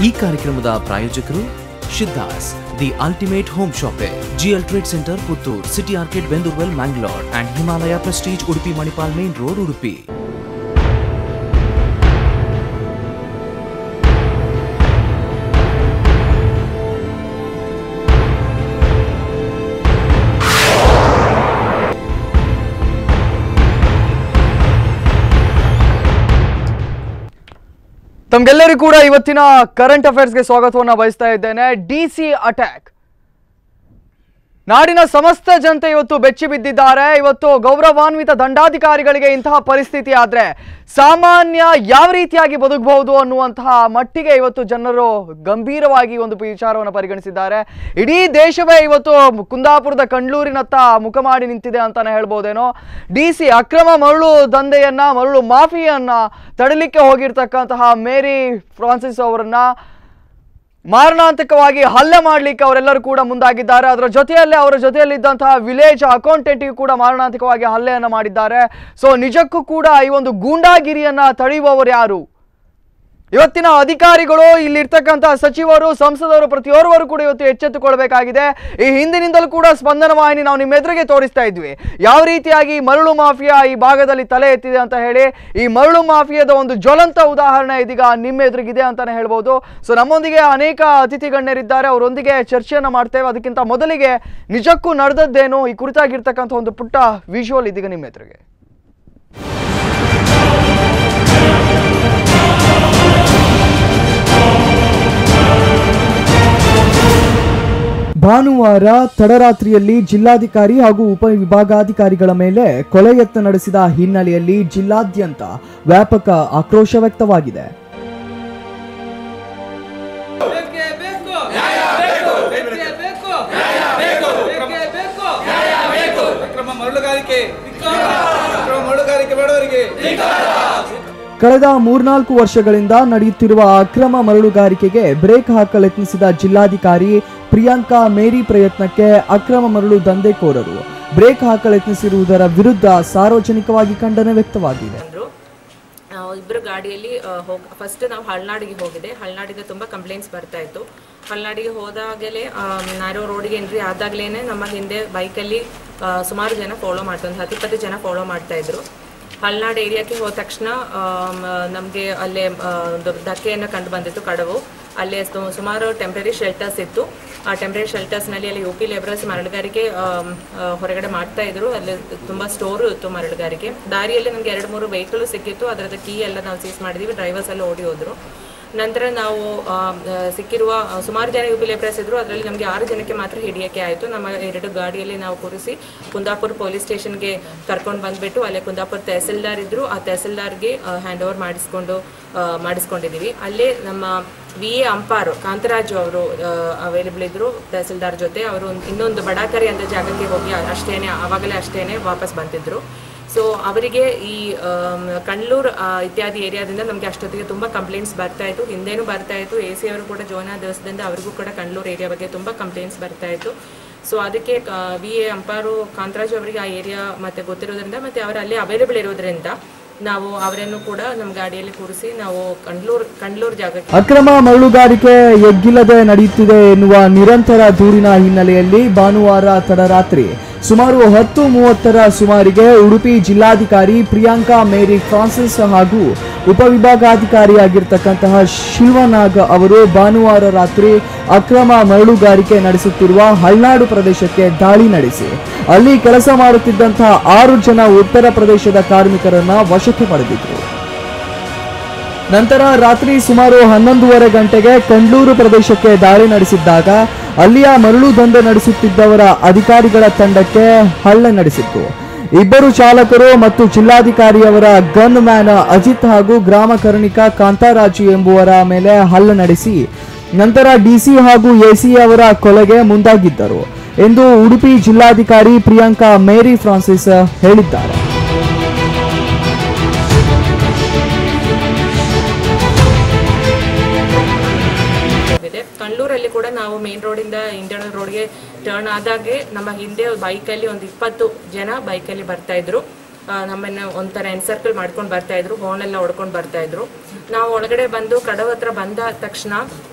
ಈ ಕಾರ್ಯಕ್ರಮದ ಪ್ರಾಯೋಜಕರು ಶಿದ್ದಾಸ್ the ultimate home shopping GL trade centre Puttur city ಆರ್ಕೆಟ್ ಬೆಂದೂರ್ವೆಲ್ Mangalore and Himalaya prestige Udupi Manipal main road Udupi ತಮ್ಗೆಲ್ಲರಿಗೂ ಕೂಡ ಇವತ್ತಿನ ಕರೆಂಟ್ ಅಫೇರ್ಸ್ಗೆ ಸ್ವಾಗತವನ್ನ ಬಯಸ್ತಾ ಇದ್ದೇನೆ ಡಿ ಸಿ ಅಟ್ಯಾಕ್ ನಾಡಿನ ಸಮಸ್ತ ಜನತೆ ಇವತ್ತು ಬೆಚ್ಚಿ ಬಿದ್ದಿದ್ದಾರೆ ಇವತ್ತು ಗೌರವಾನ್ವಿತ ದಂಡಾಧಿಕಾರಿಗಳಿಗೆ ಇಂತಹ ಪರಿಸ್ಥಿತಿ ಆದ್ರೆ ಸಾಮಾನ್ಯ ಯಾವ ರೀತಿಯಾಗಿ ಬದುಕಬಹುದು ಅನ್ನುವಂತಹ ಮಟ್ಟಿಗೆ ಇವತ್ತು ಜನರು ಗಂಭೀರವಾಗಿ ಒಂದು ವಿಚಾರವನ್ನು ಪರಿಗಣಿಸಿದ್ದಾರೆ ಇಡೀ ದೇಶವೇ ಇವತ್ತು ಕುಂದಾಪುರದ ಕಂಡ್ಲೂರಿನತ್ತ ಮುಖ ಮಾಡಿ ನಿಂತಿದೆ ಅಂತಾನೆ ಹೇಳ್ಬೋದೇನೋ ಡಿ ಸಿ ಅಕ್ರಮ ಮರಳು ದಂಧೆಯನ್ನ ಮರಳು ಮಾಫಿಯನ್ನ ತಡಲಿಕ್ಕೆ ಹೋಗಿರ್ತಕ್ಕಂತಹ ಮೇರಿ ಫ್ರಾನ್ಸಿಸ್ ಅವರನ್ನ ಮಾರಣಾಂತಿಕವಾಗಿ ಹಲ್ಲೆ ಮಾಡಲಿಕ್ಕೆ ಅವರೆಲ್ಲರೂ ಕೂಡ ಮುಂದಾಗಿದ್ದಾರೆ ಅದರ ಜೊತೆಯಲ್ಲೇ ಅವರ ಜೊತೆಯಲ್ಲಿದ್ದಂತಹ ವಿಲೇಜ್ ಅಕೌಂಟೆಂಟಿಗೂ ಕೂಡ ಮಾರಣಾಂತಿಕವಾಗಿ ಹಲ್ಲೆಯನ್ನು ಮಾಡಿದ್ದಾರೆ ಸೊ ನಿಜಕ್ಕೂ ಕೂಡ ಈ ಒಂದು ಗೂಂಡಾಗಿರಿಯನ್ನ ತಡೆಯುವವರು ಯಾರು ಇವತ್ತಿನ ಅಧಿಕಾರಿಗಳು ಇಲ್ಲಿರ್ತಕ್ಕಂಥ ಸಚಿವರು ಸಂಸದರು ಪ್ರತಿಯೋರ್ವರು ಕೂಡ ಇವತ್ತು ಎಚ್ಚೆತ್ತುಕೊಳ್ಬೇಕಾಗಿದೆ ಈ ಹಿಂದಿನಿಂದಲೂ ಕೂಡ ಸ್ಪಂದನ ವಾಹಿನಿ ನಾವು ನಿಮ್ಮ ಎದುರಿಗೆ ತೋರಿಸ್ತಾ ಇದ್ವಿ ಯಾವ ರೀತಿಯಾಗಿ ಮರಳು ಮಾಫಿಯಾ ಈ ಭಾಗದಲ್ಲಿ ತಲೆ ಎತ್ತಿದೆ ಅಂತ ಹೇಳಿ ಈ ಮರಳು ಮಾಫಿಯಾದ ಒಂದು ಜ್ವಲಂತ ಉದಾಹರಣೆ ಇದೀಗ ನಿಮ್ಮ ಎದುರಿಗಿದೆ ಅಂತಾನೆ ಹೇಳ್ಬೋದು ಸೊ ನಮ್ಮೊಂದಿಗೆ ಅನೇಕ ಅತಿಥಿ ಗಣ್ಯರಿದ್ದಾರೆ ಅವರೊಂದಿಗೆ ಚರ್ಚೆಯನ್ನು ಮಾಡ್ತೇವೆ ಅದಕ್ಕಿಂತ ಮೊದಲಿಗೆ ನಿಜಕ್ಕೂ ನಡೆದದ್ದೇನು ಈ ಕುರಿತಾಗಿರ್ತಕ್ಕಂಥ ಒಂದು ಪುಟ್ಟ ವಿಜುವಲ್ ಇದೀಗ ನಿಮ್ಮ ಎದುರಿಗೆ ಭಾನುವಾರ ತಡರಾತ್ರಿಯಲ್ಲಿ ಜಿಲ್ಲಾಧಿಕಾರಿ ಹಾಗೂ ಉಪವಿಭಾಗಾಧಿಕಾರಿಗಳ ಮೇಲೆ ಕೊಲೆ ಯತ್ನ ನಡೆಸಿದ ಹಿನ್ನೆಲೆಯಲ್ಲಿ ಜಿಲ್ಲಾದ್ಯಂತ ವ್ಯಾಪಕ ಆಕ್ರೋಶ ವ್ಯಕ್ತವಾಗಿದೆ ಬೇಕೇ ಬೇಕು ನ್ಯಾಯ ಬೇಕು ಬೇಕೇ ಬೇಕು ನ್ಯಾಯ ಬೇಕು ಬೇಕೇ ಬೇಕು ನ್ಯಾಯ ಬೇಕು ಅಕ್ರಮ ಮರಳುಗಾರಿಕೆ ಅಕ್ರಮ ಮರಳುಗಾರಿಕೆ ಬೇಡವರಿಗೆ ಕಳೆದ ಮೂರ್ನಾಲ್ಕು ವರ್ಷಗಳಿಂದ ನಡೆಯುತ್ತಿರುವ ಅಕ್ರಮ ಮರಳುಗಾರಿಕೆಗೆ ಬ್ರೇಕ್ ಹಾಕಲು ಯತ್ನಿಸಿದ ಜಿಲ್ಲಾಧಿಕಾರಿ ಪ್ರಿಯಾಂಕಾ ಮೇರಿ ಪ್ರಯತ್ನಕ್ಕೆ ಅಕ್ರಮ ಮರಳು ದಂಧೆಕೋರರು ಬ್ರೇಕ್ ಹಾಕಲು ಯತ್ನಿಸಿರುವುದರ ವಿರುದ್ಧ ಸಾರ್ವಜನಿಕವಾಗಿ ಖಂಡನೆ ವ್ಯಕ್ತವಾಗಿದೆ ಬಂದ್ರು ಆ, ಇಬ್ರು ಗಾಡಿಯಲ್ಲಿ ಆ, ಹೋಗ್ ಫಸ್ಟ್ ನಾವು ಹಳ್ನಾಡಿಗೆ ಹೋಗಿದೆ ಹಳ್ನಾಡಿಗೆ ತುಂಬ ಕಂಪ್ಲೇಂಟ್ಸ್ ಬರ್ತಾ ಇತ್ತು ಹಳ್ನಾಡಿಗೆ ಹೋದಾಗಲೇ ನ್ಯಾರೋ ರೋಡಿಗೆ ಎಂಟ್ರಿ ಆದಾಗಲೇ ನಮ್ಮ ಹಿಂದೆ ಬೈಕಲ್ಲಿ ಸುಮಾರು ಜನ ಫಾಲೋ ಮಾಡ್ತಾ ಒಂದು ಹತ್ತಿಪ್ಪತ್ತು ಜನ ಫಾಲೋ ಮಾಡ್ತಾ ಇದ್ರು ಹಳ್ನಾಡು ಏರಿಯಾಕ್ಕೆ ಹೋದ ತಕ್ಷಣ ನಮಗೆ ಅಲ್ಲೇ ಆ, ಒಂದು ಧಕ್ಕೆಯನ್ನು ಕಂಡು ಬಂದಿತ್ತು ಕಡವು ಅಲ್ಲೇ ಸು- ಸುಮಾರು ಟೆಂಪ್ರರಿ ಶೆಲ್ಟರ್ಸ್ ಇತ್ತು ಆ ಟೆಂಪ್ರರಿ ಶೆಲ್ಟರ್ಸ್ನಲ್ಲಿ ಅಲ್ಲಿ ಯು ಪಿ ಲೇಬರರ್ಸ್ ಮರಳುಗಾರಿಕೆ ಆಮ್, ಆ, ಹೊರಗಡೆ ಮಾಡ್ತಾ ಇದ್ರು ಅಲ್ಲಿ ತುಂಬ ಸ್ಟೋರು ಇತ್ತು ಮರಳುಗಾರಿಕೆ ದಾರಿಯಲ್ಲಿ ನಮಗೆ ಎರಡು ಮೂರು ವೆಹಿಕಲ್ ಸಿಕ್ಕಿತ್ತು ಅದರದ ಕೀ ಎಲ್ಲ ನಾವು ಸೀಸ್ ಮಾಡಿದ್ವಿ ಡ್ರೈವರ್ಸ್ ಎಲ್ಲ ಓಡಿ ಹೋದ್ರು ನಂತರ ನಾವು ಆ, ಆ, ಸಿಕ್ಕಿರುವ ಆ, ಸುಮಾರು ಜನ ಯು ಪಿ ಲೇಬರರ್ಸ್ ಇದ್ರು ಅದರಲ್ಲಿ ನಮಗೆ ಆರು ಜನಕ್ಕೆ ಮಾತ್ರ ಹಿಡಿಯೋಕ್ಕೆ ಆಯಿತು ನಮ್ಮ ಎರಡು ಗಾಡಿಯಲ್ಲಿ ನಾವು ಕೂರಿಸಿ ಕುಂದಾಪುರ ಪೊಲೀಸ್ ಸ್ಟೇಷನ್ಗೆ ಕರ್ಕೊಂಡು ಬಂದ್ಬಿಟ್ಟು ಅಲ್ಲೇ ಕುಂದಾಪುರ ತಹಸೀಲ್ದಾರ್ ಇದ್ರು ಆ ತಹಸೀಲ್ದಾರ್ಗೆ ಹ್ಯಾಂಡ್ ಓವರ್ ಮಾಡಿಸ್ಕೊಂಡು ಆ, ಮಾಡಿಸ್ಕೊಂಡಿದ್ದೀವಿ ಅಲ್ಲೇ ನಮ್ಮ ವಿ ಎ ಅಂಪಾರು ಕಾಂತರಾಜು ಅವರು ಅವೈಲೇಬಲ್ ಇದ್ರು ತಹಸೀಲ್ದಾರ್ ಜೊತೆ ಅವರು ಇನ್ನೊಂದು ಬಡಾಕರಿ ಅಂತ ಜಾಗಕ್ಕೆ ಹೋಗಿ ಅಷ್ಟೇನೆ ಆವಾಗಲೇ ಅಷ್ಟೇನೆ ವಾಪಸ್ ಬಂದಿದ್ರು ಸೊ ಅವರಿಗೆ ಈ ಆಮ್, ಕಣ್ಣೂರ್ ಆ, ಇತ್ಯಾದಿ ಏರಿಯಾದಿಂದ ನಮಗೆ ಅಷ್ಟೊತ್ತಿಗೆ ತುಂಬ ಕಂಪ್ಲೇಂಟ್ಸ್ ಬರ್ತಾ ಇತ್ತು ಹಿಂದೆನೂ ಬರ್ತಾ ಇತ್ತು ಎ ಸಿ ಅವರು ಕೂಡ ಜೋನ ದಿವಸದಿಂದ ಅವರಿಗೂ ಕೂಡ ಕಣ್ಣೂರ್ ಏರಿಯಾ ಬಗ್ಗೆ ತುಂಬ ಕಂಪ್ಲೇಂಟ್ಸ್ ಬರ್ತಾ ಇತ್ತು ಸೊ ಅದಕ್ಕೆ ವಿ ಎ ಅಂಪಾರು ಕಾಂತರಾಜ್ ಅವರಿಗೆ ಆ ಏರಿಯಾ ಮತ್ತೆ ಗೊತ್ತಿರೋದ್ರಿಂದ ಮತ್ತೆ ಅವರು ಅಲ್ಲೇ ಅವೈಲೇಬಲ್ ಇರೋದ್ರಿಂದ ನಾವು ಅವರನ್ನು ಕೂಡ ನಮ್ಮ ಗಾಡಿಯಲ್ಲಿ ಕೂರಿಸಿ ನಾವು ಕಂಡ್ಲೂರ್ ಕಂಡ್ಲೂರ್ ಜಾಗಕ್ಕೆ ಅಕ್ರಮ ಮರಳುಗಾರಿಕೆ ಎಗ್ಗಿಲ್ಲದೆ ನಡೆಯುತ್ತಿದೆ ಎನ್ನುವ ನಿರಂತರ ದೂರಿನ ಹಿನ್ನೆಲೆಯಲ್ಲಿ ಭಾನುವಾರ ತಡರಾತ್ರಿ ಸುಮಾರು ಹತ್ತು ಮೂವತ್ತರ ಸುಮಾರಿಗೆ ಉಡುಪಿ ಜಿಲ್ಲಾಧಿಕಾರಿ ಪ್ರಿಯಾಂಕಾ ಮೇರಿ ಫ್ರಾನ್ಸಿಸ್ ಹಾಗೂ ಉಪವಿಭಾಗಾಧಿಕಾರಿಯಾಗಿರ್ತಕ್ಕಂತಹ ಶಿಲ್ವನಾಗ್ ಅವರು ಭಾನುವಾರ ರಾತ್ರಿ ಅಕ್ರಮ ಮರಳುಗಾರಿಕೆ ನಡೆಸುತ್ತಿರುವ ಹಳ್ನಾಡು ಪ್ರದೇಶಕ್ಕೆ ದಾಳಿ ನಡೆಸಿ ಅಲ್ಲಿ ಕೆಲಸ ಮಾಡುತ್ತಿದ್ದಂತಹ ಆರು ಜನ ಉತ್ತರ ಪ್ರದೇಶದ ಕಾರ್ಮಿಕರನ್ನ ವಶಕ್ಕೆ ಪಡೆದಿದ್ರು ನಂತರ ರಾತ್ರಿ ಸುಮಾರು ಹನ್ನೊಂದೂವರೆ ಗಂಟೆಗೆ ಕಂಡ್ಲೂರು ಪ್ರದೇಶಕ್ಕೆ ದಾಳಿ ನಡೆಸಿದ್ದಾಗ ಅಲ್ಲಿಯ ಮರಳು ದಂಧೆ ನಡೆಸುತ್ತಿದ್ದವರ ಅಧಿಕಾರಿಗಳ ತಂಡಕ್ಕೆ ಹಲ್ಲೆ ನಡೆಸಿತ್ತು ಇಬ್ಬರು ಚಾಲಕರು ಮತ್ತು ಜಿಲ್ಲಾಧಿಕಾರಿಯವರ ಗನ್ ಮ್ಯಾನ್ ಅಜಿತ್ ಹಾಗೂ ಗ್ರಾಮ ಕರ್ಣಿಕ ಕಾಂತಾರಾಜು ಎಂಬುವರ ಮೇಲೆ ಹಲ್ಲೆ ನಡೆಸಿ ನಂತರ ಡಿಸಿ ಹಾಗೂ ಎಸಿ ಅವರ ಕೊಲೆಗೆ ಮುಂದಾಗಿದ್ದರು ಎಂದು ಉಡುಪಿ ಜಿಲ್ಲಾಧಿಕಾರಿ ಪ್ರಿಯಾಂಕಾ ಮೇರಿ ಫ್ರಾನ್ಸಿಸ್ ಹೇಳಿದ್ದಾರೆ ಇದೆ ಕಂಡ್ಲೂರಲ್ಲಿ ಕೂಡ ನಾವು ಮೇನ್ ರೋಡಿಂದ ಇಂಟರ್ನಲ್ ರೋಡ್ಗೆ ಟರ್ನ್ ಆದಾಗೆ ನಮ್ಮ ಹಿಂದೆ ಬೈಕಲ್ಲಿ ಒಂದು ಇಪ್ಪತ್ತು ಜನ ಬೈಕಲ್ಲಿ ಬರ್ತಾ ಇದ್ರು ಆ, ನಮ್ಮನ್ನ ಒಂಥರ ಎನ್ಸರ್ಕಲ್ ಮಾಡ್ಕೊಂಡು ಬರ್ತಾ ಇದ್ರು horn ಎಲ್ಲ ಹೊಡ್ಕೊಂಡು ಬರ್ತಾ ಇದ್ರು ನಾವು ಒಳಗಡೆ ಬಂದು ಕಡವ ಹತ್ರ ಬಂದ ತಕ್ಷಣ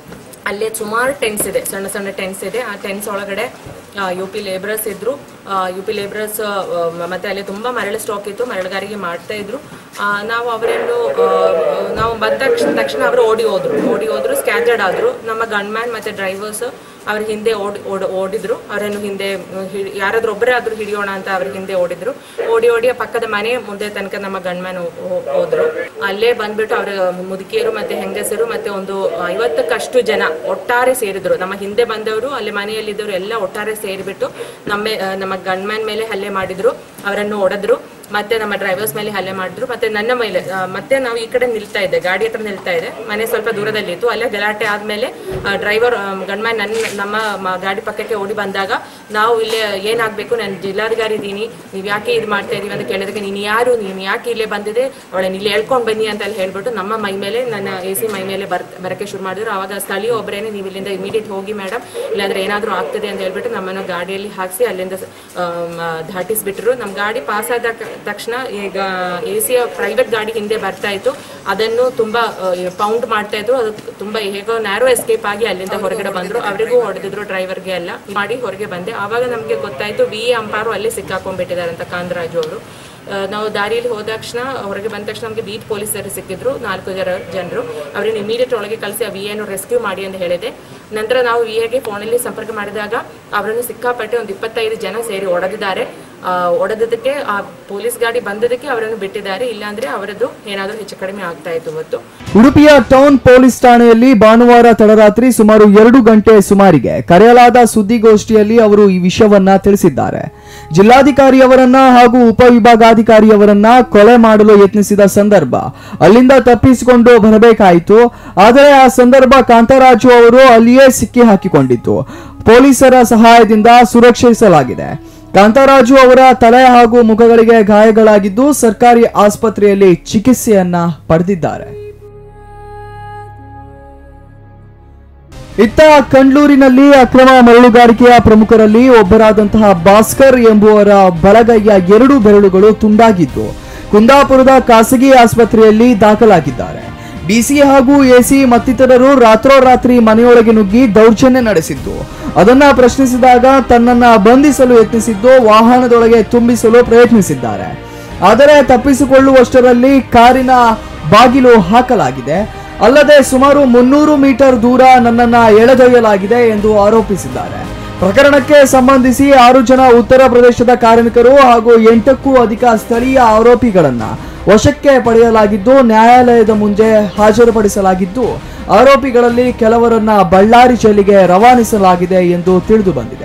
ಅಲ್ಲೇ ಸುಮಾರು ಟೆಂಟ್ಸ್ ಇದೆ ಸಣ್ಣ ಸಣ್ಣ ಟೆಂಟ್ಸ್ ಇದೆ ಆ ಟೆಂಟ್ಸ್ ಒಳಗಡೆ ಯು ಪಿ ಲೇಬರರ್ಸ್ ಇದ್ರು ಯು ಪಿ ಲೇಬರರ್ಸ್ ಮತ್ತೆ ಅಲ್ಲಿ ತುಂಬ ಮರಳು ಸ್ಟಾಕ್ ಇತ್ತು ಮರಳುಗಾರಿಕೆ ಮಾಡ್ತಾ ಇದ್ರು ಆ, ನಾವು ಅವರನ್ನು ಆ, ನಾವು ಬಂದ ತಕ್ಷಣ ತಕ್ಷಣ ಅವರು ಓಡಿ ಹೋದ್ರು ಓಡಿ ಹೋದ್ರು ಸ್ಕ್ಯಾಟರ್ಡ್ ಆದ್ರು ನಮ್ಮ ಗನ್ಮ್ಯಾನ್ ಮತ್ತೆ ಡ್ರೈವರ್ಸ್ ಅವ್ರ ಹಿಂದೆ ಓಡಿ ಓಡ್ ಓಡಿದ್ರು ಅವರನ್ನು ಹಿಂದೆ ಹಿಡಿ ಯಾರಾದ್ರೂ ಒಬ್ಬರೇ ಆದ್ರೂ ಹಿಡಿಯೋಣ ಅಂತ ಅವ್ರ ಹಿಂದೆ ಓಡಿದ್ರು ಓಡಿ ಓಡಿ ಆ ಪಕ್ಕದ ಮನೆ ಮುಂದೆ ತನಕ ನಮ್ಮ ಗಂಡ್ಮ್ಯಾನ್ ಹೋದ್ರು ಅಲ್ಲೇ ಬಂದ್ಬಿಟ್ಟು ಅವರ ಮುದುಕಿಯರು ಮತ್ತೆ ಹೆಂಗಸರು ಮತ್ತೆ ಒಂದು ಐವತ್ತಕ್ಕಷ್ಟು ಜನ ಒಟ್ಟಾರೆ ಸೇರಿದ್ರು ನಮ್ಮ ಹಿಂದೆ ಬಂದವರು ಅಲ್ಲಿ ಮನೆಯಲ್ಲಿದ್ದವರು ಎಲ್ಲ ಒಟ್ಟಾರೆ ಸೇರಿಬಿಟ್ಟು ನಮ್ಮ ನಮ್ಮ ಗಂಡ್ಮ್ಯಾನ್ ಮೇಲೆ ಹಲ್ಲೆ ಮಾಡಿದ್ರು ಅವರನ್ನು ಹೊಡೆದ್ರು ಮತ್ತೆ ನಮ್ಮ ಡ್ರೈವರ್ಸ್ ಮೇಲೆ ಹಲ್ಲೆ ಮಾಡಿದ್ರು ಮತ್ತೆ ನನ್ನ ಮೇಲೆ ಆ, ಮತ್ತೆ ನಾವು ಈ ಕಡೆ ನಿಲ್ತಾ ಇದ್ದೆ ಗಾಡಿ ಹತ್ರ ನಿಲ್ತಾ ಇದೆ ಮನೆ ಸ್ವಲ್ಪ ದೂರದಲ್ಲಿತ್ತು ಅಲ್ಲೇ ಗಲಾಟೆ ಆದ್ಮೇಲೆ ಡ್ರೈವರ್ ಗಂಡ್ಮ್ಯಾನ್ ನನ್ನ ನಮ್ಮ ಮ- ಗಾಡಿ ಪಕ್ಕಕ್ಕೆ ಓಡಿ ಬಂದಾಗ ನಾವು ಇಲ್ಲೇ ಏನಾಗಬೇಕು ನಾನು ಜಿಲ್ಲಾಧಿಕಾರಿ ಇದ್ದೀನಿ ನೀವು ಯಾಕೆ ಇದು ಮಾಡ್ತಾ ಇದೀವಿ ಅಂತ ಕೇಳಿದಕ್ಕೆ ನೀನು ಯಾರು ನೀನು ಯಾಕೆ ಇಲ್ಲೇ ಬಂದಿದೆ ಅವಳನ್ನ ಇಲ್ಲಿ ಹೇಳ್ಕೊಂಡು ಬನ್ನಿ ಅಂತ ಅಲ್ಲಿ ಹೇಳ್ಬಿಟ್ಟು ನಮ್ಮ ಮೈ ಮೇಲೆ ನನ್ನ ಎ ಸಿ ಮೈ ಮೇಲೆ ಬರ್ ಬರಕ್ಕೆ ಶುರು ಮಾಡಿದ್ರು ಆವಾಗ ಸ್ಥಳೀಯ ಒಬ್ಬರೇನೆ ನೀವು ಇಲ್ಲಿಂದ ಇಮಿಡಿಯೇಟ್ ಹೋಗಿ ಮೇಡಮ್ ಇಲ್ಲಾಂದ್ರೆ ಏನಾದರೂ ಆಗ್ತದೆ ಅಂತ ಹೇಳ್ಬಿಟ್ಟು ನಮ್ಮನ್ನು ಗಾಡಿಯಲ್ಲಿ ಹಾಕಿಸಿ ಅಲ್ಲಿಂದ ಸ- ಆಮ್, ಆ, ದಾಟಿಸ್ಬಿಟ್ರು ನಮ್ಮ ಗಾಡಿ ಪಾಸ್ ಆದ ಕ- ತಕ್ಷಣ ಈಗ ಎ ಸಿಯ ಪ್ರೈವೇಟ್ ಗಾಡಿ ಹಿಂದೆ ಬರ್ತಾ ಇತ್ತು ಅದನ್ನು ತುಂಬಾ ಪೌಂಡ್ ಮಾಡ್ತಾ ಇದ್ರು ಅದು ತುಂಬಾ ಹೇಗೋ ನ್ಯಾರೋ ಎಸ್ಕೇಪ್ ಆಗಿ ಅಲ್ಲಿಂದ ಹೊರಗಡೆ ಬಂದ್ರು ಅವರಿಗೂ ಹೊಡೆದಿದ್ರು ಡ್ರೈವರ್ಗೆ ಎಲ್ಲ ಮಾಡಿ ಹೊರಗೆ ಬಂದೆ ಆವಾಗ ನಮಗೆ ಗೊತ್ತಾಯ್ತು ವಿ ಎ ಅಂಪಾರು ಅಲ್ಲಿ ಸಿಕ್ಕಾಕೊಂಡ್ಬಿಟ್ಟಿದ್ದಾರೆ ಅಂತ ಕಾಂತರಾಜು ಅವರು ಆ, ನಾವು ದಾರಿಯಲ್ಲಿ ಹೋದ ತಕ್ಷಣ ಹೊರಗೆ ಬಂದ ತಕ್ಷಣ ನಮಗೆ ಬೀಟ್ ಪೊಲೀಸರು ಸಿಕ್ಕಿದ್ರು ನಾಲ್ಕು ಜನ ಜನರು ಅವ್ರನ್ನ ಇಮಿಡಿಯೇಟ್ ಒಳಗೆ ಕಳಿಸಿ ಆ ವಿ ಎನ್ನು ರೆಸ್ಕ್ಯೂ ಮಾಡಿ ಅಂತ ಹೇಳಿದೆ ನಂತರ ನಾವು ವಿ ಎಗೆ ಫೋನಲ್ಲಿ ಸಂಪರ್ಕ ಮಾಡಿದಾಗ ಅವರನ್ನು ಸಿಕ್ಕಾಪಟ್ಟೆ ಒಂದು ಇಪ್ಪತ್ತೈದು ಜನ ಸೇರಿ ಹೊಡೆದಿದ್ದಾರೆ ಆ, ಹೊಡೆದದಕ್ಕೆ ಆ ಪೊಲೀಸ್ ಗಾಡಿ ಬಂದದಕ್ಕೆ ಅವರನ್ನು ಬಿಟ್ಟಿದ್ದಾರೆ ಇಲ್ಲಾಂದ್ರೆ ಅವರದ್ದು ಏನಾದರೂ ಹೆಚ್ಚು ಕಡಿಮೆ ಆಗ್ತಾ ಇತ್ತು ಇವತ್ತು ಉಡುಪಿಯ ಟೌನ್ ಪೊಲೀಸ್ ಠಾಣೆಯಲ್ಲಿ ಭಾನುವಾರ ತಡರಾತ್ರಿ ಸುಮಾರು ಎರಡು ಗಂಟೆ ಸುಮಾರಿಗೆ ಕರೆಯಲಾದ ಸುದ್ದಿಗೋಷ್ಠಿಯಲ್ಲಿ ಅವರು ಈ ವಿಷಯವನ್ನ ತಿಳಿಸಿದ್ದಾರೆ ಜಿಲ್ಲಾಧಿಕಾರಿಯವರನ್ನ ಹಾಗೂ ಉಪವಿಭಾಗಾಧಿಕಾರಿಯವರನ್ನ ಕೊಲೆ ಮಾಡಲು ಯತ್ನಿಸಿದ ಸಂದರ್ಭ ಅಲ್ಲಿಂದ ತಪ್ಪಿಸಿಕೊಂಡು ಬರಬೇಕಾಯಿತು ಆದರೆ ಆ ಸಂದರ್ಭ ಕಾಂತರಾಜು ಅವರು ಅಲ್ಲಿಯೇ ಸಿಕ್ಕಿ ಹಾಕಿಕೊಂಡಿತ್ತು ಪೊಲೀಸರ ಸಹಾಯದಿಂದ ಸುರಕ್ಷಿಸಲಾಗಿದೆ ಕಾಂತರಾಜು ಅವರ ತಲೆ ಹಾಗೂ ಮುಖಗಳಿಗೆ ಗಾಯಗಳಾಗಿದ್ದು ಸರ್ಕಾರಿ ಆಸ್ಪತ್ರೆಯಲ್ಲಿ ಚಿಕಿತ್ಸೆಯನ್ನ ಪಡೆದಿದ್ದಾರೆ ಇತ್ತ ಕಂಡ್ಲೂರಿನಲ್ಲಿ ಅಕ್ರಮ ಮರಳುಗಾರಿಕೆಯ ಪ್ರಮುಖರಲ್ಲಿ ಒಬ್ಬರಾದಂತಹ ಭಾಸ್ಕರ್ ಎಂಬುವರ ಬಲಗೈಯ ಎರಡು ಬೆರಳುಗಳು ತುಂಡಾಗಿದ್ದು ಕುಂದಾಪುರದ ಖಾಸಗಿ ಆಸ್ಪತ್ರೆಯಲ್ಲಿ ದಾಖಲಾಗಿದ್ದಾರೆ ಡಿಸಿ ಹಾಗೂ ಎಸಿ ಮತ್ತಿತರರು ರಾತ್ರೋರಾತ್ರಿ ಮನೆಯೊಳಗೆ ನುಗ್ಗಿ ದೌರ್ಜನ್ಯ ನಡೆಸಿದ್ದು ಅದನ್ನ ಪ್ರಶ್ನಿಸಿದಾಗ ತನ್ನನ್ನ ಬಂಧಿಸಲು ಯತ್ನಿಸಿದ್ದು ವಾಹನದೊಳಗೆ ತುಂಬಿಸಲು ಪ್ರಯತ್ನಿಸಿದ್ದಾರೆ ಆದರೆ ತಪ್ಪಿಸಿಕೊಳ್ಳುವಷ್ಟರಲ್ಲಿ ಕಾರಿನ ಬಾಗಿಲು ಹಾಕಲಾಗಿದೆ ಅಲ್ಲದೆ ಸುಮಾರು ಮುನ್ನೂರು ಮೀಟರ್ ದೂರ ನನ್ನನ್ನ ಎಳೆದೊಯ್ಯಲಾಗಿದೆ ಎಂದು ಆರೋಪಿಸಿದ್ದಾರೆ ಪ್ರಕರಣಕ್ಕೆ ಸಂಬಂಧಿಸಿ ಆರು ಜನ ಉತ್ತರ ಪ್ರದೇಶದ ಕಾರ್ಮಿಕರು ಹಾಗೂ ಎಂಟಕ್ಕೂ ಅಧಿಕ ಸ್ಥಳೀಯ ಆರೋಪಿಗಳನ್ನ ವಶಕ್ಕೆ ಪಡೆಯಲಾಗಿದ್ದು ನ್ಯಾಯಾಲಯದ ಮುಂದೆ ಹಾಜರುಪಡಿಸಲಾಗಿದ್ದು ಆರೋಪಿಗಳಲ್ಲಿ ಕೆಲವರನ್ನ ಬಳ್ಳಾರಿ ಜೈಲಿಗೆ ರವಾನಿಸಲಾಗಿದೆ ಎಂದು ತಿಳಿದು ಬಂದಿದೆ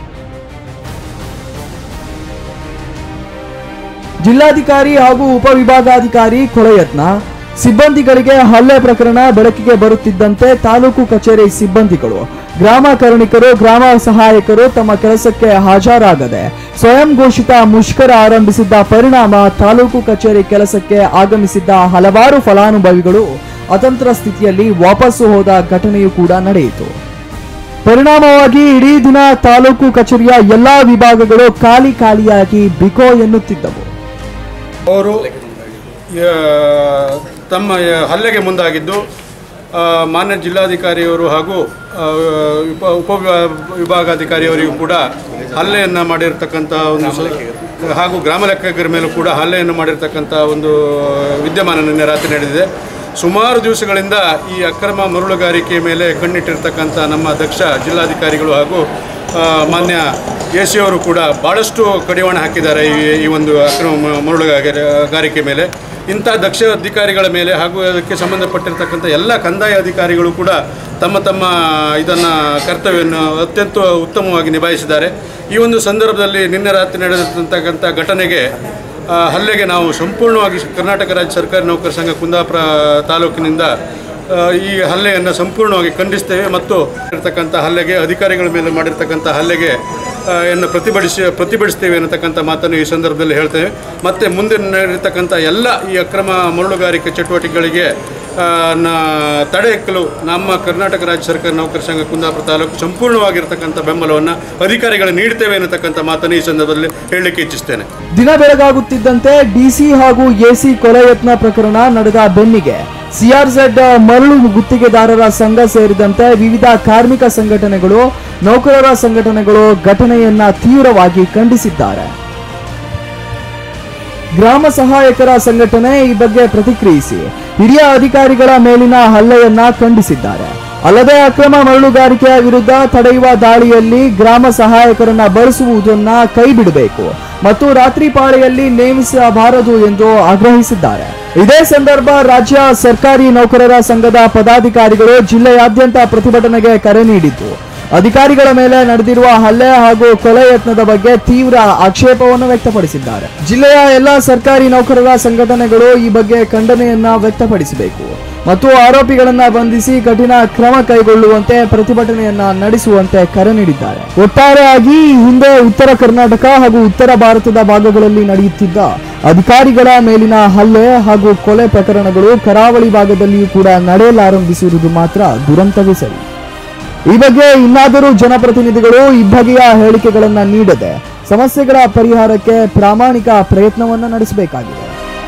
ಜಿಲ್ಲಾಧಿಕಾರಿ ಹಾಗೂ ಉಪವಿಭಾಗಾಧಿಕಾರಿ ಕೊಳೆಯತ್ನ ಸಿಬ್ಬಂದಿಗಳಿಗೆ ಹಲ್ಲೆ ಪ್ರಕರಣ ಬೆಳಕಿಗೆ ಬರುತ್ತಿದ್ದಂತೆ ತಾಲೂಕು ಕಚೇರಿ ಸಿಬ್ಬಂದಿಗಳು ಗ್ರಾಮ ಕರುಣಿಕರು ಗ್ರಾಮ ಸಹಾಯಕರು ತಮ್ಮ ಕೆಲಸಕ್ಕೆ ಹಾಜರಾಗದೆ ಸ್ವಯಂ ಘೋಷಿತ ಮುಷ್ಕರ ಆರಂಭಿಸಿದ್ದ ಪರಿಣಾಮ ತಾಲೂಕು ಕಚೇರಿ ಕೆಲಸಕ್ಕೆ ಆಗಮಿಸಿದ್ದ ಹಲವಾರು ಫಲಾನುಭವಿಗಳು ಅತಂತ್ರ ಸ್ಥಿತಿಯಲ್ಲಿ ವಾಪಸ್ಸು ಹೋದ ಘಟನೆಯೂ ಕೂಡ ನಡೆಯಿತು ಪರಿಣಾಮವಾಗಿ ಇಡೀ ದಿನ ತಾಲೂಕು ಕಚೇರಿಯ ಎಲ್ಲಾ ವಿಭಾಗಗಳು ಖಾಲಿ ಖಾಲಿಯಾಗಿ ಬಿಕೋ ಎನ್ನುತ್ತಿದ್ದವು ಅವರು ಆ, ತಮ್ಮ ಹಲ್ಲೆಗೆ ಮುಂದಾಗಿದ್ದು ಆ, ಮಾನ್ಯ ಜಿಲ್ಲಾಧಿಕಾರಿಯವರು ಹಾಗೂ ಆ, ಉಪ ಉಪ ವಿಭಾಗಾಧಿಕಾರಿಯವರಿಗೂ ಕೂಡ ಹಲ್ಲೆಯನ್ನು ಮಾಡಿರ್ತಕ್ಕಂಥ ಒಂದು ಸ- ಹಾಗೂ ಗ್ರಾಮ ಲೆಕ್ಕಿಗರ ಮೇಲೂ ಕೂಡ ಹಲ್ಲೆಯನ್ನು ಮಾಡಿರ್ತಕ್ಕಂಥ ಒಂದು ವಿದ್ಯಮಾನ ನಿನ್ನೆ ರಾತ್ರಿ ನಡೆದಿದೆ ಸುಮಾರು ದಿವಸಗಳಿಂದ ಈ ಅಕ್ರಮ ಮರಳುಗಾರಿಕೆ ಮೇಲೆ ಕಣ್ಣಿಟ್ಟಿರ್ತಕ್ಕಂಥ ನಮ್ಮ ದಕ್ಷ ಜಿಲ್ಲಾಧಿಕಾರಿಗಳು ಹಾಗೂ ಆ, ಮಾನ್ಯ ಎ ಸಿ ಅವರು ಕೂಡ ಭಾಳಷ್ಟು ಕಡಿವಾಣ ಹಾಕಿದ್ದಾರೆ ಈ ಈ ಒಂದು ಅಕ್ರಮ ಮ- ಮರಳುಗಾರಿಕೆ ಮೇಲೆ ಇಂಥ ದಕ್ಷ ಅಧಿಕಾರಿಗಳ ಮೇಲೆ ಹಾಗೂ ಅದಕ್ಕೆ ಸಂಬಂಧಪಟ್ಟಿರ್ತಕ್ಕಂಥ ಎಲ್ಲ ಕಂದಾಯ ಅಧಿಕಾರಿಗಳು ಕೂಡ ತಮ್ಮ ತಮ್ಮ ಇದನ್ನು ಕರ್ತವ್ಯವನ್ನು ಅತ್ಯಂತ ಉತ್ತಮವಾಗಿ ನಿಭಾಯಿಸಿದ್ದಾರೆ ಈ ಒಂದು ಸಂದರ್ಭದಲ್ಲಿ ನಿನ್ನೆ ರಾತ್ರಿ ನಡೆದಿರ್ತಕ್ಕಂಥ ಘಟನೆಗೆ ಆ, ಹಲ್ಲೆಗೆ ನಾವು ಸಂಪೂರ್ಣವಾಗಿ ಕರ್ನಾಟಕ ರಾಜ್ಯ ಸರ್ಕಾರಿ ನೌಕರ ಸಂಘ ಕುಂದಾಪುರ ತಾಲೂಕಿನಿಂದ ಆ, ಈ ಹಲ್ಲೆಯನ್ನು ಸಂಪೂರ್ಣವಾಗಿ ಖಂಡಿಸ್ತೇವೆ ಮತ್ತು ಇರ್ತಕ್ಕಂಥ ಹಲ್ಲೆಗೆ ಅಧಿಕಾರಿಗಳ ಮೇಲೆ ಮಾಡಿರ್ತಕ್ಕಂಥ ಹಲ್ಲೆಗೆ ಆ, ಯನ್ನು ಪ್ರತಿಭಟಿಸಿ ಪ್ರತಿಭಟಿಸ್ತೇವೆ ಅನ್ನತಕ್ಕಂಥ ಮಾತನ್ನು ಈ ಸಂದರ್ಭದಲ್ಲಿ ಹೇಳ್ತೇವೆ ಮತ್ತು ಮುಂದೆ ನಡೆಯತಕ್ಕಂಥ ಎಲ್ಲ ಈ ಅಕ್ರಮ ಮರಳುಗಾರಿಕೆ ಚಟುವಟಿಕೆಗಳಿಗೆ ಆ, ನ- ತಡೆ ಹಾಕಲು ನಮ್ಮ ಕರ್ನಾಟಕ ರಾಜ್ಯ ಸರ್ಕಾರ ನೌಕರ ಸಂಘ ಕುಂದಾಪುರ ತಾಲೂಕು ಸಂಪೂರ್ಣವಾಗಿರ್ತಕ್ಕಂಥ ಬೆಂಬಲವನ್ನು ಅಧಿಕಾರಿಗಳು ನೀಡ್ತೇವೆ ಅನ್ನತಕ್ಕಂಥ ಮಾತನ್ನು ಈ ಸಂದರ್ಭದಲ್ಲಿ ಹೇಳಲಿಕ್ಕೆ ಇಚ್ಛಿಸ್ತೇನೆ ದಿನ ಬೆಳಗಾಗುತ್ತಿದ್ದಂತೆ ಡಿಸಿ ಹಾಗೂ ಎಸಿ ಕೊಲೆ ಯತ್ನ ಪ್ರಕರಣ ನಡೆದ ಬೆನ್ನಿಗೆ ಸಿಆರ್ಝೆಡ್ ಮರಳು ಗುತ್ತಿಗೆದಾರರ ಸಂಘ ಸೇರಿದಂತೆ ವಿವಿಧ ಕಾರ್ಮಿಕ ಸಂಘಟನೆಗಳು ನೌಕರರ ಸಂಘಟನೆಗಳು ಘಟನೆಯನ್ನ ತೀವ್ರವಾಗಿ ಖಂಡಿಸಿದ್ದಾರೆ ಗ್ರಾಮ ಸಹಾಯಕರ ಸಂಘಟನೆ ಈ ಬಗ್ಗೆ ಪ್ರತಿಕ್ರಿಯಿಸಿ ಹಿರಿಯ ಅಧಿಕಾರಿಗಳ ಮೇಲಿನ ಹಲ್ಲೆಯನ್ನ ಖಂಡಿಸಿದ್ದಾರೆ ಅಲ್ಲದೆ ಅಕ್ರಮ ಮರಳುಗಾರಿಕೆಯ ವಿರುದ್ಧ ತಡೆಯುವ ದಾಳಿಯಲ್ಲಿ ಗ್ರಾಮ ಸಹಾಯಕರನ್ನ ಬಳಸುವುದನ್ನ ಕೈಬಿಡಬೇಕು ಮತ್ತು ರಾತ್ರಿ ಪಾಳಿಯಲ್ಲಿ ನೇಮಿಸಬಾರದು ಎಂದು ಆಗ್ರಹಿಸಿದ್ದಾರೆ ಇದೇ ಸಂದರ್ಭ ರಾಜ್ಯ ಸರ್ಕಾರಿ ನೌಕರರ ಸಂಘದ ಪದಾಧಿಕಾರಿಗಳು ಜಿಲ್ಲೆಯಾದ್ಯಂತ ಪ್ರತಿಭಟನೆಗೆ ಕರೆ ನೀಡಿದ್ದು ಅಧಿಕಾರಿಗಳ ಮೇಲೆ ನಡೆದಿರುವ ಹಲ್ಲೆ ಹಾಗೂ ಕೊಲೆ ಯತ್ನದ ಬಗ್ಗೆ ತೀವ್ರ ಆಕ್ಷೇಪವನ್ನು ವ್ಯಕ್ತಪಡಿಸಿದ್ದಾರೆ ಜಿಲ್ಲೆಯ ಎಲ್ಲ ಸರ್ಕಾರಿ ನೌಕರರ ಸಂಘಟನೆಗಳು ಈ ಬಗ್ಗೆ ಖಂಡನೆಯನ್ನ ವ್ಯಕ್ತಪಡಿಸಬೇಕು ಮತ್ತು ಆರೋಪಿಗಳನ್ನ ಬಂಧಿಸಿ ಕಠಿಣ ಕ್ರಮ ಕೈಗೊಳ್ಳುವಂತೆ ಪ್ರತಿಭಟನೆಯನ್ನ ನಡೆಸುವಂತೆ ಕರೆ ನೀಡಿದ್ದಾರೆ ಒಟ್ಟಾರೆಯಾಗಿ ಈ ಹಿಂದೆ ಉತ್ತರ ಕರ್ನಾಟಕ ಹಾಗೂ ಉತ್ತರ ಭಾರತದ ಭಾಗಗಳಲ್ಲಿ ನಡೆಯುತ್ತಿದ್ದ ಅಧಿಕಾರಿಗಳ ಮೇಲಿನ ಹಲ್ಲೆ ಹಾಗೂ ಕೊಲೆ ಪ್ರಕರಣಗಳು ಕರಾವಳಿ ಭಾಗದಲ್ಲಿಯೂ ಕೂಡ ನಡೆಯಲಾರಂಭಿಸಿರುವುದು ಮಾತ್ರ ದುರಂತವೇ ಸರಿ ಈ ಬಗ್ಗೆ ಇನ್ನಾದರೂ ಜನಪ್ರತಿನಿಧಿಗಳು ಇಬ್ಬಗೆಯ ಹೇಳಿಕೆಗಳನ್ನ ನೀಡದೆ ಸಮಸ್ಯೆಗಳ ಪರಿಹಾರಕ್ಕೆ ಪ್ರಾಮಾಣಿಕ ಪ್ರಯತ್ನವನ್ನ ನಡೆಸಬೇಕಾಗಿದೆ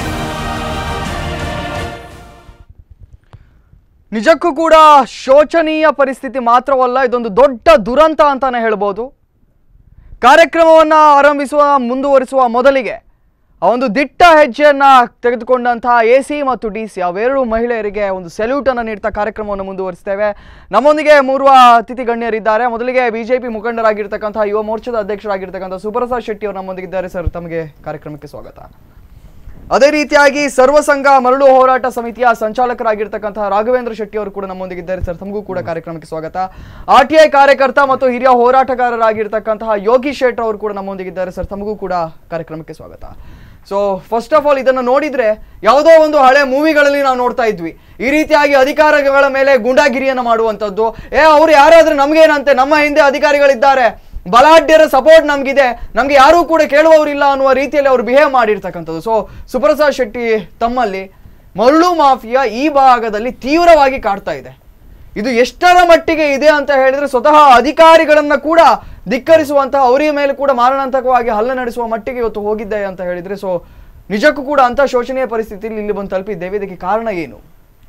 ನಿಜಕ್ಕೂ ಕೂಡ ಶೋಚನೀಯ ಪರಿಸ್ಥಿತಿ ಮಾತ್ರವಲ್ಲ ಇದೊಂದು ದೊಡ್ಡ ದುರಂತ ಅಂತಾನೆ ಹೇಳ್ಬೋದು ಕಾರ್ಯಕ್ರಮವನ್ನ ಆರಂಭಿಸುವ ಮುಂದುವರಿಸುವ ಮೊದಲಿಗೆ ಆ ಒಂದು ದಿಟ್ಟ ಹೆಜ್ಜೆಯನ್ನ ತೆಗೆದುಕೊಂಡಂತಹ ಎ ಸಿ ಮತ್ತು ಡಿ ಸಿ ಅವೆರಡು ಮಹಿಳೆಯರಿಗೆ ಒಂದು ಸೆಲ್ಯೂಟ್ ಅನ್ನು ನೀಡ್ತಾ ಕಾರ್ಯಕ್ರಮವನ್ನು ಮುಂದುವರಿಸ್ತೇವೆ ನಮ್ಮೊಂದಿಗೆ ಮೂರುವ ಅತಿಥಿ ಗಣ್ಯರಿದ್ದಾರೆ ಮೊದಲಿಗೆ ಬಿಜೆಪಿ ಮುಖಂಡರಾಗಿರ್ತಕ್ಕಂತಹ ಯುವ ಮೋರ್ಚಾದ ಅಧ್ಯಕ್ಷರಾಗಿರ್ತಕ್ಕಂಥ ಸುಪ್ರಸಾದ್ ಶೆಟ್ಟಿ ಅವರು ನಮ್ಮೊಂದಿಗಿದ್ದಾರೆ ಸರ್ ತಮಗೆ ಕಾರ್ಯಕ್ರಮಕ್ಕೆ ಸ್ವಾಗತ ಅದೇ ರೀತಿಯಾಗಿ ಸರ್ವ ಸಂಘ ಮರಳು ಹೋರಾಟ ಸಮಿತಿಯ ಸಂಚಾಲಕರಾಗಿರ್ತಕ್ಕಂತಹ ರಾಘವೇಂದ್ರ ಶೆಟ್ಟಿ ಅವರು ಕೂಡ ನಮ್ಮೊಂದಿಗಿದ್ದಾರೆ ಸರ್ ತಮಗೂ ಕೂಡ ಕಾರ್ಯಕ್ರಮಕ್ಕೆ ಸ್ವಾಗತ ಆರ್ ಟಿ ಐ ಕಾರ್ಯಕರ್ತ ಮತ್ತು ಹಿರಿಯ ಹೋರಾಟಗಾರರಾಗಿರ್ತಕ್ಕಂತಹ ಯೋಗಿ ಶೆಟ್ಟರ್ ಅವರು ಕೂಡ ನಮ್ಮೊಂದಿಗಿದ್ದಾರೆ ಸರ್ ತಮಗೂ ಕೂಡ ಕಾರ್ಯಕ್ರಮಕ್ಕೆ ಸ್ವಾಗತ ಸೊ ಫಸ್ಟ್ ಆಫ್ ಆಲ್ ಇದನ್ನು ನೋಡಿದ್ರೆ ಯಾವುದೋ ಒಂದು ಹಳೆ ಮೂವಿಗಳಲ್ಲಿ ನಾವು ನೋಡ್ತಾ ಇದ್ವಿ ಈ ರೀತಿಯಾಗಿ ಅಧಿಕಾರಿಗಳ ಮೇಲೆ ಗುಂಡಾಗಿರಿಯನ್ನು ಮಾಡುವಂಥದ್ದು ಏ ಅವ್ರು ಯಾರಾದ್ರೂ ನಮ್ಗೇನಂತೆ ನಮ್ಮ ಹಿಂದೆ ಅಧಿಕಾರಿಗಳಿದ್ದಾರೆ ಬಲಾಢ್ಯರ ಸಪೋರ್ಟ್ ನಮ್ಗಿದೆ ನಮ್ಗೆ ಯಾರೂ ಕೂಡ ಕೇಳುವವರಿಲ್ಲ ಅನ್ನುವ ರೀತಿಯಲ್ಲಿ ಅವರು ಬಿಹೇವ್ ಮಾಡಿರ್ತಕ್ಕಂಥದ್ದು ಸೊ ಸುಪ್ರಸಾದ್ ಶೆಟ್ಟಿ ತಮ್ಮಲ್ಲಿ ಮರಳು ಮಾಫಿಯಾ ಈ ಭಾಗದಲ್ಲಿ ತೀವ್ರವಾಗಿ ಕಾಡ್ತಾ ಇದೆ ಇದು ಎಷ್ಟರ ಮಟ್ಟಿಗೆ ಇದೆ ಅಂತ ಹೇಳಿದ್ರೆ ಸ್ವತಃ ಅಧಿಕಾರಿಗಳನ್ನ ಕೂಡ ಧಿಕ್ಕರಿಸುವಂತಹ ಅವರ ಮೇಲೆ ಕೂಡ ಮಾರಣಾಂತಕವಾಗಿ ಹಲ್ಲೆ ನಡೆಸುವ ಮಟ್ಟಿಗೆ ಇವತ್ತು ಹೋಗಿದ್ದೆ ಅಂತ ಹೇಳಿದ್ರೆ ಸೊ ನಿಜಕ್ಕೂ ಕೂಡ ಅಂತ ಶೋಚನೀಯ ಪರಿಸ್ಥಿತಿಯಲ್ಲಿ ಇಲ್ಲಿ ಬಂದು ತಲುಪಿದ್ದೇವೆ ಇದಕ್ಕೆ ಕಾರಣ ಏನು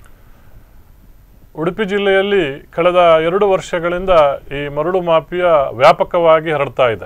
ಉಡುಪಿ ಜಿಲ್ಲೆಯಲ್ಲಿ ಕಳೆದ ಎರಡು ವರ್ಷಗಳಿಂದ ಈ ಮರಳು ಮಾಫಿಯಾ ವ್ಯಾಪಕವಾಗಿ ಹರಡ್ತಾ ಇದೆ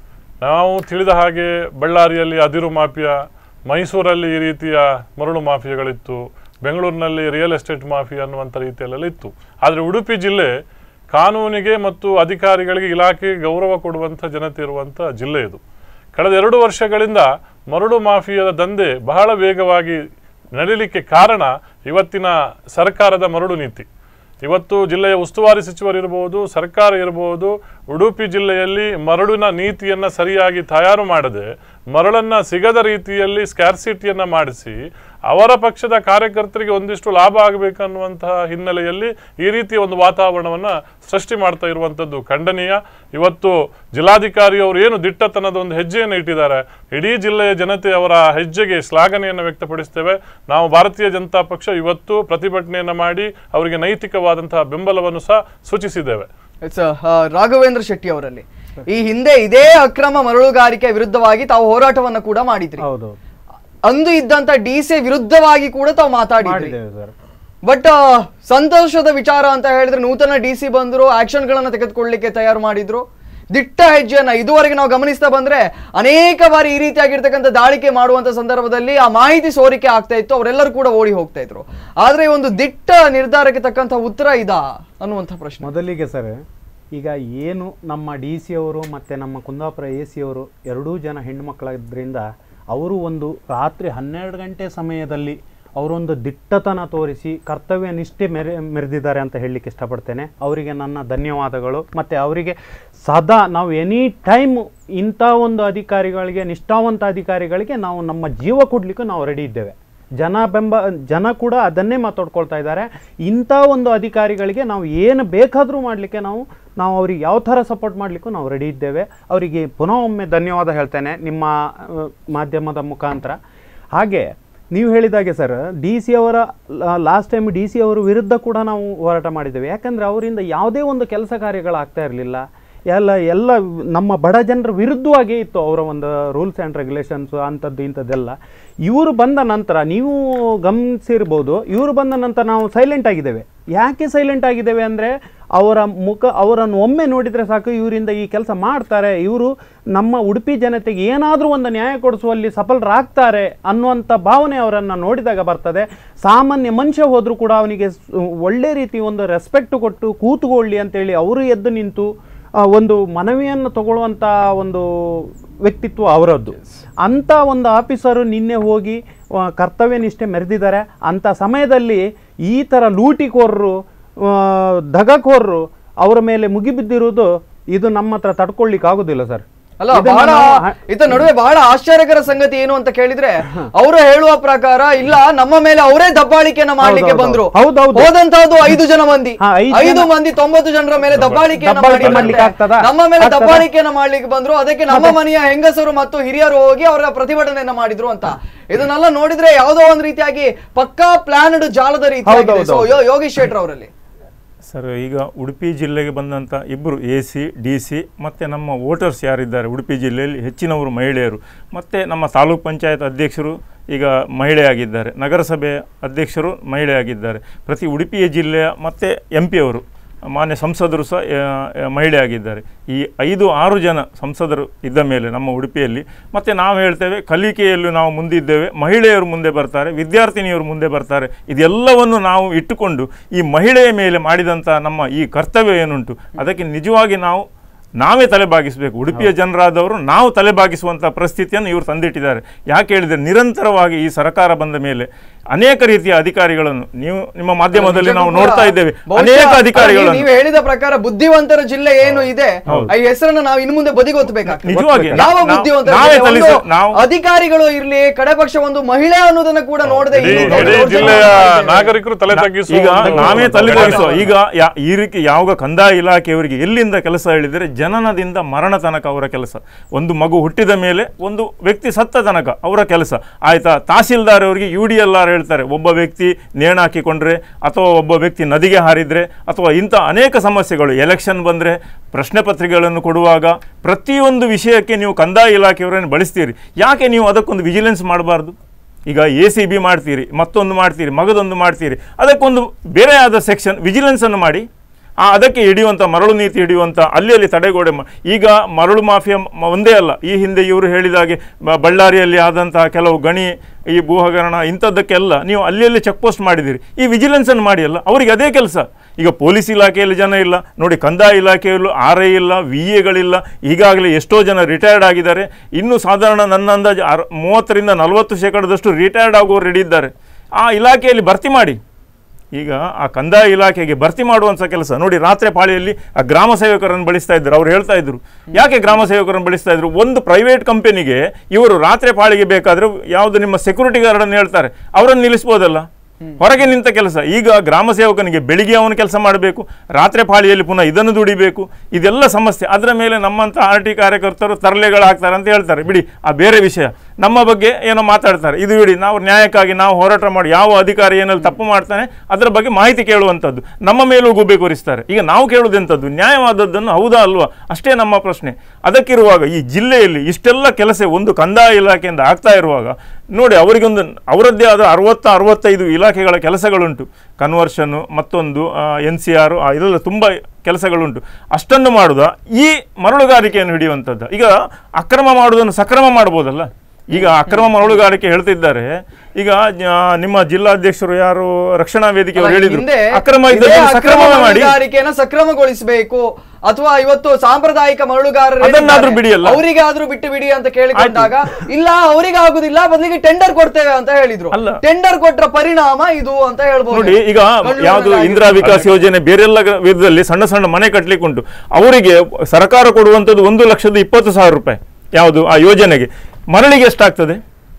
ನಾವು ತಿಳಿದ ಹಾಗೆ ಬಳ್ಳಾರಿಯಲ್ಲಿ ಅದಿರು ಮಾಫಿಯಾ ಮೈಸೂರಲ್ಲಿ ಈ ರೀತಿಯ ಮರಳು ಮಾಫಿಯಾಗಳಿತ್ತು ಬೆಂಗಳೂರಿನಲ್ಲಿ ರಿಯಲ್ ಎಸ್ಟೇಟ್ ಮಾಫಿಯಾ ಅನ್ನುವಂಥ ರೀತಿಯಲ್ಲೆಲ್ಲ ಇತ್ತು ಆದರೆ ಉಡುಪಿ ಜಿಲ್ಲೆ ಕಾನೂನಿಗೆ ಮತ್ತು ಅಧಿಕಾರಿಗಳಿಗೆ ಇಲಾಖೆಗೆ ಗೌರವ ಕೊಡುವಂಥ ಜನತೆ ಇರುವಂಥ ಜಿಲ್ಲೆ ಇದು ಕಳೆದ ಎರಡು ವರ್ಷಗಳಿಂದ ಮರಳು ಮಾಫಿಯಾದ ದಂಧೆ ಬಹಳ ವೇಗವಾಗಿ ನಡೀಲಿಕ್ಕೆ ಕಾರಣ ಇವತ್ತಿನ ಸರ್ಕಾರದ ಮರಳು ನೀತಿ ಇವತ್ತು ಜಿಲ್ಲೆಯ ಉಸ್ತುವಾರಿ ಸಚಿವರಿರ್ಬೋದು ಸರ್ಕಾರ ಇರ್ಬೋದು ಉಡುಪಿ ಜಿಲ್ಲೆಯಲ್ಲಿ ಮರಳಿನ ನೀತಿಯನ್ನು ಸರಿಯಾಗಿ ತಯಾರು ಮಾಡದೆ ಮರಳನ್ನು ಸಿಗದ ರೀತಿಯಲ್ಲಿ ಸ್ಕ್ಯಾರ್ಸಿಟಿಯನ್ನು ಮಾಡಿಸಿ ಅವರ ಪಕ್ಷದ ಕಾರ್ಯಕರ್ತರಿಗೆ ಒಂದಿಷ್ಟು ಲಾಭ ಆಗಬೇಕನ್ನುವಂತಹ ಹಿನ್ನೆಲೆಯಲ್ಲಿ ಈ ರೀತಿಯ ಒಂದು ವಾತಾವರಣವನ್ನು ಸೃಷ್ಟಿ ಮಾಡ್ತಾ ಇರುವಂಥದ್ದು ಖಂಡನೀಯ ಇವತ್ತು ಜಿಲ್ಲಾಧಿಕಾರಿಯವರು ಏನು ದಿಟ್ಟತನದ ಒಂದು ಹೆಜ್ಜೆಯನ್ನು ಇಟ್ಟಿದ್ದಾರೆ ಇಡೀ ಜಿಲ್ಲೆಯ ಜನತೆ ಅವರ ಹೆಜ್ಜೆಗೆ ಶ್ಲಾಘನೆಯನ್ನು ವ್ಯಕ್ತಪಡಿಸ್ತೇವೆ ನಾವು ಭಾರತೀಯ ಜನತಾ ಪಕ್ಷ ಇವತ್ತು ಪ್ರತಿಭಟನೆಯನ್ನು ಮಾಡಿ ಅವರಿಗೆ ನೈತಿಕವಾದಂತಹ ಬೆಂಬಲವನ್ನು ಸಹ ಸೂಚಿಸಿದ್ದೇವೆ ಇಟ್ಸ್ ರಾಘವೇಂದ್ರ ಶೆಟ್ಟಿ ಅವರಲ್ಲಿ ಈ ಹಿಂದೆ ಇದೇ ಅಕ್ರಮ ಮರಳುಗಾರಿಕೆ ವಿರುದ್ಧವಾಗಿ ತಾವು ಹೋರಾಟವನ್ನ ಕೂಡ ಮಾಡಿದ್ರಿ ಹೌದು ಅಂದು ಇದ್ದಂತ ಡಿ ಸಿ ವಿರುದ್ಧವಾಗಿ ಕೂಡ ತಾವು ಮಾತಾಡಿದ್ರಿ ಮಾಡಿದ್ದೇವೆ ಸರ್ ಬಟ್ ಸಂತೋಷದ ವಿಚಾರ ಅಂತ ಹೇಳಿದ್ರೆ ನೂತನ ಡಿ ಸಿ ಬಂದ್ರು ಆಕ್ಷನ್ ಗಳನ್ನ ತೆಗೆದುಕೊಳ್ಳಿಕ್ಕೆ ತಯಾರು ಮಾಡಿದ್ರು ದಿಟ್ಟ ಹೆಜ್ಜೆಯನ್ನ ಇದುವರೆಗೆ ನಾವು ಗಮನಿಸ್ತಾ ಬಂದ್ರೆ ಅನೇಕ ಬಾರಿ ಈ ರೀತಿಯಾಗಿರ್ತಕ್ಕಂಥ ದಾಳಿಕೆ ಮಾಡುವಂತ ಸಂದರ್ಭದಲ್ಲಿ ಆ ಮಾಹಿತಿ ಸೋರಿಕೆ ಆಗ್ತಾ ಇತ್ತು ಅವರೆಲ್ಲರೂ ಕೂಡ ಓಡಿ ಹೋಗ್ತಾ ಇದ್ರು ಆದ್ರೆ ಈ ಒಂದು ದಿಟ್ಟ ನಿರ್ಧಾರಕ್ಕೆ ತಕ್ಕಂತ ಉತ್ತರ ಇದಾ ಅನ್ನುವಂಥ ಪ್ರಶ್ನೆ ಮೊದಲಿಗೆ ಸರ್ ಈಗ ಏನು ನಮ್ಮ ಡಿ ಸಿ ಅವರು ಮತ್ತು ನಮ್ಮ ಕುಂದಾಪುರ ಎ ಸಿ ಅವರು ಎರಡೂ ಜನ ಹೆಣ್ಣುಮಕ್ಕಳಾದ್ರಿಂದ ಅವರು ಒಂದು ರಾತ್ರಿ ಹನ್ನೆರಡು ಗಂಟೆ ಸಮಯದಲ್ಲಿ ಅವರೊಂದು ದಿಟ್ಟತನ ತೋರಿಸಿ ಕರ್ತವ್ಯ ನಿಷ್ಠೆ ಮೆರೆ ಮೆರೆದಿದ್ದಾರೆ ಅಂತ ಹೇಳಲಿಕ್ಕೆ ಇಷ್ಟಪಡ್ತೇನೆ ಅವರಿಗೆ ನನ್ನ ಧನ್ಯವಾದಗಳು ಮತ್ತು ಅವರಿಗೆ ಸದಾ ನಾವು ಎನಿ ಟೈಮ್ ಇಂಥ ಒಂದು ಅಧಿಕಾರಿಗಳಿಗೆ ನಿಷ್ಠಾವಂತ ಅಧಿಕಾರಿಗಳಿಗೆ ನಾವು ನಮ್ಮ ಜೀವ ಕೊಡಲಿಕ್ಕೂ ನಾವು ರೆಡಿ ಇದ್ದೇವೆ ಜನ ಬೆಂಬ ಜನ ಕೂಡ ಅದನ್ನೇ ಮಾತಾಡ್ಕೊಳ್ತಾ ಇದ್ದಾರೆ ಇಂಥ ಒಂದು ಅಧಿಕಾರಿಗಳಿಗೆ ನಾವು ಏನು ಬೇಕಾದರೂ ಮಾಡಲಿಕ್ಕೆ ನಾವು ನಾವು ಅವ್ರಿಗೆ ಯಾವ ಥರ ಸಪೋರ್ಟ್ ಮಾಡಲಿಕ್ಕೂ ನಾವು ರೆಡಿ ಇದ್ದೇವೆ ಅವರಿಗೆ ಪುನಃ ಒಮ್ಮೆ ಧನ್ಯವಾದ ಹೇಳ್ತೇನೆ ನಿಮ್ಮ ಆ, ಮಾಧ್ಯಮದ ಮುಖಾಂತರ ಹಾಗೆ ನೀವು ಹೇಳಿದಾಗೆ ಸರ್ ಡಿ ಸಿ ಅವರ ಲಾಸ್ಟ್ ಟೈಮ್ ಡಿ ಸಿ ಅವರ ವಿರುದ್ಧ ಕೂಡ ನಾವು ಹೋರಾಟ ಮಾಡಿದ್ದೇವೆ ಯಾಕಂದರೆ ಅವರಿಂದ ಯಾವುದೇ ಒಂದು ಕೆಲಸ ಕಾರ್ಯಗಳಾಗ್ತಾ ಇರಲಿಲ್ಲ ಎಲ್ಲ ಎಲ್ಲ ನಮ್ಮ ಬಡ ಜನರ ವಿರುದ್ಧವಾಗೇ ಇತ್ತು ಅವರ ಒಂದು ರೂಲ್ಸ್ ಆ್ಯಂಡ್ ರೆಗ್ಯುಲೇಷನ್ಸ್ ಅಂಥದ್ದು ಇಂಥದ್ದೆಲ್ಲ ಇವರು ಬಂದ ನಂತರ ನೀವು ಗಮನಿಸಿರ್ಬೋದು ಇವರು ಬಂದ ನಂತರ ನಾವು ಸೈಲೆಂಟ್ ಆಗಿದ್ದೇವೆ ಯಾಕೆ ಸೈಲೆಂಟ್ ಆಗಿದ್ದೇವೆ ಅಂದರೆ ಅವರ ಮುಖ ಅವರನ್ನು ಒಮ್ಮೆ ನೋಡಿದರೆ ಸಾಕು ಇವರಿಂದ ಈ ಕೆಲಸ ಮಾಡ್ತಾರೆ ಇವರು ನಮ್ಮ ಉಡುಪಿ ಜನತೆಗೆ ಏನಾದರೂ ಒಂದು ನ್ಯಾಯ ಕೊಡಿಸುವಲ್ಲಿ ಸಫಲರಾಗ್ತಾರೆ ಅನ್ನುವಂಥ ಭಾವನೆ ಅವರನ್ನು ನೋಡಿದಾಗ ಬರ್ತದೆ ಸಾಮಾನ್ಯ ಮನುಷ್ಯ ಹೋದರೂ ಕೂಡ ಅವನಿಗೆ ಸ್- ಒಳ್ಳೆ ರೀತಿ ಒಂದು ರೆಸ್ಪೆಕ್ಟ್ ಕೊಟ್ಟು ಕೂತ್ಕೊಳ್ಳಿ ಅಂತೇಳಿ ಅವರು ಎದ್ದು ನಿಂತು ಆ, ಒಂದು ಮನವಿಯನ್ನು ತಗೊಳ್ಳುವಂಥ ಒಂದು ವ್ಯಕ್ತಿತ್ವ ಅವರದ್ದು ಅಂಥ ಒಂದು ಆಫೀಸರು ನಿನ್ನೆ ಹೋಗಿ ಆ, ಕರ್ತವ್ಯ ನಿಷ್ಠೆ ಮೆರೆದಿದ್ದಾರೆ ಅಂಥ ಸಮಯದಲ್ಲಿ ಈ ಥರ ಲೂಟಿಕೋರರು ಆ, ದಗಕೋರರು ಅವರ ಮೇಲೆ ಮುಗಿಬಿದ್ದಿರುವುದು ಇದು ನಮ್ಮ ಹತ್ರ ತಡ್ಕೊಳ್ಳಿಕ್ಕೆ ಆಗೋದಿಲ್ಲ ಸರ್ ಅಲ್ಲ ಇದನ್ನ ಬಹಳ ನಾವು ಹ- ಇದ ನಡುವೆ ಬಹಳ ಆಶ್ಚರ್ಯಕರ ಸಂಗತಿ ಏನು ಅಂತ ಕೇಳಿದ್ರೆ ಅವರು ಹೇಳುವ ಪ್ರಕಾರ ಇಲ್ಲ ನಮ್ಮ ಮೇಲೆ ಅವರೇ ದಬ್ಬಾಳಿಕೆಯನ್ನ ಮಾಡ್ಲಿಕ್ಕೆ ಹೌದೌದು. ಬಂದ್ರು ಹೌದೌದು. ಹೋದಂತಹದ್ದು ಐದು ಜನ ಮಂದಿ ಹಾ, ಐದು ಐದು ಜನ- ಮಂದಿ ತೊಂಬತ್ತು ಜನರ ಮೇಲೆ ದಬ್ಬಾಳಿಕೆಯನ್ನ ದಬ್ಬಾಳಿಕೆ ಮಾಡಿದ್ರಂತೆ. ಮಾಡ್ಲಿಕ್ಕೆ ಆಗ್ತದಾ? ನಮ್ಮ ಮೇಲೆ ಆಗ್ತದಾ? ದಬ್ಬಾಳಿಕೆಯನ್ನ ಮಾಡ್ಲಿಕ್ಕೆ ಬಂದ್ರು ಅದಕ್ಕೆ ನಮ್ಮ ಮನೆಯ ಹೆಂಗಸರು ಮತ್ತು ಹಿರಿಯರು ಹೋಗಿ ಅವರ ಪ್ರತಿಭಟನೆಯನ್ನ ಮಾಡಿದ್ರು ಅಂತ ಇದನ್ನೆಲ್ಲ ನೋಡಿದ್ರೆ ಯಾವುದೋ ಒಂದು ರೀತಿಯಾಗಿ ಪಕ್ಕಾ ಪ್ಲಾನ್ಡ್ ಜಾಲದ ರೀತಿ ಹೌದೌದು. ಸೊ ಯೋಗೀಶ್ ಶೆಟ್ಟರ್ ಅವರಲ್ಲಿ ಸರ್ ಈಗ ಉಡುಪಿ ಜಿಲ್ಲೆಗೆ ಬಂದಂಥ ಇಬ್ಬರು ಎ ಸಿ ಡಿ ಸಿ ಮತ್ತು ನಮ್ಮ ವೋಟರ್ಸ್ ಯಾರಿದ್ದಾರೆ ಉಡುಪಿ ಜಿಲ್ಲೆಯಲ್ಲಿ ಹೆಚ್ಚಿನವರು ಮಹಿಳೆಯರು ಮತ್ತು ನಮ್ಮ ತಾಲೂಕ್ ಪಂಚಾಯತ್ ಅಧ್ಯಕ್ಷರು ಈಗ ಮಹಿಳೆಯಾಗಿದ್ದಾರೆ ನಗರಸಭೆ ಅಧ್ಯಕ್ಷರು ಮಹಿಳೆಯಾಗಿದ್ದಾರೆ ಪ್ರತಿ ಉಡುಪಿಯ ಜಿಲ್ಲೆಯ ಮತ್ತು ಎಂ ಪಿಯವರು ಮಾನ್ಯ ಸಂಸದರು ಸಹ ಆ, ಆ, ಮಹಿಳೆಯಾಗಿದ್ದಾರೆ ಈ ಐದು ಆರು ಜನ ಸಂಸದರು ಇದ್ದ ಮೇಲೆ ನಮ್ಮ ಉಡುಪಿಯಲ್ಲಿ ಮತ್ತು ನಾವು ಹೇಳ್ತೇವೆ ಕಲಿಕೆಯಲ್ಲೂ ನಾವು ಮುಂದಿದ್ದೇವೆ ಮಹಿಳೆಯರು ಮುಂದೆ ಬರ್ತಾರೆ ವಿದ್ಯಾರ್ಥಿನಿಯರು ಮುಂದೆ ಬರ್ತಾರೆ ಇದೆಲ್ಲವನ್ನು ನಾವು ಇಟ್ಟುಕೊಂಡು ಈ ಮಹಿಳೆಯ ಮೇಲೆ ಮಾಡಿದಂಥ ನಮ್ಮ ಈ ಕರ್ತವ್ಯ ಏನುಂಟು ಅದಕ್ಕೆ ನಿಜವಾಗಿ ನಾವು ನಾವೇ ತಲೆಬಾಗಿಸಬೇಕು ಉಡುಪಿಯ ಜನರಾದವರು ನಾವು ತಲೆಬಾಗಿಸುವಂಥ ಪರಿಸ್ಥಿತಿಯನ್ನು ಇವರು ತಂದಿಟ್ಟಿದ್ದಾರೆ ಯಾಕೆ ಹೇಳಿದರೆ ನಿರಂತರವಾಗಿ ಈ ಸರ್ಕಾರ ಬಂದ ಮೇಲೆ ಅನೇಕ ರೀತಿಯ ಅಧಿಕಾರಿಗಳನ್ನು ನೀವು ನಿಮ್ಮ ಮಾಧ್ಯಮದಲ್ಲಿ ನಾವು ನೋಡ್ತಾ ಇದ್ದೇವೆ ಬಹುಶಃ ಅನೇಕ ಅಲ್ಲ, ಅಧಿಕಾರಿಗಳನ್ನು ನೀವು ಹೇಳಿದ ಪ್ರಕಾರ ಬುದ್ಧಿವಂತರ ಜಿಲ್ಲೆ ಏನು ಇದೆ ಆ ಹೆಸರನ್ನ ನಾವು ಇನ್ನು ಮುಂದೆ ಬದಿಗೊತ್ತಬೇಕಾಗ್ತದೆ ನಿಜವಾಗಿ ಯಾವ ನಾವು- ಬುದ್ಧಿವಂತರ ನಾವೇ ಜಿಲ್ಲೆ? ತಲಿಸ- ಒಂದು ನಾವು- ಅಧಿಕಾರಿಗಳು ಇರ್ಲಿ ಕಡೆ ಪಕ್ಷ ಒಂದು ಮಹಿಳೆ ಅನ್ನೋದನ್ನ ಕೂಡ ನೋಡದೆ ಇಡೀ ಇಡೀ ಜಿಲ್ಲೆಯ ನಾಗರಿಕರು ತಲೆ ತಗ್ಗಿಸುವ ಈಗ ಒಂದು ನಾವೇ ತಲೆಬಾಗಿಸುವ ಘಟನೆ. ಈಗ ಯಾ- ಈ ರೀತಿ ಯಾವಾಗ ಕಂದಾಯ ಇಲಾಖೆಯವರಿಗೆ ಎಲ್ಲಿಂದ ಕೆಲಸ ಹೇಳಿದರೆ ಜನನದಿಂದ ಮರಣ ತನಕ ಅವರ ಕೆಲಸ ಒಂದು ಮಗು ಹುಟ್ಟಿದ ಮೇಲೆ ಒಂದು ವ್ಯಕ್ತಿ ಸತ್ತ ತನಕ ಅವರ ಕೆಲಸ ಆಯ್ತಾ ತಹಸೀಲ್ದಾರ್ ಅವರಿಗೆ ಯು ಡಿ ಎಲ್ ಆರ್ ಹೇಳ್ತಾರೆ ಒಬ್ಬ ವ್ಯಕ್ತಿ ನೇಣು ಹಾಕಿಕೊಂಡ್ರೆ ಅಥವಾ ಒಬ್ಬ ವ್ಯಕ್ತಿ ನದಿಗೆ ಹಾರಿದ್ರೆ ಅಥವಾ ಇಂಥ ಅನೇಕ ಸಮಸ್ಯೆಗಳು ಎಲೆಕ್ಷನ್ ಬಂದರೆ ಪ್ರಶ್ನೆ ಪತ್ರಿಕೆಗಳನ್ನು ಕೊಡುವಾಗ ಪ್ರತಿಯೊಂದು ವಿಷಯಕ್ಕೆ ನೀವು ಕಂದಾಯ ಇಲಾಖೆಯವರನ್ನು ಬಳಸ್ತೀರಿ ಯಾಕೆ ನೀವು ಅದಕ್ಕೊಂದು ವಿಜಿಲೆನ್ಸ್ ಮಾಡಬಾರ್ದು ಈಗ ಎ ಸಿ ಬಿ ಮಾಡ್ತೀರಿ ಮತ್ತೊಂದು ಮಾಡ್ತೀರಿ ಮಗದೊಂದು ಮಾಡ್ತೀರಿ ಅದಕ್ಕೊಂದು ಬೇರೆ ಆದ ಸೆಕ್ಷನ್ ವಿಜಿಲೆನ್ಸನ್ನು ಮಾಡಿ ಆ ಅದಕ್ಕೆ ಹಿಡಿಯುವಂಥ ಮರಳು ನೀತಿ ಹಿಡಿಯುವಂಥ ಅಲ್ಲಿ ಅಲ್ಲಿ ತಡೆಗೋಡೆ ಮ- ಈಗ ಮರಳು ಮಾಫಿಯಾ ಮ- ಒಂದೇ ಅಲ್ಲ ಈ ಹಿಂದೆ ಇವರು ಹೇಳಿದಾಗೆ ಬ- ಬಳ್ಳಾರಿಯಲ್ಲಿ ಆದಂತಹ ಕೆಲವು ಗಣಿ ಈ ಭೂ ಹಗರಣ ಇಂಥದ್ದಕ್ಕೆಲ್ಲ ನೀವು ಅಲ್ಲಿ ಅಲ್ಲಿ ಚೆಕ್ ಪೋಸ್ಟ್ ಮಾಡಿದ್ದೀರಿ ಈ ವಿಜಿಲೆನ್ಸನ್ನು ಮಾಡಿ ಅಲ್ಲ ಅವರಿಗೆ ಅದೇ ಕೆಲಸ ಈಗ ಪೊಲೀಸ್ ಇಲಾಖೆಯಲ್ಲಿ ಜನ ಇಲ್ಲ ನೋಡಿ ಕಂದಾಯ ಇಲಾಖೆಯಲ್ಲೂ ಆರ್ ಐ ಇಲ್ಲ ವಿ ಎಗಳಿಲ್ಲ ಈಗಾಗಲೇ ಎಷ್ಟೋ ಜನ ರಿಟೈರ್ಡ್ ಆಗಿದ್ದಾರೆ ಇನ್ನು ಸಾಧಾರಣ ನನ್ನ ಅಂದಾಜು ಅರ್ ಮೂವತ್ತರಿಂದ ನಲವತ್ತು ಶೇಕಡದಷ್ಟು ರಿಟೈರ್ಡ್ ಆಗುವವರು ರೆಡಿ ಇದ್ದಾರೆ ಆ ಇಲಾಖೆಯಲ್ಲಿ ಭರ್ತಿ ಮಾಡಿ ಈಗ ಆ ಕಂದಾಯ ಇಲಾಖೆಗೆ ಭರ್ತಿ ಮಾಡುವಂಥ ಕೆಲಸ ನೋಡಿ ರಾತ್ರಿ ಪಾಳಿಯಲ್ಲಿ ಆ ಗ್ರಾಮ ಸೇವಕರನ್ನು ಬಳಸ್ತಾ ಇದ್ರು ಅವ್ರು ಹೇಳ್ತಾ ಇದ್ರು ಯಾಕೆ ಗ್ರಾಮ ಸೇವಕರನ್ನು ಬಳಸ್ತಾ ಇದ್ರು ಒಂದು ಪ್ರೈವೇಟ್ ಕಂಪನಿಗೆ ಇವರು ರಾತ್ರಿ ಪಾಳಿಗೆ ಬೇಕಾದ್ರೆ ಯಾವುದು ನಿಮ್ಮ ಸೆಕ್ಯೂರಿಟಿ ಗಾರ್ಡನ್ನು ಹೇಳ್ತಾರೆ ಅವರನ್ನು ನಿಲ್ಲಿಸ್ಬೋದಲ್ಲ ಹೊರಗೆ ನಿಂತ ಕೆಲಸ ಈಗ ಗ್ರಾಮ ಸೇವಕನಿಗೆ ಬೆಳಿಗ್ಗೆ ಅವನು ಕೆಲಸ ಮಾಡಬೇಕು ರಾತ್ರಿ ಪಾಳಿಯಲ್ಲಿ ಪುನಃ ಇದನ್ನು ದುಡಿಬೇಕು ಇದೆಲ್ಲ ಸಮಸ್ಯೆ ಅದರ ಮೇಲೆ ನಮ್ಮಂಥ ಆರ್ ಟಿ ಕಾರ್ಯಕರ್ತರು ತರಲೆಗಳು ಹಾಕ್ತಾರೆ ಅಂತ ಹೇಳ್ತಾರೆ ಬಿಡಿ ಆ ಬೇರೆ ವಿಷಯ ನಮ್ಮ ಬಗ್ಗೆ ಏನೋ ಮಾತಾಡ್ತಾರೆ ಇದು ಬಿಡಿ ನಾವು ನ್ಯಾಯಕ್ಕಾಗಿ ನಾವು ಹೋರಾಟ ಮಾಡಿ ಯಾವ ಅಧಿಕಾರಿ ಏನಲ್ಲಿ ತಪ್ಪು ಮಾಡ್ತಾನೆ ಅದರ ಬಗ್ಗೆ ಮಾಹಿತಿ ಕೇಳುವಂಥದ್ದು ನಮ್ಮ ಮೇಲೂ ಗುಬ್ಬೆ ಕೊರಿಸ್ತಾರೆ ಈಗ ನಾವು ಕೇಳುವುದೆಂಥದ್ದು ನ್ಯಾಯವಾದದ್ದನ್ನು ಹೌದಾ ಅಲ್ವಾ ಅಷ್ಟೇ ನಮ್ಮ ಪ್ರಶ್ನೆ ಅದಕ್ಕಿರುವಾಗ ಈ ಜಿಲ್ಲೆಯಲ್ಲಿ ಇಷ್ಟೆಲ್ಲ ಕೆಲಸ ಒಂದು ಕಂದಾಯ ಇಲಾಖೆಯಿಂದ ಆಗ್ತಾ ಇರುವಾಗ ನೋಡಿ ಅವರಿಗೊಂದು ಅವರದ್ದೇ ಆದ ಅರವತ್ತ ಅರವತ್ತೈದು ಇಲಾಖೆಗಳ ಕೆಲಸಗಳುಂಟು ಕನ್ವರ್ಷನ್ನು ಮತ್ತೊಂದು ಎನ್ ಸಿ ಆರ್ ಇದೆಲ್ಲ ತುಂಬ ಕೆಲಸಗಳುಂಟು ಅಷ್ಟನ್ನು ಮಾಡುದ ಈ ಮರಳುಗಾರಿಕೆಯನ್ನು ಹಿಡಿಯುವಂಥದ್ದು ಈಗ ಅಕ್ರಮ ಮಾಡುವುದನ್ನು ಸಕ್ರಮ ಮಾಡ್ಬೋದಲ್ಲ ಈಗ ಅಕ್ರಮ ಮರಳುಗಾರಿಕೆ ಹೇಳ್ತಿದ್ದಾರೆ ಈಗ ಆ, ನಿಮ್ಮ ಜಿಲ್ಲಾಧ್ಯಕ್ಷರು ಯಾರು ರಕ್ಷಣಾ ವೇದಿಕೆಯವರು ಹೇಳಿದ್ರು ಹಿಂದೆ ಅಕ್ರಮ ಇದೇ ಇದ್ದದ್ದನ್ನು ಅಕ್ರಮ ಸಕ್ರಮ ಮಾಡಿ ಮರಳುಗಾರಿಕೆಯನ್ನ ಸಕ್ರಮಗೊಳಿಸಬೇಕು ಅಥವಾ ಇವತ್ತು ಸಾಂಪ್ರದಾಯಿಕ ಮರಳುಗಾರರು ಅದನ್ನಾದ್ರೂ ಬಿಡಿಯಲ್ಲ. ಅವರಿಗೆ ಆದ್ರೂ ಬಿಟ್ಟು ಬಿಡಿ ಅಂತ ಕೇಳಿಕೊಂಡಾಗ ಇಲ್ಲ ಅವರಿಗೆ ಆಗುದಿಲ್ಲ ಬದಲಿಗೆ ಟೆಂಡರ್ ಕೊಡ್ತೇವೆ ಅಂತ ಹೇಳಿದ್ರು ಅಲ್ಲ. ಟೆಂಡರ್ ಕೊಟ್ರ ಪರಿಣಾಮ ಇದು ಅಂತ ಹೇಳ್ಬೋದು ನೋಡಿ ಈಗ ಕಳ್ಳೂರಿನಲ್ಲಿ ಯಾವುದು ಆಗಿದ್ದು. ಇಂದಿರಾ ವಿಕಾಸ್ ಯೋಜನೆ ಬೇರೆಲ್ಲ ಗ- ವಿಧದಲ್ಲಿ ಸಣ್ಣ ಸಣ್ಣ ಮನೆ ಕಟ್ಟಲಿಕ್ಕೆ ಉಂಟು ಅವರಿಗೆ ಸರ್ಕಾರ ಕೊಡುವಂಥದ್ದು ಒಂದು ಲಕ್ಷದ ಇಪ್ಪತ್ತು ಸಾವಿರ ರೂಪಾಯಿ ಯಾವುದು ಆ ಯೋಜನೆಗೆ ಮರಳಿಗೆ ಎಷ್ಟಾಗ್ತದೆ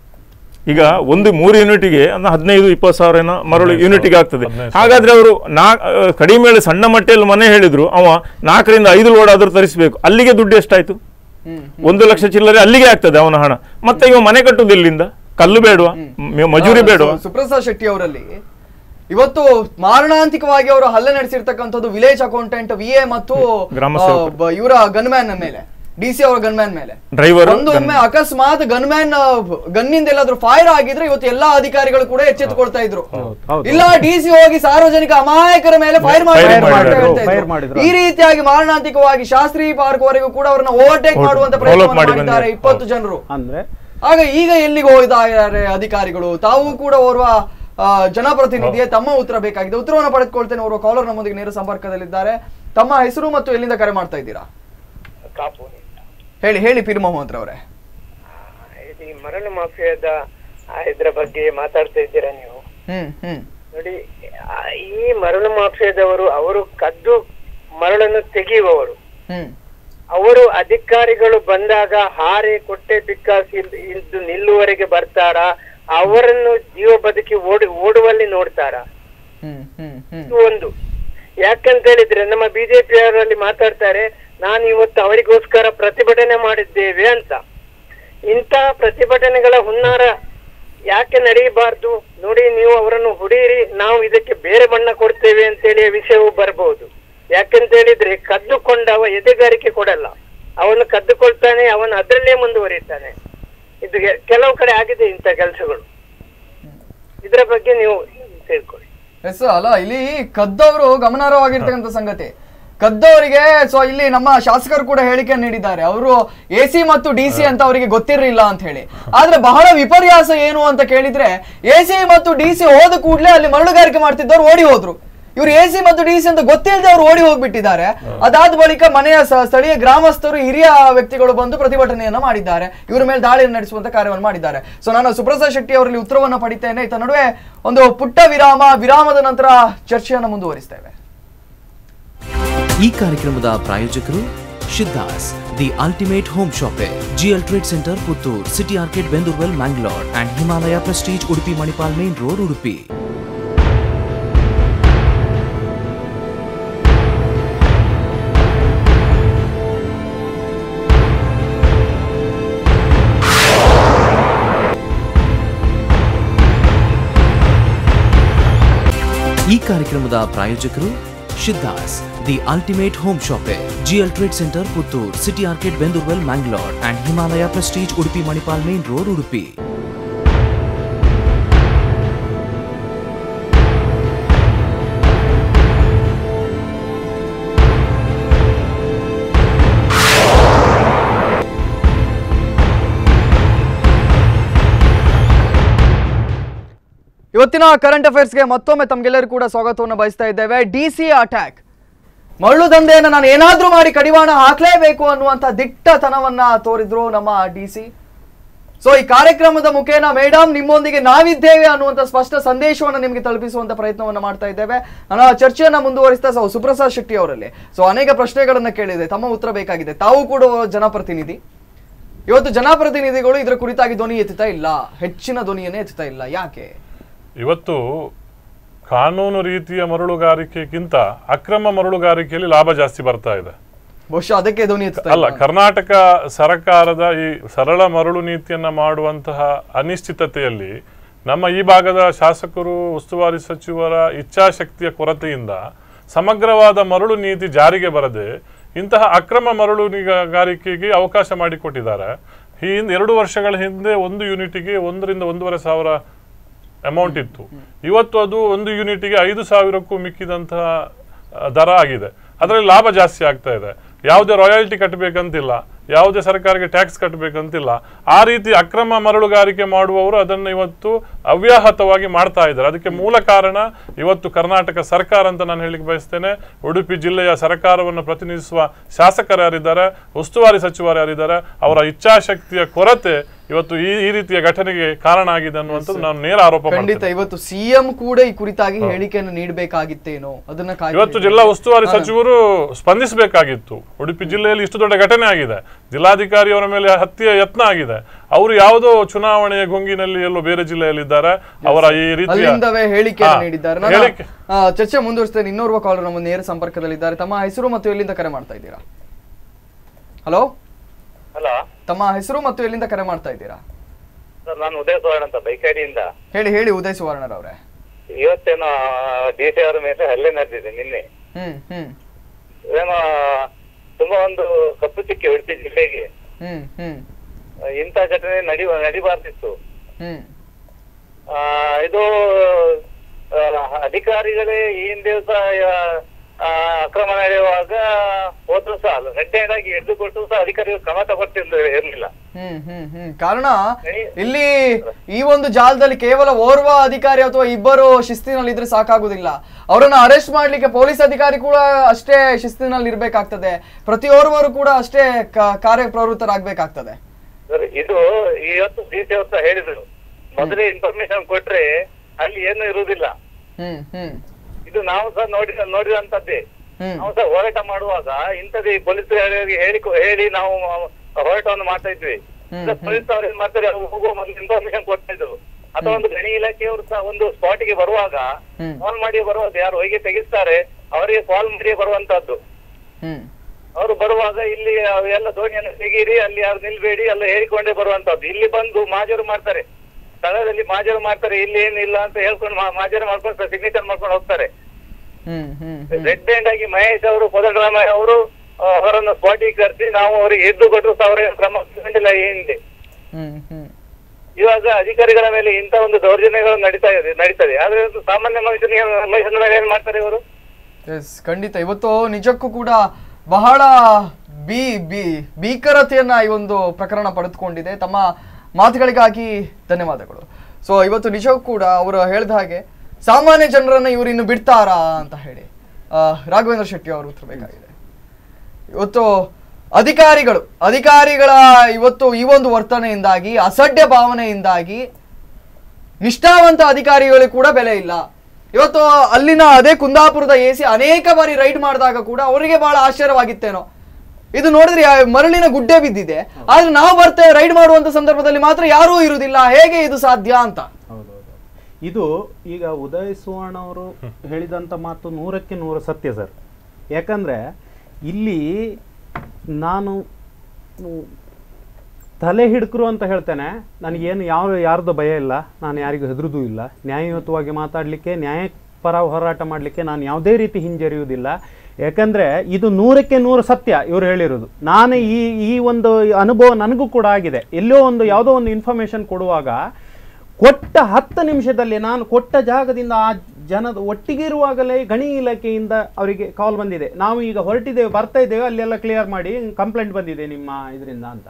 ಈಗ ಒಂದು ಮೂರು ಯೂನಿಟ್ಗೆ ಅಂದ್ರೆ ಹದಿನೈದು ಇಪ್ಪತ್ತು ಸಾವಿರ ಏನೋ ಮರಳು ಯೂನಿಟ್ಗೆ ಆಗ್ತದೆ ಹದಿನೈದು ಹಾಗಾದ್ರೆ ಅವರು ನಾ ಆ, ಕಡಿಮೆ ಹೇಳಿ ಸಣ್ಣ ಮಟ್ಟದಲ್ಲಿ ಮನೆ ಹೇಳಿದ್ರು ಅವ ನಾಲ್ಕರಿಂದ ಐದು ಲೋಡ್ ಆದ್ರೂ ತರಿಸಬೇಕು ಅಲ್ಲಿಗೆ ದುಡ್ಡು ಎಷ್ಟಾಯ್ತು ಒಂದು ಲಕ್ಷ ಚಿಲ್ಲರೆ ಅಲ್ಲಿಗೆ ಆಗ್ತದೆ ಅವನ ಹಣ ಮತ್ತೆ ಇವ ಮನೆ ಕಟ್ಟುದು ಎಲ್ಲಿಂದ ಕಲ್ಲು ಬೇಡವಾ ಮ- ಮಜೂರಿ ಬೇಡವಾ ಸು- ಸುಪ್ರಸಾದ್ ಶೆಟ್ಟಿ ಅವರಲ್ಲಿ ಇವತ್ತು ಮಾರಣಾಂತಿಕವಾಗಿ ಅವರು ಹಲ್ಲೆ ನಡೆಸಿರ್ತಕ್ಕಂಥದ್ದು ವಿಲೇಜ್ ಅಕೌಂಟೆಂಟ್ ವಿ ಎ ಮತ್ತು ಗ್ರಾಮ ಆ, ಸೇವಕರು. ಬ- ಇವರ ಗನ್ಮ್ಯಾನ್ ಮೇಲೆ ಡಿ ಸಿ ಅವರ ಗನ್ಮ್ಯಾನ್ ಮೇಲೆ ಡ್ರೈವರ್ ಒಂದು ಒಮ್ಮೆ ಅಕಸ್ಮಾತ್ ಗನ್ಮ್ಯಾನ್ ಗನ್ನಿಂದ ಎಲ್ಲಾದ್ರೂ ಫೈರ್ ಆಗಿದ್ರೆ ಇವತ್ತು ಎಲ್ಲಾ ಅಧಿಕಾರಿಗಳು ಕೂಡ ಎಚ್ಚೆತ್ತುಕೊಳ್ತಾ ಇದ್ರು ಹೌದು. ಇಲ್ಲ ಡಿ ಸಿ ಹೋಗಿ ಸಾರ್ವಜನಿಕ ಅಮಾಯಕರ ಮೇಲೆ ಫೈರ್ ಮಾಡಿ Fire ಅಂತ ಮಾಡಿದ್ರು, ಹೇಳ್ತಾ fire ಇದ್ರು. ಮಾಡಿದ್ರು. ಈ ರೀತಿಯಾಗಿ ಮಾರಣಾಂತಿಕವಾಗಿ ಶಾಸ್ತ್ರಿ ಪಾರ್ಕ್ ವರೆಗೂ ಕೂಡ ಅವರನ್ನ ಓವರ್ಟೇಕ್ Over- ಮಾಡುವಂತ follow up ಪ್ರಯತ್ನ ಮಾಡಿ ಮಾಡಿದ್ದಾರೆ ಬಂದಿದ್ದಾರೆ. ಇಪ್ಪತ್ತು ಜನರು ಅಂದ್ರೆ ಆಗ ಈಗ ಎಲ್ಲಿಗೆ ಹೋಗ್ತಾ ಇದ್ದಾರೆ ಅಧಿಕಾರಿಗಳು ತಾವು ಕೂಡ ಓರ್ವ ಆ, ಜನಪ್ರತಿನಿಧಿಯೇ ತಮ್ಮ ಉತ್ತರ ಬೇಕಾಗಿದೆ ಉತ್ತರವನ್ನು ಪಡೆದುಕೊಳ್ತೇನೆ ಓರ್ವ ಕಾಲರ್ ನಮ್ಮೊಂದಿಗೆ ನೇರ ಸಂಪರ್ಕದಲ್ಲಿದ್ದಾರೆ ತಮ್ಮ ಹೆಸರು ಮತ್ತು ಎಲ್ಲಿಂದ ಕರೆ ಮಾಡ್ತಾ ಇದ್ದೀರಾ ಕಾಪು ಹೇಳಿ ಹೇಳಿ ಪೀರ್ ಮೊಹಮ್ಮದ್ ಅವರೇ ಇದು ಈ ಮರಳು ಮಾಫಿಯಾದ ಆ, ಇದ್ರ ಬಗ್ಗೆ ಮಾತಾಡ್ತಾ ಇದ್ದೀರಾ ನೀವು ಹ್ಮ್ ಹ್ಮ್ ನೋಡಿ ಆ, ಈ ಮರಳು ಮಾಫಿಯಾದವರು ಅವರು ಕದ್ದು ಮರಳನ್ನು ತೆಗೆಯುವವರು ಹ್ಮ್ ಅವರು ಅಧಿಕಾರಿಗಳು ಬಂದಾಗ ಹಾರೆ ಕೊಟ್ಟೆ ಬಿಕ್ಕಾಸಿ ಇಲ್ದ್- ಇಲ್ದು ನಿಲ್ಲುವರೆಗೆ ಬರ್ತಾರಾ ಅವರನ್ನು ಜೀವ ಬದುಕಿ ಓಡಿ ಓಡುವಲ್ಲಿ ನೋಡ್ತಾರಾ ಹ್ಮ್ ಹ್ಮ್ ಹ್ಮ್ ಇದು ಒಂದು ಯಾಕಂತ ಹೇಳಿದ್ರೆ ನಮ್ಮ ಬಿಜೆಪಿಯವರಲ್ಲಿ ಮಾತಾಡ್ತಾರೆ ನಾನು ಇವತ್ತು ಅವರಿಗೋಸ್ಕರ ಪ್ರತಿಭಟನೆ ಮಾಡಿದ್ದೇವೆ ಅಂತ ಇಂತಹ ಪ್ರತಿಭಟನೆಗಳ ಹುನ್ನಾರ ಯಾಕೆ ನಡೆಯಬಾರ್ದು ನೋಡಿ ನೀವು ಅವರನ್ನು ಹೊಡೆಯಿರಿ ನಾವು ಇದಕ್ಕೆ ಬೇರೆ ಬಣ್ಣ ಕೊಡ್ತೇವೆ ಅಂತೇಳಿ ವಿಷಯವು ಬರಬಹುದು ಯಾಕಂತ ಹೇಳಿದ್ರೆ ಕದ್ದುಕೊಂಡವ ಎದೆಗಾರಿಕೆ ಕೊಡಲ್ಲ ಅವನು ಕದ್ದುಕೊಳ್ತಾನೆ ಅವನು ಅದರಲ್ಲೇ ಮುಂದುವರಿತಾನೆ ಇದು ಎ- ಕೆಲವು ಕಡೆ ಆಗಿದೆ ಇಂಥ ಕೆಲಸಗಳು ಇದರ ಬಗ್ಗೆ ನೀವು ತಿಳ್ಕೊಳ್ಳಿ ಎಸ್ ಅಲ್ಲ ಇಲ್ಲಿ ಕದ್ದವರು ಗಮನಾರ್ಹವಾಗಿರ್ತಕ್ಕಂಥ ಸಂಗತಿ ಕದ್ದವರಿಗೆ ಸೊ ಇಲ್ಲಿ ನಮ್ಮ ಶಾಸಕರು ಕೂಡ ಹೇಳಿಕೆ ನೀಡಿದ್ದಾರೆ ಅವರು ಎ ಸಿ ಮತ್ತು ಡಿ ಸಿ ಅಂತ ಅವರಿಗೆ ಗೊತ್ತಿರಲಿಲ್ಲ ಅಂತ ಹೇಳಿ ಆದ್ರೆ ಬಹಳ ವಿಪರ್ಯಾಸ ಏನು ಅಂತ ಕೇಳಿದ್ರೆ ಎ ಸಿ ಮತ್ತು ಡಿ ಸಿ ಹೋದ ಕೂಡಲೇ ಅಲ್ಲಿ ಮರಳುಗಾರಿಕೆ ಮಾಡ್ತಿದ್ದವ್ರು ಓಡಿ ಹೋದ್ರು ಇವ್ರು ಎ ಸಿ ಮತ್ತು ಡಿ ಸಿ ಅಂತ ಗೊತ್ತಿಲ್ಲದೆ ಅವ್ರು ಓಡಿ ಹೋಗ್ಬಿಟ್ಟಿದ್ದಾರೆ ಅದಾದ ಬಳಿಕ ಮನೆಯ ಸ- ಸ್ಥಳೀಯ ಗ್ರಾಮಸ್ಥರು ಹಿರಿಯ ವ್ಯಕ್ತಿಗಳು ಬಂದು ಪ್ರತಿಭಟನೆಯನ್ನ ಮಾಡಿದ್ದಾರೆ ಇವರ ಮೇಲೆ ದಾಳಿಯನ್ನು ನಡೆಸುವಂತ ಕಾರ್ಯವನ್ನು ಮಾಡಿದ್ದಾರೆ ಸೊ ನಾನು ಸುಪ್ರಸಾದ್ ಶೆಟ್ಟಿ ಅವರಲ್ಲಿ ಉತ್ತರವನ್ನು ಪಡಿತೇನೆ ಇತ್ತ ನಡುವೆ ಒಂದು ಪುಟ್ಟ ವಿರಾಮ ವಿರಾಮದ ನಂತರ ಚರ್ಚೆಯನ್ನು ಮುಂದುವರಿಸ್ತೇವೆ ಈ ಕಾರ್ಯಕ್ರಮದ ಪ್ರಾಯೋಜಕರು ಶಿದ್ದಾಸ್ the ultimate home shopping GL trade centre Puttur city ಆರ್ಕೆಟ್ ಬೆಂದೂರ್ವೆಲ್ Mangalore and Himalaya prestige Udupi Manipal main road Udupi ಈ ಕಾರ್ಯಕ್ರಮದ ಪ್ರಾಯೋಜಕರು ಶಿದ್ದಾಸ್ the ultimate home shopping GL trade centre Puttur city ಆರ್ಕೆಟ್ ಬೆಂದೂರ್ವೆಲ್ Mangalore and Himalaya prestige Udupi Manipal main road Udupi ಇವತ್ತಿನ ಕರೆಂಟ್ ಅಫೇರ್ಸ್ಗೆ ಮತ್ತೊಮ್ಮೆ ತಮ್ಗೆಲ್ಲರೂ ಕೂಡ ಸ್ವಾಗತವನ್ನು ಬಯಸ್ತಾ ಇದ್ದೇವೆ ಡಿ ಸಿ ಅಟ್ಯಾಕ್ ಮರಳು ದಂಧೆಯನ್ನು ನಾನು ಏನಾದ್ರೂ ಮಾಡಿ ಕಡಿವಾಣ ಹಾಕ್ಲೇಬೇಕು ಅನ್ನುವಂಥ ದಿಟ್ಟತನವನ್ನ ತೋರಿದ್ರು ನಮ್ಮ ಡಿ ಸಿ ಸೊ ಈ ಕಾರ್ಯಕ್ರಮದ ಮುಖೇನ ಮೇಡಮ್ ನಿಮ್ಮೊಂದಿಗೆ ನಾವಿದ್ದೇವೆ ಅನ್ನುವಂಥ ಸ್ಪಷ್ಟ ಸಂದೇಶವನ್ನು ನಿಮಗೆ ತಲುಪಿಸುವಂತ ಪ್ರಯತ್ನವನ್ನ ಮಾಡ್ತಾ ಇದ್ದೇವೆ ನಾನು ಆ ಚರ್ಚೆಯನ್ನ ಮುಂದುವರಿಸ್ತಾ ಸೊ ಸುಪ್ರಸಾದ್ ಶೆಟ್ಟಿ ಅವರಲ್ಲಿ ಸೊ ಅನೇಕ ಪ್ರಶ್ನೆಗಳನ್ನ ಕೇಳಿದೆ ತಮ್ಮ ಉತ್ತರ ಬೇಕಾಗಿದೆ ತಾವು ಕೂಡ ಜನಪ್ರತಿನಿಧಿ ಇವತ್ತು ಜನಪ್ರತಿನಿಧಿಗಳು ಇದರ ಕುರಿತಾಗಿ ಧ್ವನಿ ಎತ್ತುತ್ತಾ ಇಲ್ಲ ಹೆಚ್ಚಿನ ಧ್ವನಿಯನ್ನೇ ಎತ್ತುತ್ತಾ ಇಲ್ಲ ಯಾಕೆ ಇವತ್ತು ಕಾನೂನು ರೀತಿಯ ಮರಳುಗಾರಿಕೆಗಿಂತ ಅಕ್ರಮ ಮರಳುಗಾರಿಕೆಯಲ್ಲಿ ಲಾಭ ಜಾಸ್ತಿ ಬರ್ತಾ ಇದೆ ಬಹುಶಃ ಅದಕ್ಕೆ ಧ್ವನಿ ಎತ್ತುತ್ತಾ ಅಲ್ಲ ಇಲ್ಲ. ಕರ್ನಾಟಕ ಸರ್ಕಾರದ ಈ ಸರಳ ಮರಳು ನೀತಿಯನ್ನ ಮಾಡುವಂತಹ ಅನಿಶ್ಚಿತತೆಯಲ್ಲಿ ನಮ್ಮ ಈ ಭಾಗದ ಶಾಸಕರು ಉಸ್ತುವಾರಿ ಸಚಿವರ ಇಚ್ಛಾಶಕ್ತಿಯ ಕೊರತೆಯಿಂದ ಸಮಗ್ರವಾದ ಮರಳು ನೀತಿ ಜಾರಿಗೆ ಬರದೆ ಇಂತಹ ಅಕ್ರಮ ಮರಳು ನೀಗಾರಿಕೆಗೆ ಅವಕಾಶ ಮಾಡಿಕೊಟ್ಟಿದ್ದಾರೆ ಈ ಹಿಂದೆ ಎರಡು ವರ್ಷಗಳ ಹಿಂದೆ ಒಂದು ಯೂನಿಟಿಗೆ ಒಂದರಿಂದ ಒಂದೂವರೆ ಸಾವಿರ ಅಮೌಂಟ್ ಇತ್ತು ಇವತ್ತು ಅದು ಒಂದು ಯೂನಿಟಿಗೆ ಐದು ಸಾವಿರಕ್ಕೂ ಮಿಕ್ಕಿದಂತಹ ಆ, ದರ ಆಗಿದೆ ಅದರಲ್ಲಿ ಲಾಭ ಜಾಸ್ತಿ ಆಗ್ತಾ ಇದೆ ಯಾವುದೇ ರಾಯಲ್ಟಿ ಕಟ್ಟಬೇಕಂತಿಲ್ಲ ಯಾವುದೇ ಸರ್ಕಾರಕ್ಕೆ ಟ್ಯಾಕ್ಸ್ ಕಟ್ಟಬೇಕಂತಿಲ್ಲ ಆ ರೀತಿ ಅಕ್ರಮ ಮರಳುಗಾರಿಕೆ ಮಾಡುವವರು ಅದನ್ನು ಇವತ್ತು ಅವ್ಯಾಹತವಾಗಿ ಮಾಡ್ತಾ ಇದ್ದಾರೆ ಅದಕ್ಕೆ ಮೂಲ ಕಾರಣ ಇವತ್ತು ಕರ್ನಾಟಕ ಸರ್ಕಾರ ಅಂತ ನಾನು ಹೇಳಿಕ್ಕೆ ಬಯಸ್ತೇನೆ ಉಡುಪಿ ಜಿಲ್ಲೆಯ ಸರ್ಕಾರವನ್ನು ಪ್ರತಿನಿಧಿಸುವ ಶಾಸಕರು ಯಾರಿದ್ದಾರೆ ಉಸ್ತುವಾರಿ ಸಚಿವರು ಯಾರಿದ್ದಾರೆ ಅವರ ಇಚ್ಛಾಶಕ್ತಿಯ ಕೊರತೆ ಇವತ್ತು ಈ ಈ ರೀತಿಯ ಘಟನೆಗೆ ಕಾರಣ ಆಗಿದೆ ಅನ್ನುವಂಥದ್ದು ನಾನು ನೇರ ಆರೋಪ ಖಂಡಿತ ಮಾಡ್ತೇನೆ ಇವತ್ತು ಸಿಎಂ ಕೂಡ ಈ ಕುರಿತಾಗಿ ಹೇಳಿಕೆಯನ್ನು ನೀಡಬೇಕಾಗಿತ್ತೇನೋ ಅದನ್ನ ಕಾಯ್ತಾ ಇವತ್ತು ಇದ್ದೀವಿ. ಜಿಲ್ಲಾ ಉಸ್ತುವಾರಿ ಹಾ. ಸಚಿವರು ಸ್ಪಂದಿಸಬೇಕಾಗಿತ್ತು ಉಡುಪಿ ಜಿಲ್ಲೆಯಲ್ಲಿ ಇಷ್ಟು ದೊಡ್ಡ ಘಟನೆ ಆಗಿದೆ ಜಿಲ್ಲಾಧಿಕಾರಿ ಅವರ ಮೇಲೆ ಹತ್ಯೆ ಯತ್ನ ಆಗಿದೆ ಅವರು ಯಾವುದೋ ಚುನಾವಣೆಯ ಗುಂಗಿನಲ್ಲಿ ಎಲ್ಲೋ ಬೇರೆ ಜಿಲ್ಲೆಯಲ್ಲಿದ್ದಾರೆ ಅವರ ಈ ರೀತಿಯ ಅಲ್ಲಿಂದವೇ ಹೇಳಿಕೆಯನ್ನು ಹಾ, ನೀಡಿದ್ದಾರೆ ನಾನು, ಹೇಳಿಕೆ ಆ, ಚರ್ಚೆ ಮುಂದುವರಿಸ್ತೇನೆ ಇನ್ನೋರ್ವ ಕಾಲರ್ ನಮ್ಮ ನೇರ ಸಂಪರ್ಕದಲ್ಲಿದ್ದಾರೆ ತಮ್ಮ ಹೆಸರು ಮತ್ತು ಎಲ್ಲಿಂದ ಕರೆ ಮಾಡ್ತಾ ಇದ್ದೀರಾ ಹಲೋ ಹಲೋ ತಮ್ಮ ಹೆಸರು ಮತ್ತು ಎಲ್ಲಿಂದ ಕರೆ ಮಾಡ್ತಾ ಇದ್ದೀರಾ ಸರ್ ನಾನು ಉದಯ ಸುವರ್ಣ ಅಂತ ಬೈಕೇರಿಯಿಂದ ಹೇಳಿ ಹೇಳಿ ಉದಯ್ ಸುವರ್ಣರವ್ರೆ ಇವತ್ತೇನೋ ಡಿ ಸಿ ಅವರ ಮೇಲೆ ಹಲ್ಲೆ ನಡೆದಿದೆ ನಿನ್ನೆ ಹ್ಮ್ ಹ್ಮ್ ಏನೋ ತುಂಬಾ ಒಂದು ಕಪ್ಪು ಚುಕ್ಕಿ ಉಡುಪಿ ಜಿಲ್ಲೆಗೆ ಹ್ಮ್ ಹ್ಮ್ ಇಂಥ ಘಟನೆ ನಡಿ ನಡಿಬಾರ್ದಿತ್ತು ಹ್ಮ್ ಆ, ಇದು ಆ, ಅಧಿಕಾರಿಗಳೇ ಈ ದಿವಸ ಅಕ್ರಮ ನಡೆಯುವಾಗ ಹೋದ್ರು ಸಹ ರೆಡ್ ಹ್ಯಾಂಡ್ ಆಗಿ ಹಿಡಿದು ಕೊಟ್ಟು ಸಹ ಅಧಿಕಾರಿಗಳು ಕ್ರಮ ತಗೊಳ್ತಿರ್ಲಿಲ್ಲ ಇರ್ಲಿಲ್ಲ ಹ್ಮ್ ಹ್ಮ್ ಹ್ಮ್ ಕಾರಣ ಇಲ್ಲಿ ಈ ಒಂದು ಜಾಲದಲ್ಲಿ ಕೇವಲ ಓರ್ವ ಅಧಿಕಾರಿ ಅಥವಾ ಇಬ್ಬರು ಶಿಸ್ತಿನಲ್ಲಿ ಇದ್ರೆ ಸಾಕಾಗುದಿಲ್ಲ ಅವರನ್ನ ಅರೆಸ್ಟ್ ಮಾಡ್ಲಿಕ್ಕೆ ಪೊಲೀಸ್ ಅಧಿಕಾರಿ ಕೂಡ ಅಷ್ಟೇ ಶಿಸ್ತಿನಲ್ಲಿ ಇರ್ಬೇಕಾಗ್ತದೆ ಪ್ರತಿಯೋರ್ವರು ಕೂಡ ಅಷ್ಟೇ ಕ- ಕಾರ್ಯಪ್ರವೃತ್ತರಾಗ್ಬೇಕಾಗ್ತದೆ ಸರ್ ಇದು ಇವತ್ತು ಡಿ ಸಿ ಅವ್ರು ಸಹ ಹೇಳಿದ್ರು ಮೊದಲೇ ಇನ್ಫಾರ್ಮೇಶನ್ ಕೊಟ್ರೆ ಅಲ್ಲಿ ಏನು ಇರುವುದಿಲ್ಲ ಹ್ಮ್ ಹ್ಮ್ ಇದು ನಾವು ಸಹ ನೋಡಿ ನೋಡಿದಂತದ್ದೇ ಹ್ಮ್ ನಾವು ಸಹ ಹೋರಾಟ ಮಾಡುವಾಗ ಇಂಥದ್ದೇ ಪೊಲೀಸ್ ಹೇಳಿ ಹೇಳಿ ನಾವು ಹೋರಾಟವನ್ನು ಮಾಡ್ತಾ ಇದ್ವಿ ಈಗ ಪೊಲೀಸ್ ಅವ್ರು ಏನ್ ಮಾಡ್ತಾರೆ ಅವ್ರು ಹೋಗುವ ಮೊದಲು ಇನ್ಫಾರ್ಮೇಶನ್ ಕೊಡ್ತಾ ಇದ್ರು ಅಥವಾ ಒಂದು ಗಣಿ ಇಲಾಖೆಯವರು ಸಹ ಒಂದು ಸ್ಪಾಟ್ ಗೆ ಬರುವಾಗ ಹ್ಮ್. ಕಾಲ್ ಮಾಡಿ ಬರುವಾಗ ಯಾರು ಹೊಯ್ಗೆ ತೆಗಿಸ್ತಾರೆ ಅವರಿಗೆ ಕಾಲ್ ಮಾಡಿ ಬರುವಂತದ್ದು ಹ್ಮ್ ಅವರು ಬರುವಾಗ ಇಲ್ಲಿ ಎಲ್ಲ ದೋಣಿಯನ್ನು ತೆಗೀರಿ ಅಲ್ಲಿ ಯಾರು ನಿಲ್ಬೇಡಿ ಎಲ್ಲ ಹೇಳಿಕೊಂಡೇ ಬರುವಂತದ್ದು ಇಲ್ಲಿ ಬಂದು ಮಾಜರು ಮಾಡ್ತಾರೆ ಸ್ಥಳದಲ್ಲಿ ಮಾಜರು ಮಾಡ್ತಾರೆ ಇಲ್ಲಿ ಏನಿಲ್ಲ ಅಂತ ಹೇಳ್ಕೊಂಡು ಮಾ- ಮಾಜರು ಮಾಡ್ಕೊಂಡು ಸಿಗ್ನೇಚರ್ ಮಾಡ್ಕೊಂಡು ಹೋಗ್ತಾರೆ ಹ್ಮ್ ಹ್ಮ್ ರೆಡ್ ಹ್ಯಾಂಡ್ ಆಗಿ ಮಹೇಶ್ ಅವರು ಕೋದಂಡರಾಮಯ್ಯ ಅವರು ಆ, ಅವರನ್ನು ಸ್ಪಾಟಿಗೆ ಕರೆಸಿ ನಾವು ಅವರಿಗೆ ಎದ್ದು ಕೊಟ್ಟರು ಸಹ ಅವರ ಕ್ರಮ ತಗೊಂಡಿಲ್ಲ ಈ ಹಿಂದೆ ಹ್ಮ್ ಹ್ಮ್ ಇವಾಗ ಅಧಿಕಾರಿಗಳ ಮೇಲೆ ಇಂಥ ಒಂದು ದೌರ್ಜನ್ಯಗಳು ನಡೀತಾ ಇದೆ ನಡೀತದೆ ಆದ್ರೆ ಒಂದು ಸಾಮಾನ್ಯ ಮನುಷ್ಯನಿಗೆ ಮನುಷ್ಯನ ಮೇಲೆ ಏನ್ ಮಾಡ್ತಾರೆ ಇವರು ಎಸ್ ಖಂಡಿತ ಇವತ್ತು ನಿಜಕ್ಕೂ ಕೂಡ ಬಹಳ ಬಿ ಬಿ ಭೀಕರತೆಯನ್ನ ಈ ಒಂದು ಪ್ರಕರಣ ಪಡೆದುಕೊಂಡಿದೆ ತಮ್ಮ ಮಾತುಗಳಿಗಾಗಿ ಧನ್ಯವಾದಗಳು ಸೊ ಇವತ್ತು ನಿಜಕ್ಕೂ ಕೂಡ ಅವರು ಹೇಳಿದ ಹಾಗೆ ಸಾಮಾನ್ಯ ಜನರನ್ನ ಇವರು ಇನ್ನು ಬಿಡ್ತಾರಾ ಅಂತ ಹೇಳಿ ಆ, ರಾಘವೇಂದ್ರ ಶೆಟ್ಟಿ ಅವರು ಉತ್ತರ ಬೇಕಾಗಿದೆ ಇವತ್ತು ಅಧಿಕಾರಿಗಳು ಅಧಿಕಾರಿಗಳ ಇವತ್ತು ಈ ಒಂದು ವರ್ತನೆಯಿಂದಾಗಿ ಅಸಡ್ಡೆ ಭಾವನೆಯಿಂದಾಗಿ ನಿಷ್ಠಾವಂತ ಅಧಿಕಾರಿಗಳಿಗೆ ಕೂಡ ಬೆಲೆ ಇಲ್ಲ ಇವತ್ತು ಅಲ್ಲಿನ ಅದೇ ಕುಂದಾಪುರದ ಎ ಸಿ ಅನೇಕ ಬಾರಿ ರೈಡ್ ಮಾಡಿದಾಗ ಕೂಡ ಅವರಿಗೆ ಬಹಳ ಆಶ್ಚರ್ಯವಾಗಿತ್ತೇನೋ ಇದು ನೋಡಿದ್ರೆ ಯಾ- ಮರಳಿನ ಗುಡ್ಡೆ ಬಿದ್ದಿದೆ ಆದ್ರೆ ನಾವು ಬರ್ತೇವೆ ರೈಡ್ ಮಾಡುವಂತ ಸಂದರ್ಭದಲ್ಲಿ ಮಾತ್ರ ಯಾರೂ ಇರುವುದಿಲ್ಲ ಹೇಗೆ ಇದು ಸಾಧ್ಯ ಅಂತ ಹೌದೌದು ಇದು ಈಗ ಉದಯ್ ಸುವರ್ಣ ಅವರು ಹೇಳಿದಂಥ ಮಾತು ನೂರಕ್ಕೆ ನೂರು ಸತ್ಯ ಸರ್ ಯಾಕಂದರೆ ಇಲ್ಲಿ ನಾನು ಉ- ತಲೆ ಹಿಡ್ಕರು ಅಂತ ಹೇಳ್ತೇನೆ ನನಗೇನು ಯಾವ ಯಾರ್ದು ಭಯ ಇಲ್ಲ ನಾನು ಯಾರಿಗೂ ಹೆದರುದೂ ಇಲ್ಲ ನ್ಯಾಯಯುತವಾಗಿ ಮಾತಾಡಲಿಕ್ಕೆ ನ್ಯಾಯಪರ ಹೋರಾಟ ಮಾಡಲಿಕ್ಕೆ ನಾನು ಯಾವುದೇ ರೀತಿ ಹಿಂಜರಿಯುವುದಿಲ್ಲ ಯಾಕಂದರೆ ಇದು ನೂರಕ್ಕೆ ನೂರು ಸತ್ಯ ಇವರು ಹೇಳಿರೋದು ನಾನು ಈ ಈ ಒಂದು ಅನುಭವ ನನಗೂ ಕೂಡ ಆಗಿದೆ ಎಲ್ಲೋ ಒಂದು ಯಾವುದೋ ಒಂದು ಇನ್ಫಾರ್ಮೇಷನ್ ಕೊಡುವಾಗ ಕೊಟ್ಟ ಹತ್ತು ನಿಮಿಷದಲ್ಲಿ ನಾನು ಕೊಟ್ಟ ಜಾಗದಿಂದ ಆ ಜನದ ಒಟ್ಟಿಗೆ ಇರುವಾಗಲೇ ಗಣಿ ಇಲಾಖೆಯಿಂದ ಅವರಿಗೆ ಕಾಲ್ ಬಂದಿದೆ ನಾವು ಈಗ ಹೊರಟಿದ್ದೇವೆ ಬರ್ತಾ ಇದ್ದೇವೆ ಅಲ್ಲೆಲ್ಲ ಕ್ಲಿಯರ್ ಮಾಡಿ ಕಂಪ್ಲೇಂಟ್ ಬಂದಿದೆ ನಿಮ್ಮ ಇದರಿಂದ ಅಂತ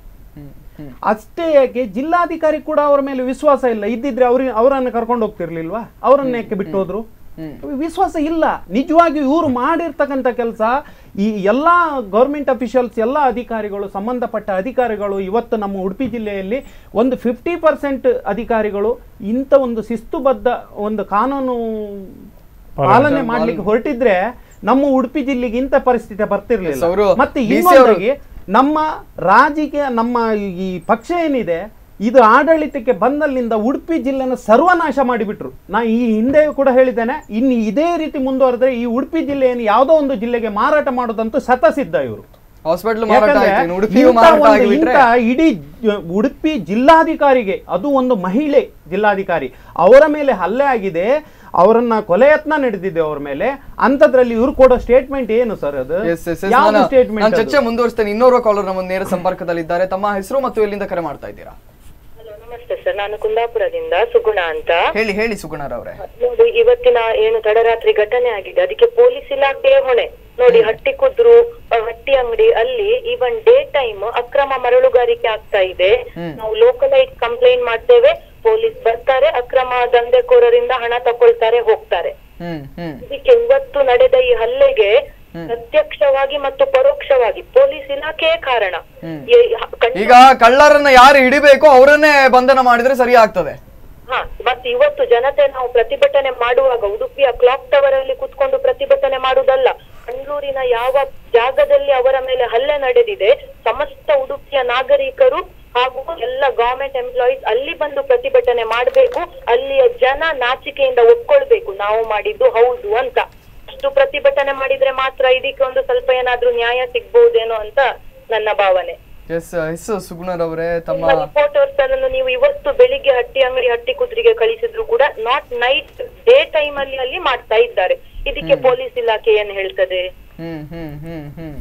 ಅಷ್ಟೇ ಯಾಕೆ ಜಿಲ್ಲಾಧಿಕಾರಿ ಕೂಡ ಅವರ ಮೇಲೆ ವಿಶ್ವಾಸ ಇಲ್ಲ ಇದ್ದಿದ್ರೆ ಅವ್ರಿಗೆ ಅವರನ್ನು ಕರ್ಕೊಂಡು ಹೋಗ್ತಿರ್ಲಿಲ್ವಾ ಅವರನ್ನ ಯಾಕೆ ಬಿಟ್ಟು ಹೋದ್ರು ವಿಶ್ವಾಸ ಇಲ್ಲ ನಿಜವಾಗಿ ಇವರು ಮಾಡಿರ್ತಕ್ಕಂಥ ಕೆಲಸ ಈ ಎಲ್ಲ ಗೌರ್ಮೆಂಟ್ ಅಫಿಷಿಯಲ್ಸ್ ಎಲ್ಲ ಅಧಿಕಾರಿಗಳು ಸಂಬಂಧಪಟ್ಟ ಅಧಿಕಾರಿಗಳು ಇವತ್ತು ನಮ್ಮ ಉಡುಪಿ ಜಿಲ್ಲೆಯಲ್ಲಿ ಒಂದು ಫಿಫ್ಟಿ ಪರ್ಸೆಂಟ್ ಅಧಿಕಾರಿಗಳು ಇಂಥ ಒಂದು ಶಿಸ್ತುಬದ್ಧ ಒಂದು ಕಾನೂನು ಪಾಲನೆ ಮಾಡ್ಲಿಕ್ಕೆ ಹೊರಟಿದ್ರೆ ನಮ್ಮ ಉಡುಪಿ ಜಿಲ್ಲೆಗೆ ಇಂಥ ಪರಿಸ್ಥಿತಿ Yes, ಬರ್ತಿರ್ಲಿಲ್ಲ ಅವರು ಮತ್ತೆ DC ಅವರು- ಇನ್ನೊಂದಾಗಿ ನಮ್ಮ ರಾಜಕೀಯ ನಮ್ಮ ಈ ಪಕ್ಷ ಏನಿದೆ ಇದು ಆಡಳಿತಕ್ಕೆ ಬಂದಲ್ಲಿಂದ ಉಡುಪಿ ಜಿಲ್ಲೆನ ಸರ್ವನಾಶ ಮಾಡಿಬಿಟ್ರು ನಾ ಈ ಹಿಂದೆ ಕೂಡ ಹೇಳಿದ್ದೇನೆ ಇನ್ನು ಇದೇ ರೀತಿ ಮುಂದುವರೆದ್ರೆ ಈ ಉಡುಪಿ ಜಿಲ್ಲೆಯನ್ನು ಯಾವುದೋ ಒಂದು ಜಿಲ್ಲೆಗೆ ಮಾರಾಟ ಮಾಡೋದಂತೂ ಶತಸಿದ್ಧ ಇವರು ಹಾಸ್ಪಿಟಲ್ ಮಾರಾಟ ಯಾಕಂದ್ರೆ ಆಯ್ತು ಇನ್ನು ಉಡುಪಿಯೂ ಇಂಥ ಮಾರಾಟ ಒಂದು- ಆಗಿಬಿಟ್ರೆ ಇಂಥ ಇಡೀ ಜ- ಉಡುಪಿ ಜಿಲ್ಲಾಧಿಕಾರಿಗೆ ಅದು ಒಂದು ಮಹಿಳೆ ಜಿಲ್ಲಾಧಿಕಾರಿ ಅವರ ಮೇಲೆ ಹಲ್ಲೆ ಆಗಿದೆ ಅವರನ್ನ ಕೊಲೆ ಯತ್ನ ನಡೆದಿದೆ ಅವ್ರ ಮೇಲೆ ಅಂತದ್ರಲ್ಲಿ ಇವ್ರು ಕೊಡೋ ಸ್ಟೇಟ್ಮೆಂಟ್ ಏನು ಸರ್ ಅದು ಎಸ್ ಎಸ್ ಎಸ್ ಯಾವ್ದು ನಾನು statement ನಾನು ಅದು? ಚರ್ಚೆ ಮುಂದುವರಿಸ್ತೇನೆ ಇನ್ನೋರ್ವ ಕಾಲರ್ ನಮ್ಮ ನೇರ ಸಂಪರ್ಕದಲ್ಲಿದ್ದಾರೆ ತಮ್ಮ ಹೆಸರು ಮತ್ತು ಎಲ್ಲಿಂದ ಕರೆ ಮಾಡ್ತಾ ಇದ್ದೀರಾ ನಮಸ್ತೆ ಸರ್ ನಾನು ಕುಂದಾಪುರದಿಂದ ಸುಗುಣ ಅಂತ ಹೇಳಿ ಹೇಳಿ ಸುಗುಣರವ್ರೆ ನೋಡಿ ಇವತ್ತಿನ ಏನು ತಡರಾತ್ರಿ ಘಟನೆ ಆಗಿದೆ ಅದಕ್ಕೆ ಪೊಲೀಸ್ ಇಲಾಖೆಯ ಹೊಣೆ ನೋಡಿ ಹಟ್ಟಿ ಕುದ್ರು ಅಹ್, ಹಟ್ಟಿ ಅಂಗಡಿ ಅಲ್ಲಿ ಈವನ್ ಡೇ ಟೈಮ್ ಅಕ್ರಮ ಮರಳುಗಾರಿಕೆ ಆಗ್ತಾ ಇದೆ ನಾವು ಲೋಕಲೈಟ್ ಕಂಪ್ಲೇಂಟ್ ಮಾಡ್ತೇವೆ ಪೊಲೀಸ್ ಬರ್ತಾರೆ ಅಕ್ರಮ ದಂಧೆಕೋರರಿಂದ ಹಣ ತಕೊಳ್ತಾರೆ ಹೋಗ್ತಾರೆ ಹ್ಮ್ ಹ್ಮ್ ಇದಕ್ಕೆ ಇವತ್ತು ನಡೆದ ಈ ಹಲ್ಲೆಗೆ ಪ್ರತ್ಯಕ್ಷವಾಗಿ ಮತ್ತು ಪರೋಕ್ಷವಾಗಿ ಪೊಲೀಸ್ ಇಲಾಖೆಯೇ ಕಾರಣ ಈ ಹ- ಖಂಡಿತ- ಈಗ ಕಳ್ಳರನ್ನ ಯಾರು ಹಿಡಿಬೇಕೋ ಅವರನ್ನೇ ಬಂಧನ ಮಾಡಿದ್ರೆ ಸರಿ ಆಗ್ತದೆ ಹಾ ಮತ್ತೆ ಇವತ್ತು ಜನತೆ ನಾವು ಪ್ರತಿಭಟನೆ ಮಾಡುವಾಗ ಉಡುಪಿಯ ಕ್ಲಾಕ್ ಟವರ್ ಅಲ್ಲಿ ಕುತ್ಕೊಂಡು ಪ್ರತಿಭಟನೆ ಮಾಡುವುದಲ್ಲ ಮಂಗಳೂರಿನ ಯಾವ ಜಾಗದಲ್ಲಿ ಅವರ ಮೇಲೆ ಹಲ್ಲೆ ನಡೆದಿದೆ ಸಮಸ್ತ ಉಡುಪಿಯ ನಾಗರಿಕರು ಹಾಗೂ ಎಲ್ಲ ಗವರ್ಮೆಂಟ್ ಎಂಪ್ಲಾಯೀಸ್ ಅಲ್ಲಿ ಬಂದು ಪ್ರತಿಭಟನೆ ಮಾಡಬೇಕು ಅಲ್ಲಿಯ ಜನ ನಾಚಿಕೆಯಿಂದ ಒಪ್ಕೊಳ್ಬೇಕು ನಾವು ಮಾಡಿದ್ದು ಹೌದು ಅಂತ ಅಷ್ಟು ಪ್ರತಿಭಟನೆ ಮಾಡಿದ್ರೆ ಮಾತ್ರ ಇದಕ್ಕೆ ಒಂದು ಸ್ವಲ್ಪ ಏನಾದ್ರೂ ನ್ಯಾಯ ಸಿಗ್ಬಹುದೇನೋ ಅಂತ ನನ್ನ ಭಾವನೆ ಎಸ್ ಎಸ್ ಸುಗುಣರ್ ಅವರೇ ತಮ್ಮ ರಿಪೋರ್ಟರ್ಸ್ ಅನ್ನು ನೀವು ಇವತ್ತು ಬೆಳಿಗ್ಗೆ ಹಟ್ಟಿ ಅಂಗಡಿ ಹಟ್ಟಿ ಕುದ್ರಿಗೆ ಕಳಿಸಿದ್ರು ಕೂಡ ನಾಟ್ ನೈಟ್ ಡೇ ಟೈಮ್ ಅಲ್ಲಿ ಅಲ್ಲಿ ಮಾಡ್ತಾ ಇದ್ದಾರೆ ಇದಕ್ಕೆ ಪೊಲೀಸ್ ಇಲಾಖೆ ಏನ್ ಹೇಳ್ತದೆ ಹ್ಮ್ ಹ್ಮ್ ಹ್ಮ್ ಹ್ಮ್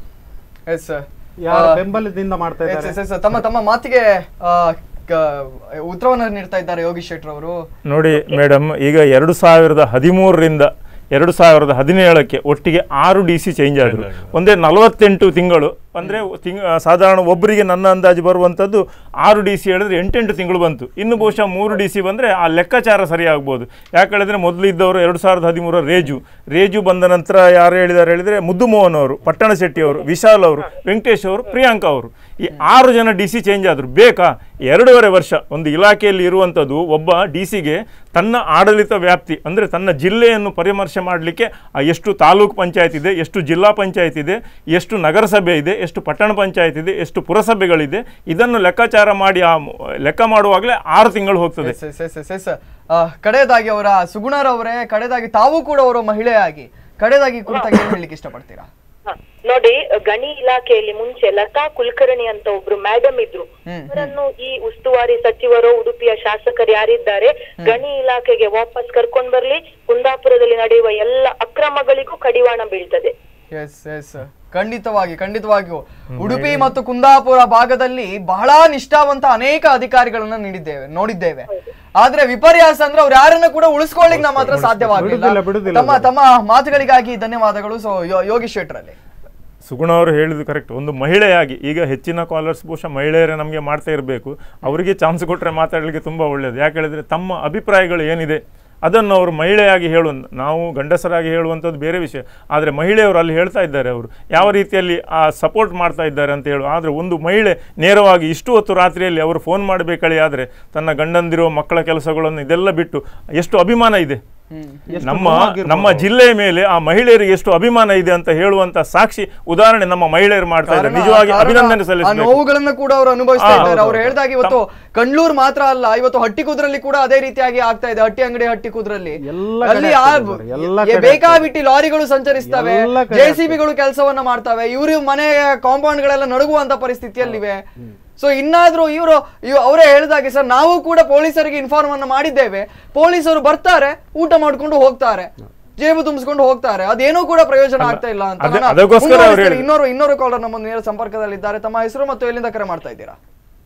ಎಸ್ ಯಾರ ಬೆಂಬಲದಿಂದ ಮಾಡ್ತಾ ಇದ್ದಾರೆ ತಮ್ಮ ತಮ್ಮ ಮಾತಿಗೆ ಆ, ಕ- ಉತ್ತರವನ್ನ ನೀಡ್ತಾ ಇದ್ದಾರೆ ಯೋಗೀಶ್ ಶೆಟ್ಟರ್ ಅವರು ನೋಡಿ ಮೇಡಮ್ ಈಗ ಎರಡು ಸಾವಿರದ ಹದಿಮೂರರಿಂದ ಎರಡು ಸಾವಿರದ ಹದಿನೇಳಕ್ಕೆ ಒಟ್ಟಿಗೆ ಆರು ಡಿ ಸಿ ಚೇಂಜ್ ಆದರು ಒಂದೇ ನಲವತ್ತೆಂಟು ತಿಂಗಳು ಅಂದರೆ ತಿಂಗ್ ಸಾಧಾರಣ ಒಬ್ಬರಿಗೆ ನನ್ನ ಅಂದಾಜು ಬರುವಂಥದ್ದು ಆರು ಡಿ ಸಿ ಹೇಳಿದ್ರೆ ಎಂಟೆಂಟು ತಿಂಗಳು ಬಂತು ಇನ್ನು ಬಹುಶಃ ಮೂರು ಡಿ ಸಿ ಬಂದರೆ ಆ ಲೆಕ್ಕಾಚಾರ ಸರಿಯಾಗ್ಬೋದು ಯಾಕೆ ಹೇಳಿದ್ರೆ ಮೊದಲು ಇದ್ದವರು ಎರಡು ಸಾವಿರದ ಹದಿಮೂರ ರೇಜು ರೇಜು ಬಂದ ನಂತರ ಯಾರು ಹೇಳಿದ್ದಾರೆ ಹೇಳಿದರೆ ಮುದ್ದು ಮೋಹನ್ ಅವರು ಪಟ್ಟಣ ಶೆಟ್ಟಿ ಅವರು ವಿಶಾಲ್ ಅವರು ವೆಂಕಟೇಶ್ ಅವರು ಪ್ರಿಯಾಂಕಾ ಅವರು ಈ ಆರು ಜನ ಡಿ ಸಿ ಚೇಂಜ್ ಆದರು ಬೇಕಾ ಎರಡೂವರೆ ವರ್ಷ ಒಂದು ಇಲಾಖೆಯಲ್ಲಿ ಇರುವಂಥದ್ದು ಒಬ್ಬ ಡಿ ಸಿಗೆ ತನ್ನ ಆಡಳಿತ ವ್ಯಾಪ್ತಿ ಅಂದರೆ ತನ್ನ ಜಿಲ್ಲೆಯನ್ನು ಪರಾಮರ್ಶೆ ಮಾಡಲಿಕ್ಕೆ ಎಷ್ಟು ತಾಲೂಕು ಪಂಚಾಯತ್ ಇದೆ ಎಷ್ಟು ಜಿಲ್ಲಾ ಪಂಚಾಯತ್ ಇದೆ ಎಷ್ಟು ನಗರಸಭೆ ಇದೆ ಎಷ್ಟು ಪಟ್ಟಣ ಪಂಚಾಯತ್ ಇದೆ ಎಷ್ಟು ಪುರಸಭೆಗಳಿದೆ ಇದನ್ನು ಲೆಕ್ಕಾಚಾರ ಮಾಡಿ ಆ ಮ- ಲೆಕ್ಕ ಮಾಡುವಾಗಲೇ ಆರು ತಿಂಗಳು ಹೋಗ್ತದೆ S S S S S ಆ, ಕಡೆಯದಾಗಿ ಅವರ ಸುಗುಣರ್ ಅವರೇ ಕಡೆಯದಾಗಿ ತಾವು ಕೂಡ ಅವರು ಮಹಿಳೆಯಾಗಿ ಕಡೆಯದಾಗಿ ಕುರಿತಾಗಿ ಏನ್ ಹೇಳಲಿಕ್ಕೆ ಇಷ್ಟಪಡ್ತೀರಾ ಹ, ನೋಡಿ ಗಣಿ ಇಲಾಖೆಯಲ್ಲಿ ಮುಂಚೆ ಲತಾ ಕುಲಕರ್ಣಿ ಅಂತ ಒಬ್ರು ಮೇಡಮ್ ಇದ್ರು ಅವರನ್ನು ಈ ಉಸ್ತುವಾರಿ ಸಚಿವರು ಉಡುಪಿಯ ಶಾಸಕರು ಯಾರಿದ್ದಾರೆ ಗಣಿ ಇಲಾಖೆಗೆ ವಾಪಸ್ ಕರ್ಕೊಂಡ್ ಬರ್ಲಿ ಕುಂದಾಪುರದಲ್ಲಿ ನಡೆಯುವ ಎಲ್ಲ ಅಕ್ರಮಗಳಿಗೂ ಕಡಿವಾಣ ಬೀಳ್ತದೆ ಎಸ್ ಎಸ್ ಖಂಡಿತವಾಗಿ ಖಂಡಿತವಾಗಿಯೂ ಉಡುಪಿ ಮತ್ತು ಕುಂದಾಪುರ ಭಾಗದಲ್ಲಿ ಬಹಳ ನಿಷ್ಠಾವಂತ ಅನೇಕ ಅಧಿಕಾರಿಗಳನ್ನ ನೀಡಿದ್ದೇವೆ ನೋಡಿದ್ದೇವೆ ಆದ್ರೆ ವಿಪರ್ಯಾಸ ಅಂದ್ರೆ ಅವ್ರು ಯಾರನ್ನ ಕೂಡ ಉಳಿಸ್ಕೊಳ್ಳಿಕ್ ನಮ್ಮ ಹತ್ರ ಸಾಧ್ಯವಾಗಲಿಲ್ಲ ಬಿಡುದಿಲ್ಲ, ಬಿಡುದಿಲ್ಲ ತಮ್ಮ ತಮ್ಮ ಮಾತುಗಳಿಗಾಗಿ ಧನ್ಯವಾದಗಳು ಸೊ ಯೋಗೀಶ್ ಶೆಟ್ರಲ್ಲಿ ಸುಗುಣ ಅವರು ಹೇಳಿದ್ದು ಕರೆಕ್ಟ್ ಒಂದು ಮಹಿಳೆಯಾಗಿ ಈಗ ಹೆಚ್ಚಿನ ಕಾಲರ್ಸ್ ಬಹುಶಃ ಮಹಿಳೆಯರೇ ನಮಗೆ ಮಾಡ್ತಾ ಇರಬೇಕು ಅವರಿಗೆ ಚಾನ್ಸ್ ಕೊಟ್ಟರೆ ಮಾತಾಡಲಿಕ್ಕೆ ತುಂಬ ಒಳ್ಳೆಯದು ಯಾಕೆ ಹೇಳಿದ್ರೆ ತಮ್ಮ ಅಭಿಪ್ರಾಯಗಳು ಏನಿದೆ ಅದನ್ನು ಅವರು ಮಹಿಳೆಯಾಗಿ ಹೇಳುವ ನಾವು ಗಂಡಸರಾಗಿ ಹೇಳುವಂಥದ್ದು ಬೇರೆ ವಿಷಯ ಆದರೆ ಮಹಿಳೆಯವರು ಅಲ್ಲಿ ಹೇಳ್ತಾ ಇದ್ದಾರೆ ಅವರು ಯಾವ ರೀತಿಯಲ್ಲಿ ಆ ಸಪೋರ್ಟ್ ಮಾಡ್ತಾ ಇದ್ದಾರೆ ಅಂತ ಹೇಳು ಆದರೆ ಒಂದು ಮಹಿಳೆ ನೇರವಾಗಿ ಇಷ್ಟು ಹೊತ್ತು ರಾತ್ರಿಯಲ್ಲಿ ಅವರು ಫೋನ್ ಮಾಡಬೇಕಳಿ ಆದರೆ ತನ್ನ ಗಂಡಂದಿರೋ ಮಕ್ಕಳ ಕೆಲಸಗಳನ್ನು ಇದೆಲ್ಲ ಬಿಟ್ಟು ಎಷ್ಟು ಅಭಿಮಾನ ಇದೆ ನಮ್ಮ ನಮ್ಮ ಜಿಲ್ಲೆಯ ಮೇಲೆ ಆ ಮಹಿಳೆಯರಿಗೆ ಎಷ್ಟು ಅಭಿಮಾನ ಇದೆ ಅಂತ ಹೇಳುವಂತ ಸಾಕ್ಷಿ ಉದಾಹರಣೆ ನಮ್ಮ ಮಹಿಳೆಯರು ಮಾಡ್ತಾ ಇದ್ದಾರೆ ಕಾರಣ- ನಿಜವಾಗಿ ಕಾರಣ ಅಭಿನಂದನೆ ಆ ಸಲ್ಲಿಸಬೇಕು ನೋವುಗಳನ್ನ ಕೂಡ ಅವರು ಅನುಭವಿಸ್ತಾ ಹಾ, ಇದ್ದಾರೆ ಹೌದು, ಅವ್ರು ಹೌದು. ಹೇಳ್ದಾಗ ಇವತ್ತು ಕಂಡ್ಲೂರ್ ಮಾತ್ರ ಅಲ್ಲ ಇವತ್ತು ಹಟ್ಟಿ ಕುದ್ರಲ್ಲಿ ಕೂಡ ಅದೇ ರೀತಿಯಾಗಿ ಆಗ್ತಾ ಇದೆ ಹಟ್ಟಿ ಅಂಗಡಿ ಹಟ್ಟಿ ಕುದ್ರಲ್ಲಿ ಎಲ್ಲ ಅಲ್ಲಿ ಕಡೆ ಆ ಆಗ್ತಾ ಇದೆ, ಎಲ್ಲ ಏ, ಕಡೆ ಬೇಕಾಬಿಟ್ಟಿ ಲಾರಿಗಳು ಸಂಚರಿಸ್ತವೆ ಎಲ್ಲ ಕಡೆ ಜೆಸಿಬಿಗಳು ಕೆಲಸವನ್ನ ಮಾಡ್ತವೆ ಇವರು ಮನೆ ಕಾಂಪೌಂಡ್ ಗಳೆಲ್ಲ ನಡುಗುವಂತ ಪರಿಸ್ಥಿತಿಯಲ್ಲಿವೆ ಸೊ ಇನ್ನಾದ್ರೂ ಇವರು ಅವರೇ ಹೇಳಿದಾಗೆ ಸರ್ ನಾವು ಕೂಡ ಪೊಲೀಸರಿಗೆ ಇನ್ಫಾರ್ಮ್ ಅನ್ನ ಮಾಡಿದ್ದೇವೆ ಪೊಲೀಸರು ಬರ್ತಾರೆ ಊಟ ಮಾಡ್ಕೊಂಡು ಹೋಗ್ತಾರೆ ಜೇಬು ತುಂಬಿಸ್ಕೊಂಡು ಹೋಗ್ತಾರೆ ಅದೇನೂ ಕೂಡ ಪ್ರಯೋಜನ ಆಗ್ತಾ ಇಲ್ಲ ಅಂತ ಅದೇ- ನಾನು ಅದಕ್ಕೋಸ್ಕರ ಅವ್ರು ಮುಂದುವರಿಸ್ತೇನೆ. ಹೇಳಿದ್ದು. ಇನ್ನೋರು ಇನ್ನೋರು ಕಾಲರ್ ನಮ್ಮ ನೇರ ಸಂಪರ್ಕದಲ್ಲಿದ್ದಾರೆ ತಮ್ಮ ಹೆಸರು ಮತ್ತು ಎಲ್ಲಿಂದ ಕರೆ ಮಾಡ್ತಾ ಇದ್ದೀರಾ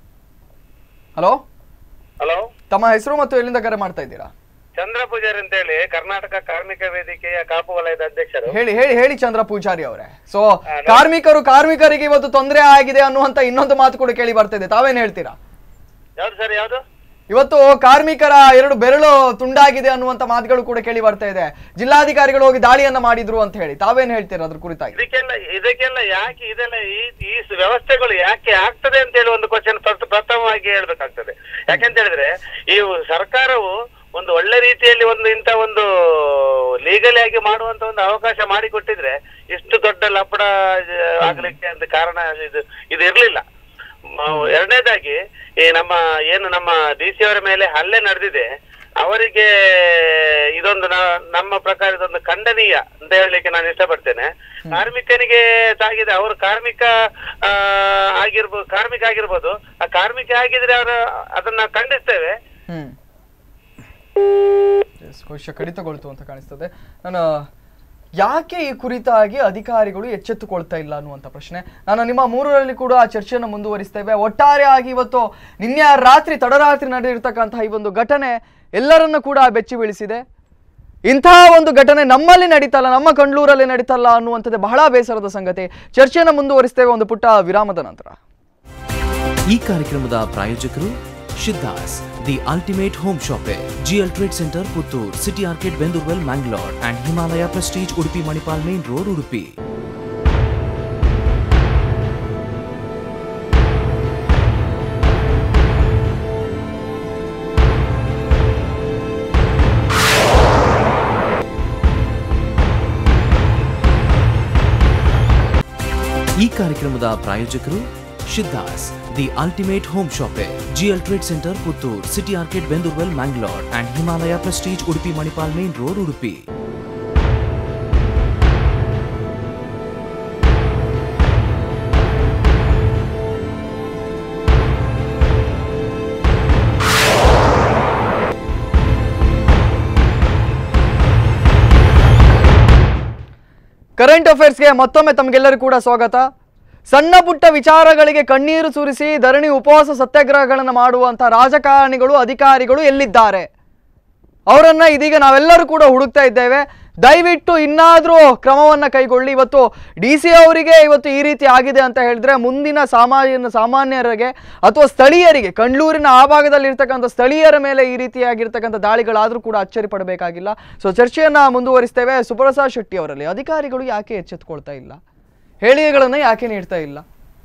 ಹಲೋ ಹಲೋ ತಮ್ಮ ಹೆಸರು ಮತ್ತು ಎಲ್ಲಿಂದ ಕರೆ ಮಾಡ್ತಾ ಇದ್ದೀರಾ ಚಂದ್ರ ಪೂಜಾರಿ ಅಂತ ಹೇಳಿ ಕರ್ನಾಟಕ ಕಾರ್ಮಿಕ ವೇದಿಕೆಯ ಕಾಪು ವಲಯದ ಅಧ್ಯಕ್ಷರು ಹೇಳಿ ಹೇಳಿ ಹೇಳಿ ಚಂದ್ರ ಪೂಜಾರಿ ಅವರೇ ಸೊ ಕಾರ್ಮಿಕರು ಕಾರ್ಮಿಕರಿಗೆ ಇವತ್ತು ತೊಂದರೆ ಆಗಿದೆ ಅನ್ನುವಂತ ಇನ್ನೊಂದು ಮಾತು ಕೂಡ ಕೇಳಿ ಬರ್ತಾ ಇದೆ ತಾವೇನ್ ಹೇಳ್ತೀರಾ ಯಾವ್ದು ಸರ್ ಯಾವ್ದು ಇವತ್ತು ಕಾರ್ಮಿಕರ ಎರಡು ಬೆರಳು ತುಂಡಾಗಿದೆ ಅನ್ನುವಂತ ಮಾತುಗಳು ಕೂಡ ಕೇಳಿ ಬರ್ತಾ ಇದೆ ಜಿಲ್ಲಾಧಿಕಾರಿಗಳು ಹೋಗಿ ದಾಳಿಯನ್ನ ಮಾಡಿದ್ರು ಅಂತ ಹೇಳಿ ತಾವೇನ್ ಹೇಳ್ತೀರಾ ಅದ್ರ ಕುರಿತಾಗಿ ಇದಕ್ಕೆಲ್ಲ ಇದಕ್ಕೆಲ್ಲ ಯಾಕೆ ಇದೆಲ್ಲ ಈ ಈ ವ್ಯವಸ್ಥೆಗಳು ಯಾಕೆ ಆಗ್ತದೆ ಅಂತ ಹೇಳಿ ಒಂದು ಕ್ವಶನ್ ಪ್ರಥಮವಾಗಿ ಹೇಳ್ಬೇಕಾಗ್ತದೆ ಯಾಕೆಂತ ಹೇಳಿದ್ರೆ ಈ ಸರ್ಕಾರವು ಒಂದು ಒಳ್ಳೆ ರೀತಿಯಲ್ಲಿ ಒಂದು ಇಂಥ ಒಂದು ಲೀಗಲಿ ಆಗಿ ಮಾಡುವಂತ ಒಂದು ಅವಕಾಶ ಮಾಡಿಕೊಟ್ಟಿದ್ರೆ ಇಷ್ಟು ದೊಡ್ಡ ಲಪಡ ಆ, ಆಗ್ಲಿಕ್ಕೆ ಅಂತ ಕಾರಣ ಇದು ಇದು ಇರ್ಲಿಲ್ಲ ಮ- ಎರಡನೇದಾಗಿ ಈ ನಮ್ಮ ಏನು ನಮ್ಮ ಡಿ ಸಿ ಅವರ ಮೇಲೆ ಹಲ್ಲೆ ನಡೆದಿದೆ ಅವರಿಗೆ ಇದೊಂದು ನ- ನಮ್ಮ ಪ್ರಕಾರ ಇದೊಂದು ಖಂಡನೀಯ ಅಂತ ಹೇಳಲಿಕ್ಕೆ ನಾನು ಇಷ್ಟಪಡ್ತೇನೆ ಕಾರ್ಮಿಕನಿಗೆ ತಾಗಿದೆ ಅವರು ಕಾರ್ಮಿಕ ಆ, ಆಗಿರ್ಬೋದು ಕಾರ್ಮಿಕ ಆಗಿರ್ಬೋದು ಆ ಕಾರ್ಮಿಕ ಆಗಿದ್ರೆ ಅವರು ಅದನ್ನ ಖಂಡಿಸ್ತೇವೆ ಹ್ಮ್ ಎಸ್, ಬಹುಶಃ ಕಡಿತಗೊಳ್ತು ಅಂತ ಕಾಣಿಸ್ತದೆ ನಾನು ಯಾಕೆ ಈ ಕುರಿತಾಗಿ ಅಧಿಕಾರಿಗಳು ಎಚ್ಚೆತ್ತುಕೊಳ್ತಾ ಇಲ್ಲ ಅನ್ನುವಂಥ ಪ್ರಶ್ನೆ ನಾನು ನಿಮ್ಮ ಮೂರರಲ್ಲಿ ಕೂಡ ಆ ಚರ್ಚೆಯನ್ನು ಮುಂದುವರಿಸ್ತೇವೆ ಒಟ್ಟಾರೆಯಾಗಿ ಇವತ್ತು ನಿನ್ನೆ ರಾತ್ರಿ ತಡರಾತ್ರಿ ನಡೆದಿರ್ತಕ್ಕಂತಹ ಈ ಒಂದು ಘಟನೆ ಎಲ್ಲರನ್ನ ಕೂಡ ಬೆಚ್ಚಿ ಬೀಳಿಸಿದೆ ಇಂತಹ ಒಂದು ಘಟನೆ ನಮ್ಮಲ್ಲಿ ನಡೀತಲ್ಲ ನಮ್ಮ ಕಂಡ್ಲೂರಲ್ಲಿ ನಡೀತಲ್ಲ ಅನ್ನುವಂಥದ್ದೇ ಬಹಳ ಬೇಸರದ ಸಂಗತಿ ಚರ್ಚೆಯನ್ನು ಮುಂದುವರಿಸ್ತೇವೆ ಒಂದು ಪುಟ್ಟ ವಿರಾಮದ ನಂತರ ಈ ಕಾರ್ಯಕ್ರಮದ ಪ್ರಾಯೋಜಕರು ಶಿದ್ದಾಸ್ the ultimate home shopping GL trade centre Puttur city ಆರ್ಕೆಟ್ ಬೆಂದೂರ್ವೆಲ್ Mangalore and Himalaya prestige Udupi Manipal main road Udupi ಈ ಕಾರ್ಯಕ್ರಮದ ಪ್ರಾಯೋಜಕರು ಶಿದ್ದಾಸ್ the ultimate home shopping GL trade centre Puttur city ಆರ್ಕೆಟ್ ಬೆಂದೂರ್ವೆಲ್ Mangalore and Himalaya prestige Udupi Manipal main road Udupi current ಅಫೇರ್ಸ್ಗೆ ಮತ್ತೊಮ್ಮೆ ತಮಗೆಲ್ಲರೂ ಕೂಡ ಸ್ವಾಗತ ಸಣ್ಣ ಪುಟ್ಟ ವಿಚಾರಗಳಿಗೆ ಕಣ್ಣೀರು ಸುರಿಸಿ ಧರಣಿ ಉಪವಾಸ ಸತ್ಯಾಗ್ರಹಗಳನ್ನು ಮಾಡುವಂಥ ರಾಜಕಾರಣಿಗಳು ಅಧಿಕಾರಿಗಳು ಎಲ್ಲಿದ್ದಾರೆ ಅವರನ್ನ ಇದೀಗ ನಾವೆಲ್ಲರೂ ಕೂಡ ಹುಡುಕ್ತಾ ಇದ್ದೇವೆ ದಯವಿಟ್ಟು ಇನ್ನಾದರೂ ಕ್ರಮವನ್ನು ಕೈಗೊಳ್ಳಿ ಇವತ್ತು ಡಿ ಸಿ ಅವರಿಗೆ ಇವತ್ತು ಈ ರೀತಿ ಆಗಿದೆ ಅಂತ ಹೇಳಿದ್ರೆ ಮುಂದಿನ ಸಾಮಾನ್ಯ ಸಾಮಾನ್ಯರಿಗೆ ಅಥವಾ ಸ್ಥಳೀಯರಿಗೆ ಕಂಡ್ಲೂರಿನ ಆ ಭಾಗದಲ್ಲಿ ಇರ್ತಕ್ಕಂಥ ಸ್ಥಳೀಯರ ಮೇಲೆ ಈ ರೀತಿಯಾಗಿರ್ತಕ್ಕಂಥ ದಾಳಿಗಳಾದರೂ ಕೂಡ ಅಚ್ಚರಿ ಪಡಬೇಕಾಗಿಲ್ಲ ಸೊ ಚರ್ಚೆಯನ್ನು ಮುಂದುವರಿಸ್ತೇವೆ ಸುಪ್ರಸಾದ್ ಶೆಟ್ಟಿ ಅವರಲ್ಲಿ ಅಧಿಕಾರಿಗಳು ಯಾಕೆ ಎಚ್ಚೆತ್ಕೊಳ್ತಾ ಇಲ್ಲ ಹೇಳಿಕೆಗಳನ್ನು ಯಾಕೆ ನೀಡ್ತಾ ಇಲ್ಲ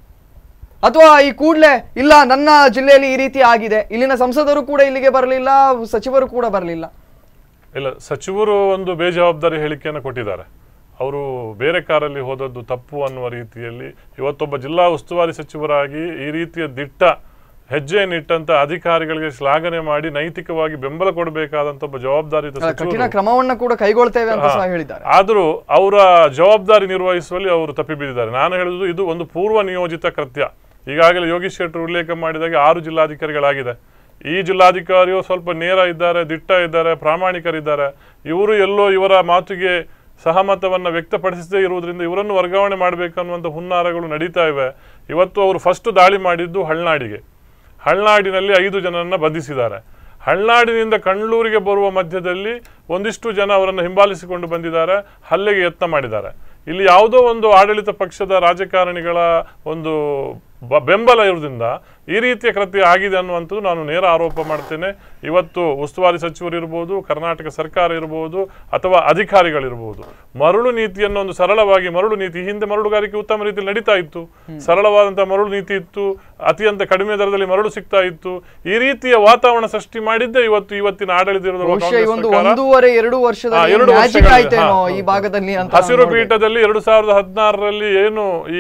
ಅಥವಾ ಈ ಕೂಡಲೇ ಇಲ್ಲ ನನ್ನ ಜಿಲ್ಲೆಯಲ್ಲಿ ಈ ರೀತಿ ಆಗಿದೆ ಇಲ್ಲಿನ ಸಂಸದರು ಕೂಡ ಇಲ್ಲಿಗೆ ಬರಲಿಲ್ಲ ಸಚಿವರು ಕೂಡ ಬರಲಿಲ್ಲ ಇಲ್ಲ ಸಚಿವರು ಒಂದು ಬೇಜವಾಬ್ದಾರಿ ಹೇಳಿಕೆಯನ್ನು ಕೊಟ್ಟಿದ್ದಾರೆ ಅವರು ಬೇರೆ ಕಾರಲ್ಲಿ ಹೋದದ್ದು ತಪ್ಪು ಅನ್ನುವ ರೀತಿಯಲ್ಲಿ ಇವತ್ತೊಬ್ಬ ಜಿಲ್ಲಾ ಉಸ್ತುವಾರಿ ಸಚಿವರಾಗಿ ಈ ರೀತಿಯ ದಿಟ್ಟ ಹೆಜ್ಜೆಯನ್ನಿಟ್ಟಂತ ಅಧಿಕಾರಿಗಳಿಗೆ ಶ್ಲಾಘನೆ ಮಾಡಿ ನೈತಿಕವಾಗಿ ಬೆಂಬಲ ಕೊಡಬೇಕಾದಂತ ಒಬ್ಬ ಜವಾಬ್ದಾರಿಯುತ ಕಠಿಣ ಸಚಿವರು ಕ್ರಮವನ್ನ ಕೂಡ ಕೈಗೊಳ್ತೇವೆ ಅಂತ ಸಹ ಹಾ. ಹೇಳಿದ್ದಾರೆ ಆದರೂ ಅವರ ಜವಾಬ್ದಾರಿ ನಿರ್ವಹಿಸುವಲ್ಲಿ ಅವರು ತಪ್ಪಿಬಿದ್ದಿದ್ದಾರೆ ನಾನು ಹೇಳುವುದು ಇದು ಒಂದು ಪೂರ್ವ ನಿಯೋಜಿತ ಕೃತ್ಯ ಈಗಾಗಲೇ ಯೋಗೀಶ್ ಶೆಟ್ಟರ್ ಉಲ್ಲೇಖ ಮಾಡಿದಾಗೆ ಆರು ಜಿಲ್ಲಾಧಿಕಾರಿಗಳಾಗಿದೆ ಈ ಜಿಲ್ಲಾಧಿಕಾರಿಯು ಸ್ವಲ್ಪ ನೇರ ಇದ್ದಾರೆ ದಿಟ್ಟ ಇದ್ದಾರೆ ಪ್ರಾಮಾಣಿಕರಿದ್ದಾರೆ ಇವರು ಎಲ್ಲೋ ಇವರ ಮಾತಿಗೆ ಸಹಮತವನ್ನು ವ್ಯಕ್ತಪಡಿಸದೇ ಇರುವುದರಿಂದ ಇವರನ್ನು ವರ್ಗಾವಣೆ ಮಾಡಬೇಕನ್ನುವಂಥ ಹುನ್ನಾರಗಳು ನಡೀತಾ ಇವೆ ಇವತ್ತು ಅವರು ಫಸ್ಟ್ ದಾಳಿ ಮಾಡಿದ್ದು ಹಳ್ನಾಡಿಗೆ ಹಳ್ನಾಡಿನಲ್ಲಿ ಐದು ಜನರನ್ನ ಬಂಧಿಸಿದ್ದಾರೆ ಹಳ್ನಾಡಿನಿಂದ ಕಣ್ಣೂರಿಗೆ ಬರುವ ಮಧ್ಯದಲ್ಲಿ ಒಂದಿಷ್ಟು ಜನ ಅವರನ್ನು ಹಿಂಬಾಲಿಸಿಕೊಂಡು ಬಂದಿದ್ದಾರೆ ಹಲ್ಲೆಗೆ ಯತ್ನ ಮಾಡಿದ್ದಾರೆ ಇಲ್ಲಿ ಯಾವುದೋ ಒಂದು ಆಡಳಿತ ಪಕ್ಷದ ರಾಜಕಾರಣಿಗಳ ಒಂದು ಬ- ಬೆಂಬಲ ಇರುವುದರಿಂದ ಈ ರೀತಿಯ ಕೃತ್ಯ ಆಗಿದೆ ಅನ್ನುವಂಥದ್ದು ನಾನು ನೇರ ಆರೋಪ ಮಾಡ್ತೇನೆ ಇವತ್ತು ಉಸ್ತುವಾರಿ ಸಚಿವರು ಇರ್ಬೋದು ಕರ್ನಾಟಕ ಸರ್ಕಾರ ಇರ್ಬೋದು ಅಥವಾ ಅಧಿಕಾರಿಗಳಿರ್ಬೋದು ಮರಳು ನೀತಿಯನ್ನು ಒಂದು ಸರಳವಾಗಿ ಮರಳು ನೀತಿ ಈ ಹಿಂದೆ ಮರಳುಗಾರಿಕೆ ಉತ್ತಮ ರೀತಿಯಲ್ಲಿ ನಡೀತಾ ಇತ್ತು ಸರಳವಾದಂತಹ ಮರಳು ನೀತಿ ಇತ್ತು ಅತ್ಯಂತ ಕಡಿಮೆ ದರದಲ್ಲಿ ಮರಳು ಸಿಗ್ತಾ ಇತ್ತು ಈ ರೀತಿಯ ವಾತಾವರಣ ಸೃಷ್ಟಿ ಮಾಡಿದ್ದೇ ಇವತ್ತು ಇವತ್ತಿನ ಆಡಳಿತ ಇರುವ ಬಹುಶಃ ಈ ಕಾಂಗ್ರೆಸ್ ಒಂದು ಸರ್ಕಾರ. ಒಂದೂವರೆ ಎರಡು ಹಾ, ವರ್ಷದಲ್ಲಿ ಎರಡು ಮ್ಯಾಜಿಕ್ ವರ್ಷಗಳಲ್ಲಿ, ಆಯ್ತೇನೋ ಹಾ. ಈ ಭಾಗದಲ್ಲಿ ಅಂತ ಹಸಿರು ನೋಡ್ಬೇಕು. ಪೀಠದಲ್ಲಿ ಎರಡು ಸಾವಿರದ ಹದಿನಾರರಲ್ಲಿ ಏನು ಈ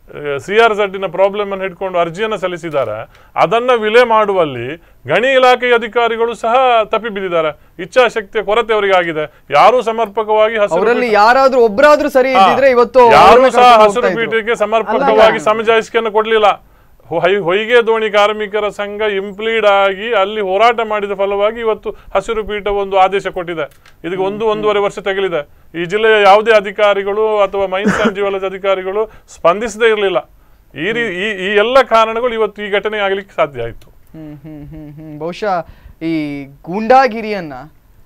ಸಿ ಆರ್ ನ ಪ್ರಾಬ್ಲಮ್ ಅನ್ನು ಹಿಡ್ಕೊಂಡು ಅರ್ಜಿಯನ್ನು ಸಲ್ಲಿಸಿದ್ದಾರೆ ಅದನ್ನ ವಿಲೆ ಮಾಡುವಲ್ಲಿ ಗಣಿ ಇಲಾಖೆಯ ಅಧಿಕಾರಿಗಳು ಸಹ ತಪ್ಪಿ ಬಿದ್ದಿದ್ದಾರೆ ಇಚ್ಛಾಶಕ್ತಿಯ ಕೊರತೆ ಅವರಿಗೆ ಆಗಿದೆ ಯಾರೂ ಸಮರ್ಪಕವಾಗಿ ಹಸಿರು ಅವರಲ್ಲಿ ಪೀಠ- ಯಾರಾದ್ರೂ ಒಬ್ಬರಾದ್ರೂ ಸರಿ ಹಾ. ಇದ್ದಿದ್ರೆ ಇವತ್ತು ಯಾರೂ ಅವ್ರನ್ನ ಸಹ ಕರ್ಕೊಂಡು ಹಸಿರು ಹೋಗ್ತಾ ಇದ್ರು. ಪೀಠಕ್ಕೆ ಸಮರ್ಪಕವಾಗಿ ಸಮಜಾಯಿಸಿಕೆಯನ್ನು ಕೊಡ್ಲಿಲ್ಲ ಹೊ- ಹೈ- ಹೊಯ್ಗೆ ದೋಣಿ ಕಾರ್ಮಿಕರ ಸಂಘ ಇಂಪ್ಲೀಡ್ ಆಗಿ ಅಲ್ಲಿ ಹೋರಾಟ ಮಾಡಿದ ಫಲವಾಗಿ ಇವತ್ತು ಹಸಿರು ಪೀಠ ಒಂದು ಆದೇಶ ಕೊಟ್ಟಿದೆ ಇದಕ್ಕೆ ಒಂದು ಒಂದೂವರೆ ವರ್ಷ ತಗಲಿದೆ ಈ ಜಿಲ್ಲೆಯ ಯಾವುದೇ ಅಧಿಕಾರಿಗಳು ಅಥವಾ ಮೈನ್ಸ್ ಅಂಡ್ ಜ್ಯುವೆಲರ್ಸ್ ಅಧಿಕಾರಿಗಳು ಸ್ಪಂದಿಸದೇ ಇರಲಿಲ್ಲ ಈ ರೀ ಈ ಈ ಎಲ್ಲ ಕಾರಣಗಳು ಇವತ್ತು ಈ ಘಟನೆ ಆಗಲಿಕ್ಕೆ ಸಾಧ್ಯ ಆಯಿತು ಹ್ಮ್ ಹ್ಮ್ ಹ್ಮ್ ಹ್ಮ್ ಬಹುಶಃ ಈ ಗೂಂಡಾಗಿರಿಯನ್ನ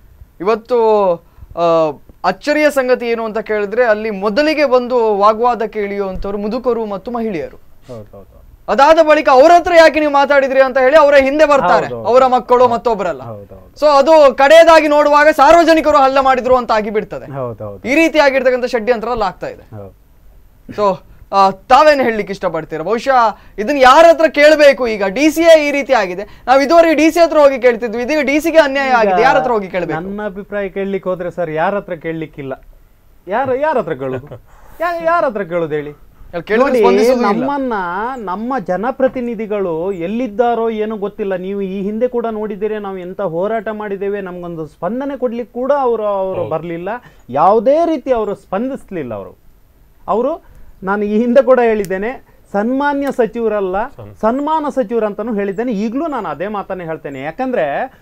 ಇವತ್ತು ಆ, ಅಚ್ಚರಿಯ ಸಂಗತಿ ಏನು ಅಂತ ಕೇಳಿದ್ರೆ ಅಲ್ಲಿ ಮೊದಲಿಗೆ ಬಂದು ವಾಗ್ವಾದಕ್ಕೆ ಇಳಿಯುವಂಥವ್ರು ಮುದುಕರು ಮತ್ತು ಮಹಿಳೆಯರು ಹೌದೌದು ಅದಾದ ಬಳಿಕ ಅವ್ರ ಹತ್ರ ಯಾಕೆ ನೀವು ಮಾತಾಡಿದ್ರಿ ಅಂತ ಹೇಳಿ ಅವರ ಹಿಂದೆ ಬರ್ತಾರೆ ಹೌದು, ಹೌದು. ಅವರ ಮಕ್ಕಳು ಮತ್ತೊಬ್ಬರಲ್ಲ ಹೌದೌದು ಸೊ ಅದು ಕಡೆಯದಾಗಿ ನೋಡುವಾಗ ಸಾರ್ವಜನಿಕರು ಹಲ್ಲೆ ಮಾಡಿದ್ರು ಅಂತ ಆಗಿ ಬಿಡ್ತದೆ ಹೌದೌದು ಈ ರೀತಿ ಆಗಿರ್ತಕ್ಕಂಥ ಷಡ್ಯಂತ್ರ ಅಲ್ಲಿ ಆಗ್ತಾ ಇದೆ ಹೌದು ಸೊ ತಾವೇನು ಹೇಳಲಿಕ್ಕೆ ಇಷ್ಟಪಡ್ತೀರಾ ಬಹುಶಃ ಇದನ್ನ ಯಾರ ಹತ್ರ ಕೇಳಬೇಕು ಈಗ ಡಿ ಸಿ ಈ ರೀತಿ ಆಗಿದೆ ನಾವು ಇದುವರೆಗೆ ಡಿ ಸಿ ಹತ್ರ ಹೋಗಿ ಕೇಳ್ತಿದ್ವಿ ಇದೀಗ ಡಿ ಸಿಗೆ ಅನ್ಯಾಯ ಆಗಿದೆ ಯಾರ ಹತ್ರ ಹೋಗಿ ಕೇಳಬೇಕು ನನ್ನ ಅಭಿಪ್ರಾಯ ಕೇಳಲಿಕ್ಕೆ ಹೋದ್ರೆ ಸರ್ ಯಾರ ಹತ್ರ ಕೇಳಲಿಕ್ಕಿಲ್ಲ ಯಾರ ಯಾರ ಹತ್ರ ಕೇಳೋದು ಯಾ- ಯಾರ ಹತ್ರ ಕೇಳೋದು ಹೇಳಿ ಕೇಳಿದ್ರೆ ನೋಡಿ, ಸ್ಪಂದಿಸೋದು ಇಲ್ಲ. ನಮ್ಮನ್ನ ನಮ್ಮ ಜನಪ್ರತಿನಿಧಿಗಳು ಎಲ್ಲಿದ್ದಾರೋ ಏನೋ ಗೊತ್ತಿಲ್ಲ ನೀವು ಈ ಹಿಂದೆ ಕೂಡ ನೋಡಿದ್ದೀರಿ ನಾವು ಎಂತ ಹೋರಾಟ ಮಾಡಿದ್ದೇವೆ ನಮ್ಗೊಂದು ಸ್ಪಂದನೆ ಕೊಡ್ಲಿಕ್ಕೆ ಕೂಡ ಅವರು ಅವರು ಬರಲಿಲ್ಲ ಯಾವುದೇ ರೀತಿ ಅವರು ಸ್ಪಂದಿಸ್ಲಿಲ್ಲ ಅವರು ಅವರು ನಾನು ಈ ಹಿಂದೆ ಕೂಡ ಹೇಳಿದ್ದೇನೆ ಸನ್ಮಾನ್ಯ ಸಚಿವರಲ್ಲ ಸನ್ಮಾನ ಸಚಿವರಂತನೂ ಹೇಳಿದ್ದೇನೆ ಈಗಲೂ ನಾನು ಅದೇ ಮಾತನ್ನೇ ಹೇಳ್ತೇನೆ ಯಾಕಂದ್ರೆ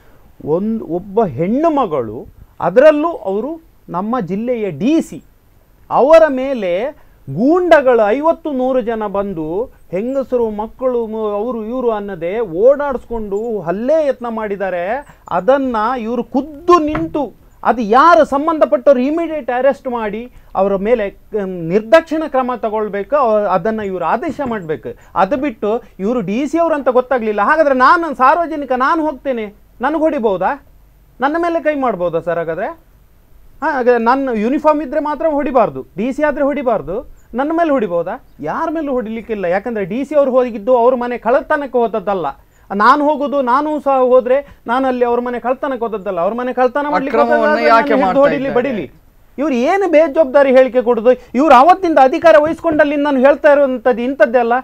ಒಂದು ಒಬ್ಬ ಹೆಣ್ಣು ಮಗಳು ಅದರಲ್ಲೂ ಅವರು ನಮ್ಮ ಜಿಲ್ಲೆಯ ಡಿ ಸಿ ಅವರ ಮೇಲೆ ಗೂಂಡಗಳು ಐವತ್ತು ನೂರು ಜನ ಬಂದು ಹೆಂಗಸರು ಮಕ್ಕಳು ಮ- ಅವರು ಇವರು ಅನ್ನದೇ ಓಡಾಡಿಸ್ಕೊಂಡು ಹಲ್ಲೆ ಯತ್ನ ಮಾಡಿದ್ದಾರೆ ಅದನ್ನ ಇವರು ಖುದ್ದು ನಿಂತು ಅದು ಯಾರು ಸಂಬಂಧಪಟ್ಟವ್ರು ಇಮಿಡಿಯೇಟ್ ಅರೆಸ್ಟ್ ಮಾಡಿ ಅವರ ಮೇಲೆ ಕ- ನಿರ್ದಾಕ್ಷಿಣ ಕ್ರಮ ತಗೊಳ್ಬೇಕು ಅವ- ಅದನ್ನ ಇವರು ಆದೇಶ ಮಾಡಬೇಕು ಅದು ಬಿಟ್ಟು ಇವರು ಡಿ ಸಿ ಅವರು ಅಂತ ಗೊತ್ತಾಗ್ಲಿಲ್ಲ ಹಾಗಾದ್ರೆ ನಾನು ಸಾರ್ವಜನಿಕ ನಾನು ಹೋಗ್ತೇನೆ ನನಗೆ ಹೊಡಿಬಹುದಾ ನನ್ನ ಮೇಲೆ ಕೈ ಮಾಡ್ಬೋದಾ ಸರ್ ಹಾಗಾದ್ರೆ ಹಾಂ ಹಾಗಾದ್ರೆ ನನ್ನ ಯೂನಿಫಾರ್ಮ್ ಇದ್ರೆ ಮಾತ್ರ ಹೊಡಿಬಾರ್ದು ಡಿ ಸಿ ಆದರೆ ಹೊಡಿಬಾರ್ದು ನನ್ನ ಮೇಲೆ ಹೊಡಿಬೋದಾ ಯಾರ ಮೇಲೂ ಹೊಡಿಲಿಕ್ಕಿಲ್ಲ ಯಾಕಂದ್ರೆ ಡಿ ಸಿ ಅವ್ರು ಹೋಗಿದ್ದು ಅವ್ರ ಮನೆ ಕಳ್ಳತನಕ್ಕೆ ಹೋದದ್ದಲ್ಲ ನಾನು ಹೋಗೋದು ನಾನು ಸಹ ಹೋದ್ರೆ ನಾನು ಅಲ್ಲಿ ಅವ್ರ ಮನೆ ಕಳ್ತನಕ್ಕೆ ಹೋದದ್ದಲ್ಲ ಅವ್ರ ಮನೆ ಕಳ್ತನ ಮಾಡ್ಲಿಕ್ಕೆ ಅಕ್ರಮವನ್ನ ಹೋದದ್ದಾದ್ರೆ ಯಾಕೆ ನನ್ನ ಹಿಡ್ದು ಮಾಡ್ತಾ ಹೊಡಿಲಿ ಇದ್ದಾರೆ? ಬಡಿಲಿ ಇವ್ರು ಏನು ಬೇಜವಾಬ್ದಾರಿ ಹೇಳಿಕೆ ಕೊಡುದು ಇವ್ರು ಅವತ್ತಿಂದ ಅಧಿಕಾರ ವಹಿಸ್ಕೊಂಡಲ್ಲಿ ನಾನು ಹೇಳ್ತಾ ಇರುವಂಥದ್ದು ಇಂಥದ್ದೇ ಅಲ್ಲ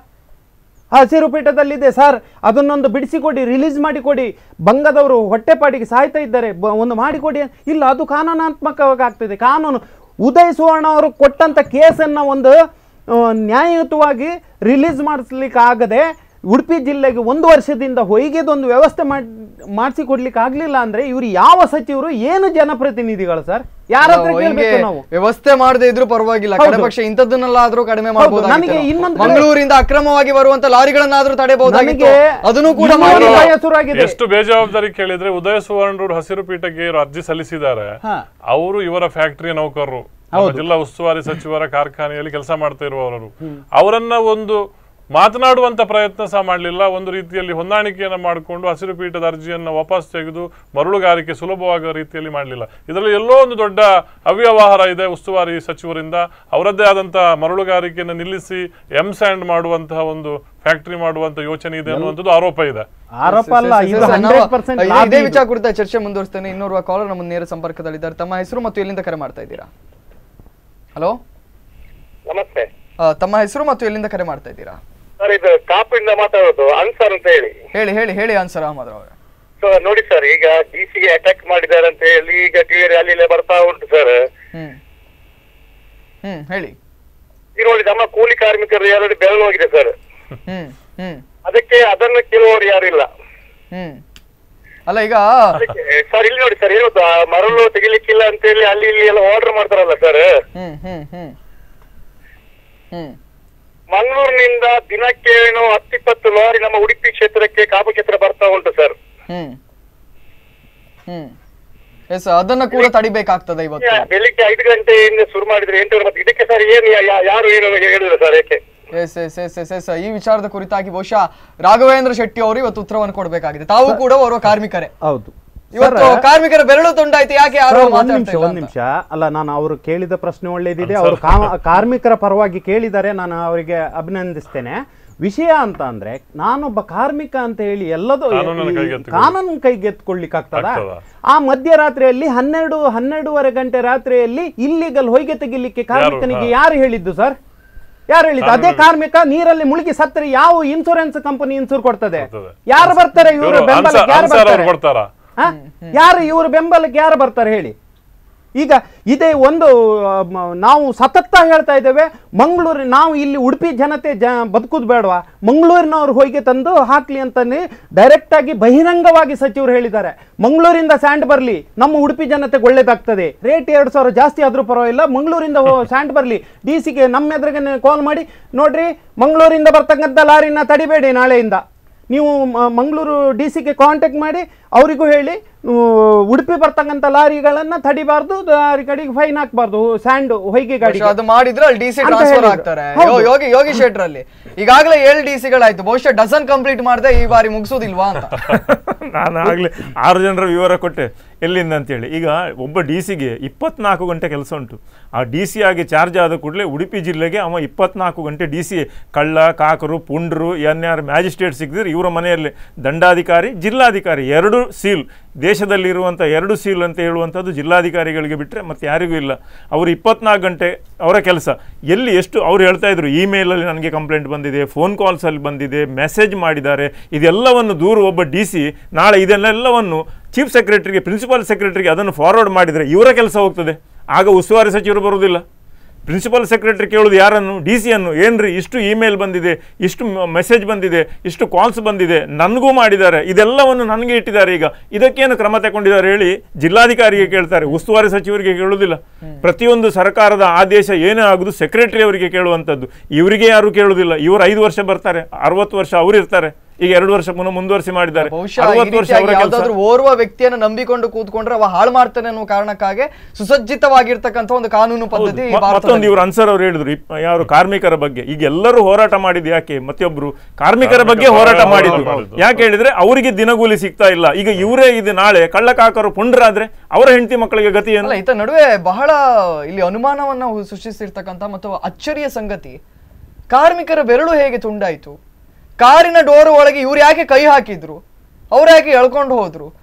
ಹಸಿರು ಪೀಠದಲ್ಲಿದೆ ಸರ್ ಅದನ್ನೊಂದು ಬಿಡಿಸಿಕೊಡಿ ರಿಲೀಸ್ ಮಾಡಿಕೊಡಿ ಬಂಗದವರು ಹೊಟ್ಟೆಪಾಡಿಗೆ ಸಾಯ್ತಾ ಇದ್ದಾರೆ ಬ- ಒಂದು ಮಾಡಿಕೊಡಿ ಇಲ್ಲ ಅದು ಕಾನೂನಾತ್ಮಕವಾಗಿ ಆಗ್ತದೆ ಕಾನೂನು ಉದಯ್ ಸುವರ್ಣ ಅವರು ಕೊಟ್ಟಂತ ಕೇಸನ್ನ ಒಂದು ಆ, ನ್ಯಾಯಯುತವಾಗಿ ರಿಲೀಸ್ ಮಾಡಿಸ್ಲಿಕ್ಕೆ ಆಗದೆ ಉಡುಪಿ ಜಿಲ್ಲೆಗೆ ಒಂದು ವರ್ಷದಿಂದ ಹೊಯ್ಗೆದೊಂದು ವ್ಯವಸ್ಥೆ ಮಾಡಿ ಮಾಡಿಸಿ ಕೊಡ್ಲಿಕ್ಕೆ ಆಗ್ಲಿಲ್ಲ ಅಂದ್ರೆ ಇವರು ಯಾವ ಸಚಿವರು ಏನು ಜನಪ್ರತಿನಿಧಿಗಳು ಸರ್ ಯಾರ ಹತ್ರ ನಾವು ಕೇಳ್ಬೇಕು ಹಿಂಗೆ ನಾವು ವ್ಯವಸ್ಥೆ ಮಾಡದೇ ಇದ್ರು ಪರವಾಗಿಲ್ಲ ಹೌದು. ಕಡೆ ಪಕ್ಷ ಇಂಥದ್ದನ್ನೆಲ್ಲಾದ್ರೂ ಕಡಿಮೆ ಹೌದು, ಮಾಡಬಹುದು ನನಗೆ ಇನ್ನೊಂದು ಕಡೆ- ಮಂಗಳೂರಿಂದ ಅಕ್ರಮವಾಗಿ ಬರುವಂತ ಲಾರಿಗಳನ್ನಾದ್ರೂ ತಡೆಬಹುದಾಗಿತ್ತು ನನಗೆ ಅದನ್ನು ಕೂಡ ಇನ್ನೊಂದು ಮಾಡಿಲ್ಲ ಭಯ ಶುರುವಾಗಿದೆ. ಎಷ್ಟು ಬೇಜವಾಬ್ದಾರಿ ಕೇಳಿದ್ರೆ ಉದಯ ಸುವರ್ಣರು ಹಸಿರು ಪೀಠಕ್ಕೆ ಇವರು ಅರ್ಜಿ ಸಲ್ಲಿಸಿದ್ದಾರೆ ಹಾ. ಅವರು ಇವರ ಫ್ಯಾಕ್ಟರಿ ನೌಕರರು ನಮ್ಮ ಜಿಲ್ಲಾ ಉಸ್ತುವಾರಿ ಸಚಿವರ ಕಾರ್ಖಾನೆಯಲ್ಲಿ ಕೆಲಸ ಮಾಡ್ತಾ ಇರುವವರು ಅವರನ್ನ ಒಂದು ಮಾತನಾಡುವಂತ ಪ್ರಯತ್ನ ಸಹ ಮಾಡಲಿಲ್ಲ ಒಂದು ರೀತಿಯಲ್ಲಿ ಹೊಂದಾಣಿಕೆಯನ್ನ ಮಾಡಿಕೊಂಡು ಹಸಿರು ಪೀಠದ ಅರ್ಜಿಯನ್ನು ವಾಪಸ್ ತೆಗೆದು ಮರಳುಗಾರಿಕೆ ಸುಲಭವಾಗುವ ರೀತಿಯಲ್ಲಿ ಮಾಡಲಿಲ್ಲ ಇದರಲ್ಲಿ ಎಲ್ಲೋ ಒಂದು ದೊಡ್ಡ ಅವ್ಯವಹಾರ ಇದೆ ಉಸ್ತುವಾರಿ ಸಚಿವರಿಂದ ಅವರದ್ದೇ ಆದಂತ ಮರಳುಗಾರಿಕೆಯನ್ನು ನಿಲ್ಲಿಸಿ ಎಂ ಸ್ಯಾಂಡ್ ಮಾಡುವಂತಹ ಒಂದು ಫ್ಯಾಕ್ಟರಿ ಮಾಡುವಂತ ಯೋಚನೆ ಇದೆ ಅನ್ನುವಂಥದ್ದು ಆರೋಪ ಇದೆ ಆರೋಪ ಅಲ್ಲ ಸರಿ, ಇದು ಸರಿ, ನಾವು ಹಂಡ್ರೆಡ್ ಪರ್ಸೆಂಟ್ ಇದೇ- ಇದೇ ವಿಚಾರ ಕುರಿತ ಚರ್ಚೆ ಮುಂದುವರಿಸ್ತೇನೆ ಇನ್ನೋರ್ವ ಕಾಲರ್ ನಮ್ಮ ನೇರ ಸಂಪರ್ಕದಲ್ಲಿದ್ದಾರೆ ತಮ್ಮ ಹೆಸರು ಮತ್ತು ಎಲ್ಲಿಂದ ಕರೆ ಮಾಡ್ತಾ ಇದ್ದೀರಾ ಹಲೋ ನಮಸ್ತೆ ತಮ್ಮ ಹೆಸರು ಮತ್ತು ಎಲ್ಲಿಂದ ಕರೆ ಮಾಡ್ತಾ ಇದ್ದೀರಾ ಸರ್ ಇದು ಕಾಪಿಂದ ಮಾತಾಡೋದು ಅನ್ಸರ್ ಅಂತ ಹೇಳಿ ಹೇಳಿ ಹೇಳಿ ಹೇಳಿ ಅನ್ಸರ್ ಅಹಮದ್ ಅವರೇ ಸೊ ನೋಡಿ ಸರ್ ಈಗ ಡಿ ಸಿಗೆ ಅಟ್ಯಾಕ್ ಮಾಡಿದ್ದಾರೆ ಅಂತ ಹೇಳಿ ಈಗ ಟಿವಿ ರ್ಯಾಲಿಲೇ ಬರ್ತಾ ಉಂಟು ಸರ್ ಹ್ಮ್ ಹ್ಮ್ ಹೇಳಿ ಈಗ ನೋಡಿ ನಮ್ಮ ಕೂಲಿ ಕಾರ್ಮಿಕರು ಎರಡು ಬೆರಳು ಹೋಗಿದೆ ಸರ್ ಹ್ಮ್ ಹ್ಮ್ ಅದಕ್ಕೆ ಅದನ್ನು ಕೇಳುವವರು ಯಾರಿಲ್ಲ ಹ್ಮ್ ಅಲ್ಲ ಈಗ ಅದಕ್ಕೆ ಸರ್ ಇಲ್ಲಿ ನೋಡಿ ಸರ್ ಏನು ಗೊತ್ತಾ, ಮರಳು ತೆಗಿಲಿಕ್ಕಿಲ್ಲ ಅಂತ ಹೇಳಿ ಅಲ್ಲಿ ಇಲ್ಲಿ ಎಲ್ಲ ಆರ್ಡರ್ ಮಾಡ್ತಾರಲ್ಲ ಸರ್ ಹ್ಮ್ ಹ್ಮ್ ಹ್ಮ್ ಹ್ಮ್ ಮಂಗಳೂರಿನಿಂದ ದಿನಕ್ಕೆ ಏನೋ ಹತ್ತಿಪ್ಪತ್ತು ಲಾರಿ ನಮ್ಮ ಉಡುಪಿ ಕ್ಷೇತ್ರಕ್ಕೆ ಕಾಪು ಕ್ಷೇತ್ರ ಬರ್ತಾ ಉಂಟು ಸರ್ ಹ್ಮ್ ಹ್ಮ್ ಎಸ್ ಅದನ್ನ ಕೂಡ ತಡಿಬೇಕಾಗ್ತದೆ ಇವತ್ತು ಬೆಳಿಗ್ಗೆ ಐದು ಗಂಟೆಯಿಂದ ಶುರು ಮಾಡಿದ್ರೆ ಎಂಟು ಗಂಟೆ ಮತ್ತೆ ಇದಕ್ಕೆ ಸರ್ ಏನು ಯಾ- ಯಾ- ಯಾರು ಏನು ಹೇಳಿದ್ರು ಸರ್ ಯಾಕೆ S S S S S ಈ ವಿಚಾರದ ಕುರಿತಾಗಿ ಬಹುಶಃ ರಾಘವೇಂದ್ರ ಶೆಟ್ಟಿ ಅವರು ಇವತ್ತು ಉತ್ತರವನ್ನು ಕೊಡಬೇಕಾಗಿದೆ ತಾವು ಕೂಡ ಓರ್ವ ಕಾರ್ಮಿಕರೇ ಹೌದು ಇವತ್ತು ಕಾರ್ಮಿಕರ ಬೆರಳು ತುಂಡಾಯ್ತು ಯಾಕೆ ಯಾರು ಸರ್, ಒಂದ್ ಮಾತಾಡ್ತಾ ನಿಮಿಷ ಇಲ್ಲ ಒಂದ್ ಅಂತ? ನಿಮಿಷ ಅಲ್ಲ ನಾನು ಅವರು ಕೇಳಿದ ಪ್ರಶ್ನೆ ಒಳ್ಳೇದಿದೆ ಅವರು ಕಾರ್ಮಿಕರ ಪರವಾಗಿ ಕೇಳಿದ್ದಾರೆ ನಾನು ಅವರಿಗೆ ಅಭಿನಂದಿಸ್ತೇನೆ ವಿಷಯ ಅಂತ ಅಂದ್ರೆ ನಾನೊಬ್ಬ ಕಾರ್ಮಿಕ ಅಂತ ಹೇಳಿ ಎಲ್ಲದೂ ಕಾನೂನನ್ನ ಈ- ಕೈಗೆತ್ತಿಕೊಳ್ಳಿ. ಕಾನೂನು ಕೈಗೆತ್ಕೊಳ್ಳಿಕ್ಕಾಗ್ತದ ಆಗ್ತದಾ? ಆ ಮಧ್ಯರಾತ್ರಿಯಲ್ಲಿ ಹನ್ನೆರಡು ಹನ್ನೆರಡೂವರೆ ಗಂಟೆ ರಾತ್ರಿಯಲ್ಲಿ ಇಲ್ಲಿಗಲ್ ಹೊಯ್ಗೆ ತೆಗಿಲಿಕ್ಕೆ ಕಾರ್ಮಿಕನಿಗೆ ಹಾ. ಯಾರು ಹೇಳಿದ್ದು ಸರ್ ಯಾರು ಹೇಳಿದ್ದು ಅದೇ ಕಾರ್ಮಿಕ ನೀರಲ್ಲಿ ಮುಳುಗಿ ಸತ್ತರೆ ಯಾವ ಇನ್ಸೂರೆನ್ಸ್ ಕಂಪನಿ ಇನ್ಸೂರ್ ಕೊಡ್ತದೆ ಕೊಡ್ತದೆ. ಯಾರು ಬರ್ತಾರೆ ಇವರು ಇವರು ಬೆಂಬಲಕ್ಕೆ ಯಾರು ಅನ್ಸಾರ್ ಅವ್ರು ಬರ್ತಾರೆ ಬರ್ತಾರಾ ಹ? ಯಾರು ಇವರು ಬೆಂಬಲಕ್ಕೆ ಯಾರು ಬರ್ತಾರೆ ಹೇಳಿ ಈಗ ಇದೇ ಒಂದು ಆ, ಮ- ನಾವು ಸತತ ಹೇಳ್ತಾ ಇದ್ದೇವೆ ಮಂಗಳೂರು ನಾವು ಇಲ್ಲಿ ಉಡುಪಿ ಜನತೆ ಜ ಬದುಕುದು ಬೇಡವಾ ಮಂಗಳೂರಿನವ್ರು ಹೋಗಿ ತಂದು ಹಾಕ್ಲಿ ಅಂತಂದು ಡೈರೆಕ್ಟ್ ಆಗಿ ಬಹಿರಂಗವಾಗಿ ಸಚಿವರು ಹೇಳಿದ್ದಾರೆ ಮಂಗಳೂರಿಂದ ಸ್ಯಾಂಡ್ ಬರಲಿ ನಮ್ಮ ಉಡುಪಿ ಜನತೆಗೆ ಒಳ್ಳೇದಾಗ್ತದೆ ರೇಟ್ ಎರಡು ಸಾವಿರ ಜಾಸ್ತಿ ಆದ್ರೂ ಪರವಾಗಿಲ್ಲ ಮಂಗಳೂರಿಂದ ಸ್ಯಾಂಡ್ ಬರಲಿ ಡಿ ಸಿಗೆ ನಮ್ಮ ಎದುರಿಗೆ ಕಾಲ್ ಮಾಡಿ ನೋಡ್ರಿ ಮಂಗಳೂರಿಂದ ಬರ್ತಕ್ಕಂಥ ಲಾರಿನ ತಡಿಬೇಡಿ ನಾಳೆಯಿಂದ ನೀವು ಮ- ಮಂಗಳೂರು ಡಿ ಸಿಗೆ ಕಾಂಟ್ಯಾಕ್ಟ್ ಮಾಡಿ ಅವರಿಗೂ ಹೇಳಿ ನೀವು ಉಡುಪಿ ಬರ್ತಕ್ಕಂಥ ಲಾರಿಗಳನ್ನ ತಡಿಬಾರ್ದು ಲಾರಿ ಕಡೆಗೆ ಫೈನ್ ಹಾಕ್ಬಾರ್ದು ಸ್ಯಾಂಡ್ ಹೊಯ್ಗೆ ಗಾಡಿ ಬಹುಶಃ ಅದು ಮಾಡಿದ್ರೆ ಅಲ್ಲಿ ಡಿ ಸಿ ಅಂತ ಟ್ರಾನ್ಸ್ಫರ್ ಹೇಳಿದ್ರು. ಆಗ್ತಾರೆ ಹೌದು. ಯೋ- ಯೋಗಿ ಯೋಗಿ ಶೆಟ್ರ್ ಅಲ್ಲಿ ಈಗಾಗಲೇ ಏಳು ಡಿ ಸಿಗಳಾಯ್ತು ಬಹುಶಃ ಡಜನ್ ಕಂಪ್ಲೀಟ್ ಮಾಡದೆ ಈ ಬಾರಿ ಮುಗಿಸೋದಿಲ್ವಾ ಅಂತ ನಾನು ಆಗಲೇ ಆರು ಜನರ ವಿವರ ಕೊಟ್ಟೆ ಎಲ್ಲಿಂದ ಅಂತೇಳಿ ಈಗ ಒಬ್ಬ ಡಿ ಸಿಗೆ ಇಪ್ಪತ್ನಾಲ್ಕು ಗಂಟೆ ಕೆಲಸ ಉಂಟು ಆ ಡಿ ಸಿ ಆಗಿ ಚಾರ್ಜ್ ಆದ ಕೂಡಲೇ ಉಡುಪಿ ಜಿಲ್ಲೆಗೆ ಅವ ಇಪ್ಪತ್ನಾಲ್ಕು ಗಂಟೆ ಡಿ ಸಿ ಕಳ್ಳ ಕಾಕರು ಪುಂಡ್ರು ಎನ್ಯಾರು ಮ್ಯಾಜಿಸ್ಟ್ರೇಟ್ ಸಿಕ್ಕಿದ್ರೆ ಇವರ ಮನೆಯಲ್ಲಿ ದಂಡಾಧಿಕಾರಿ ಜಿಲ್ಲಾಧಿಕಾರಿ ಎರಡು ಸೀಲ್ ದೇಶದಲ್ಲಿರುವಂಥ ಎರಡು ಸೀಲ್ ಅಂತ ಹೇಳುವಂಥದ್ದು ಜಿಲ್ಲಾಧಿಕಾರಿಗಳಿಗೆ ಬಿಟ್ಟರೆ ಮತ್ತೆ ಯಾರಿಗೂ ಇಲ್ಲ ಅವರು ಇಪ್ಪತ್ನಾಲ್ಕು ಗಂಟೆ ಅವರ ಕೆಲಸ ಎಲ್ಲಿ ಎಷ್ಟು ಅವ್ರು ಹೇಳ್ತಾ ಇದ್ರು ಇಮೇಲಲ್ಲಿ ನನಗೆ ಕಂಪ್ಲೇಂಟ್ ಬಂದಿದೆ ಫೋನ್ ಕಾಲ್ಸಲ್ಲಿ ಬಂದಿದೆ ಮೆಸೇಜ್ ಮಾಡಿದ್ದಾರೆ ಇದೆಲ್ಲವನ್ನು ದೂರು ಒಬ್ಬ ಡಿ ಸಿ ನಾಳೆ ಇದನ್ನೆಲ್ಲವನ್ನು ಚೀಫ್ ಸೆಕ್ರೆಟರಿಗೆ ಪ್ರಿನ್ಸಿಪಲ್ ಸೆಕ್ರೆಟರಿಗೆ ಅದನ್ನು ಫಾರ್ವರ್ಡ್ ಮಾಡಿದರೆ ಇವರ ಕೆಲಸ ಹೋಗ್ತದೆ ಆಗ ಉಸ್ತುವಾರಿ ಸಚಿವರು ಬರುವುದಿಲ್ಲ ಪ್ರಿನ್ಸಿಪಲ್ ಸೆಕ್ರೆಟರಿ ಕೇಳೋದು ಯಾರನ್ನು ಡಿ ಸಿಯನ್ನು ಏನ್ರಿ ಇಷ್ಟು ಇಮೇಲ್ ಬಂದಿದೆ ಇಷ್ಟು ಮೆಸೇಜ್ ಬಂದಿದೆ ಇಷ್ಟು ಕಾಲ್ಸ್ ಬಂದಿದೆ ನನಗೂ ಮಾಡಿದ್ದಾರೆ ಇದೆಲ್ಲವನ್ನು ನನಗೆ ಇಟ್ಟಿದ್ದಾರೆ ಈಗ ಇದಕ್ಕೇನು ಕ್ರಮ ತಗೊಂಡಿದ್ದಾರೆ ಹೇಳಿ ಜಿಲ್ಲಾಧಿಕಾರಿಗೆ ಕೇಳ್ತಾರೆ ಉಸ್ತುವಾರಿ ಸಚಿವರಿಗೆ ಕೇಳುವುದಿಲ್ಲ ಪ್ರತಿಯೊಂದು ಸರ್ಕಾರದ ಆದೇಶ ಏನೇ ಆಗುದು ಸೆಕ್ರೆಟರಿ ಅವರಿಗೆ ಕೇಳುವಂಥದ್ದು ಇವರಿಗೆ ಯಾರು ಕೇಳುವುದಿಲ್ಲ ಇವರು ಐದು ವರ್ಷ ಬರ್ತಾರೆ ಅರವತ್ತು ವರ್ಷ ಅವರು ಇರ್ತಾರೆ ಈಗ ಎರಡು ವರ್ಷ ಪುನಃ ಮುಂದುವರಿಸಿ ಮಾಡಿದ್ದಾರೆ ಬಹುಶಃ ಈ ಅರವತ್ತು ವರ್ಷ ರೀತಿಯಾಗಿ ಅವರ ಕೆಲಸ ಯಾವ್ದಾದ್ರು ಓರ್ವ ವ್ಯಕ್ತಿಯನ್ನು ನಂಬಿಕೊಂಡು ಕೂತ್ಕೊಂಡ್ರೆ ಅವ ಹಾಳು ಮಾಡ್ತಾನೆ ಅನ್ನೋ ಕಾರಣಕ್ಕಾಗಿ ಸುಸಜ್ಜಿತವಾಗಿರ್ತಕ್ಕಂಥ ಒಂದು ಕಾನೂನು ಪದ್ಧತಿ ಮ- ಮತ್ತೊಂದು ಭಾರತದಲ್ಲಿ ಇವರು ಅನ್ಸರ್ ಅವ್ರು ಹೇಳಿದ್ರು ಇಪ್- ಯಾರು ಕಾರ್ಮಿಕರ ಬಗ್ಗೆ ಈಗ ಎಲ್ಲರೂ ಹೋರಾಟ ಮಾಡಿದ್ದು ಯಾಕೆ ಮತ್ತೊಬ್ರು ಕಾರ್ಮಿಕರ ಬಗ್ಗೆ ಹೋರಾಟ ಹೋರಾಟ ಮಾಡಿದ್ದು ಮಾಡಿದ್ದು. ಯಾಕೆ ಹೇಳಿದ್ರೆ ಅವರಿಗೆ ದಿನಗೂಲಿ ಸಿಗ್ತಾ ಇಲ್ಲ ಈಗ ಇವರೇ ಇದು ನಾಳೆ ಕಳ್ಳಕಾಕರು ಪುಂಡ್ರಾದ್ರೆ ಅವರ ಹೆಂಡತಿ ಮಕ್ಕಳಿಗೆ ಗತಿ ಏನು ಅಲ್ಲ ಈತ ನಡುವೆ ಬಹಳ ಇಲ್ಲಿ ಅನುಮಾನವನ್ನ ಹು- ಸೃಷ್ಟಿಸಿರ್ತಕ್ಕಂಥ ಮತ್ತು ಅಚ್ಚರಿಯ ಸಂಗತಿ ಕಾರ್ಮಿಕರ ಬೆರಳು ಹೇಗೆ ತುಂಡಾಯ್ತು ಕಾರಿನ ಡೋರ್ ಒಳಗೆ ಇವ್ರು ಯಾಕೆ ಕೈ ಹಾಕಿದ್ರು ಅವ್ರು ಯಾಕೆ ಎಳ್ಕೊಂಡು ಹೋದ್ರು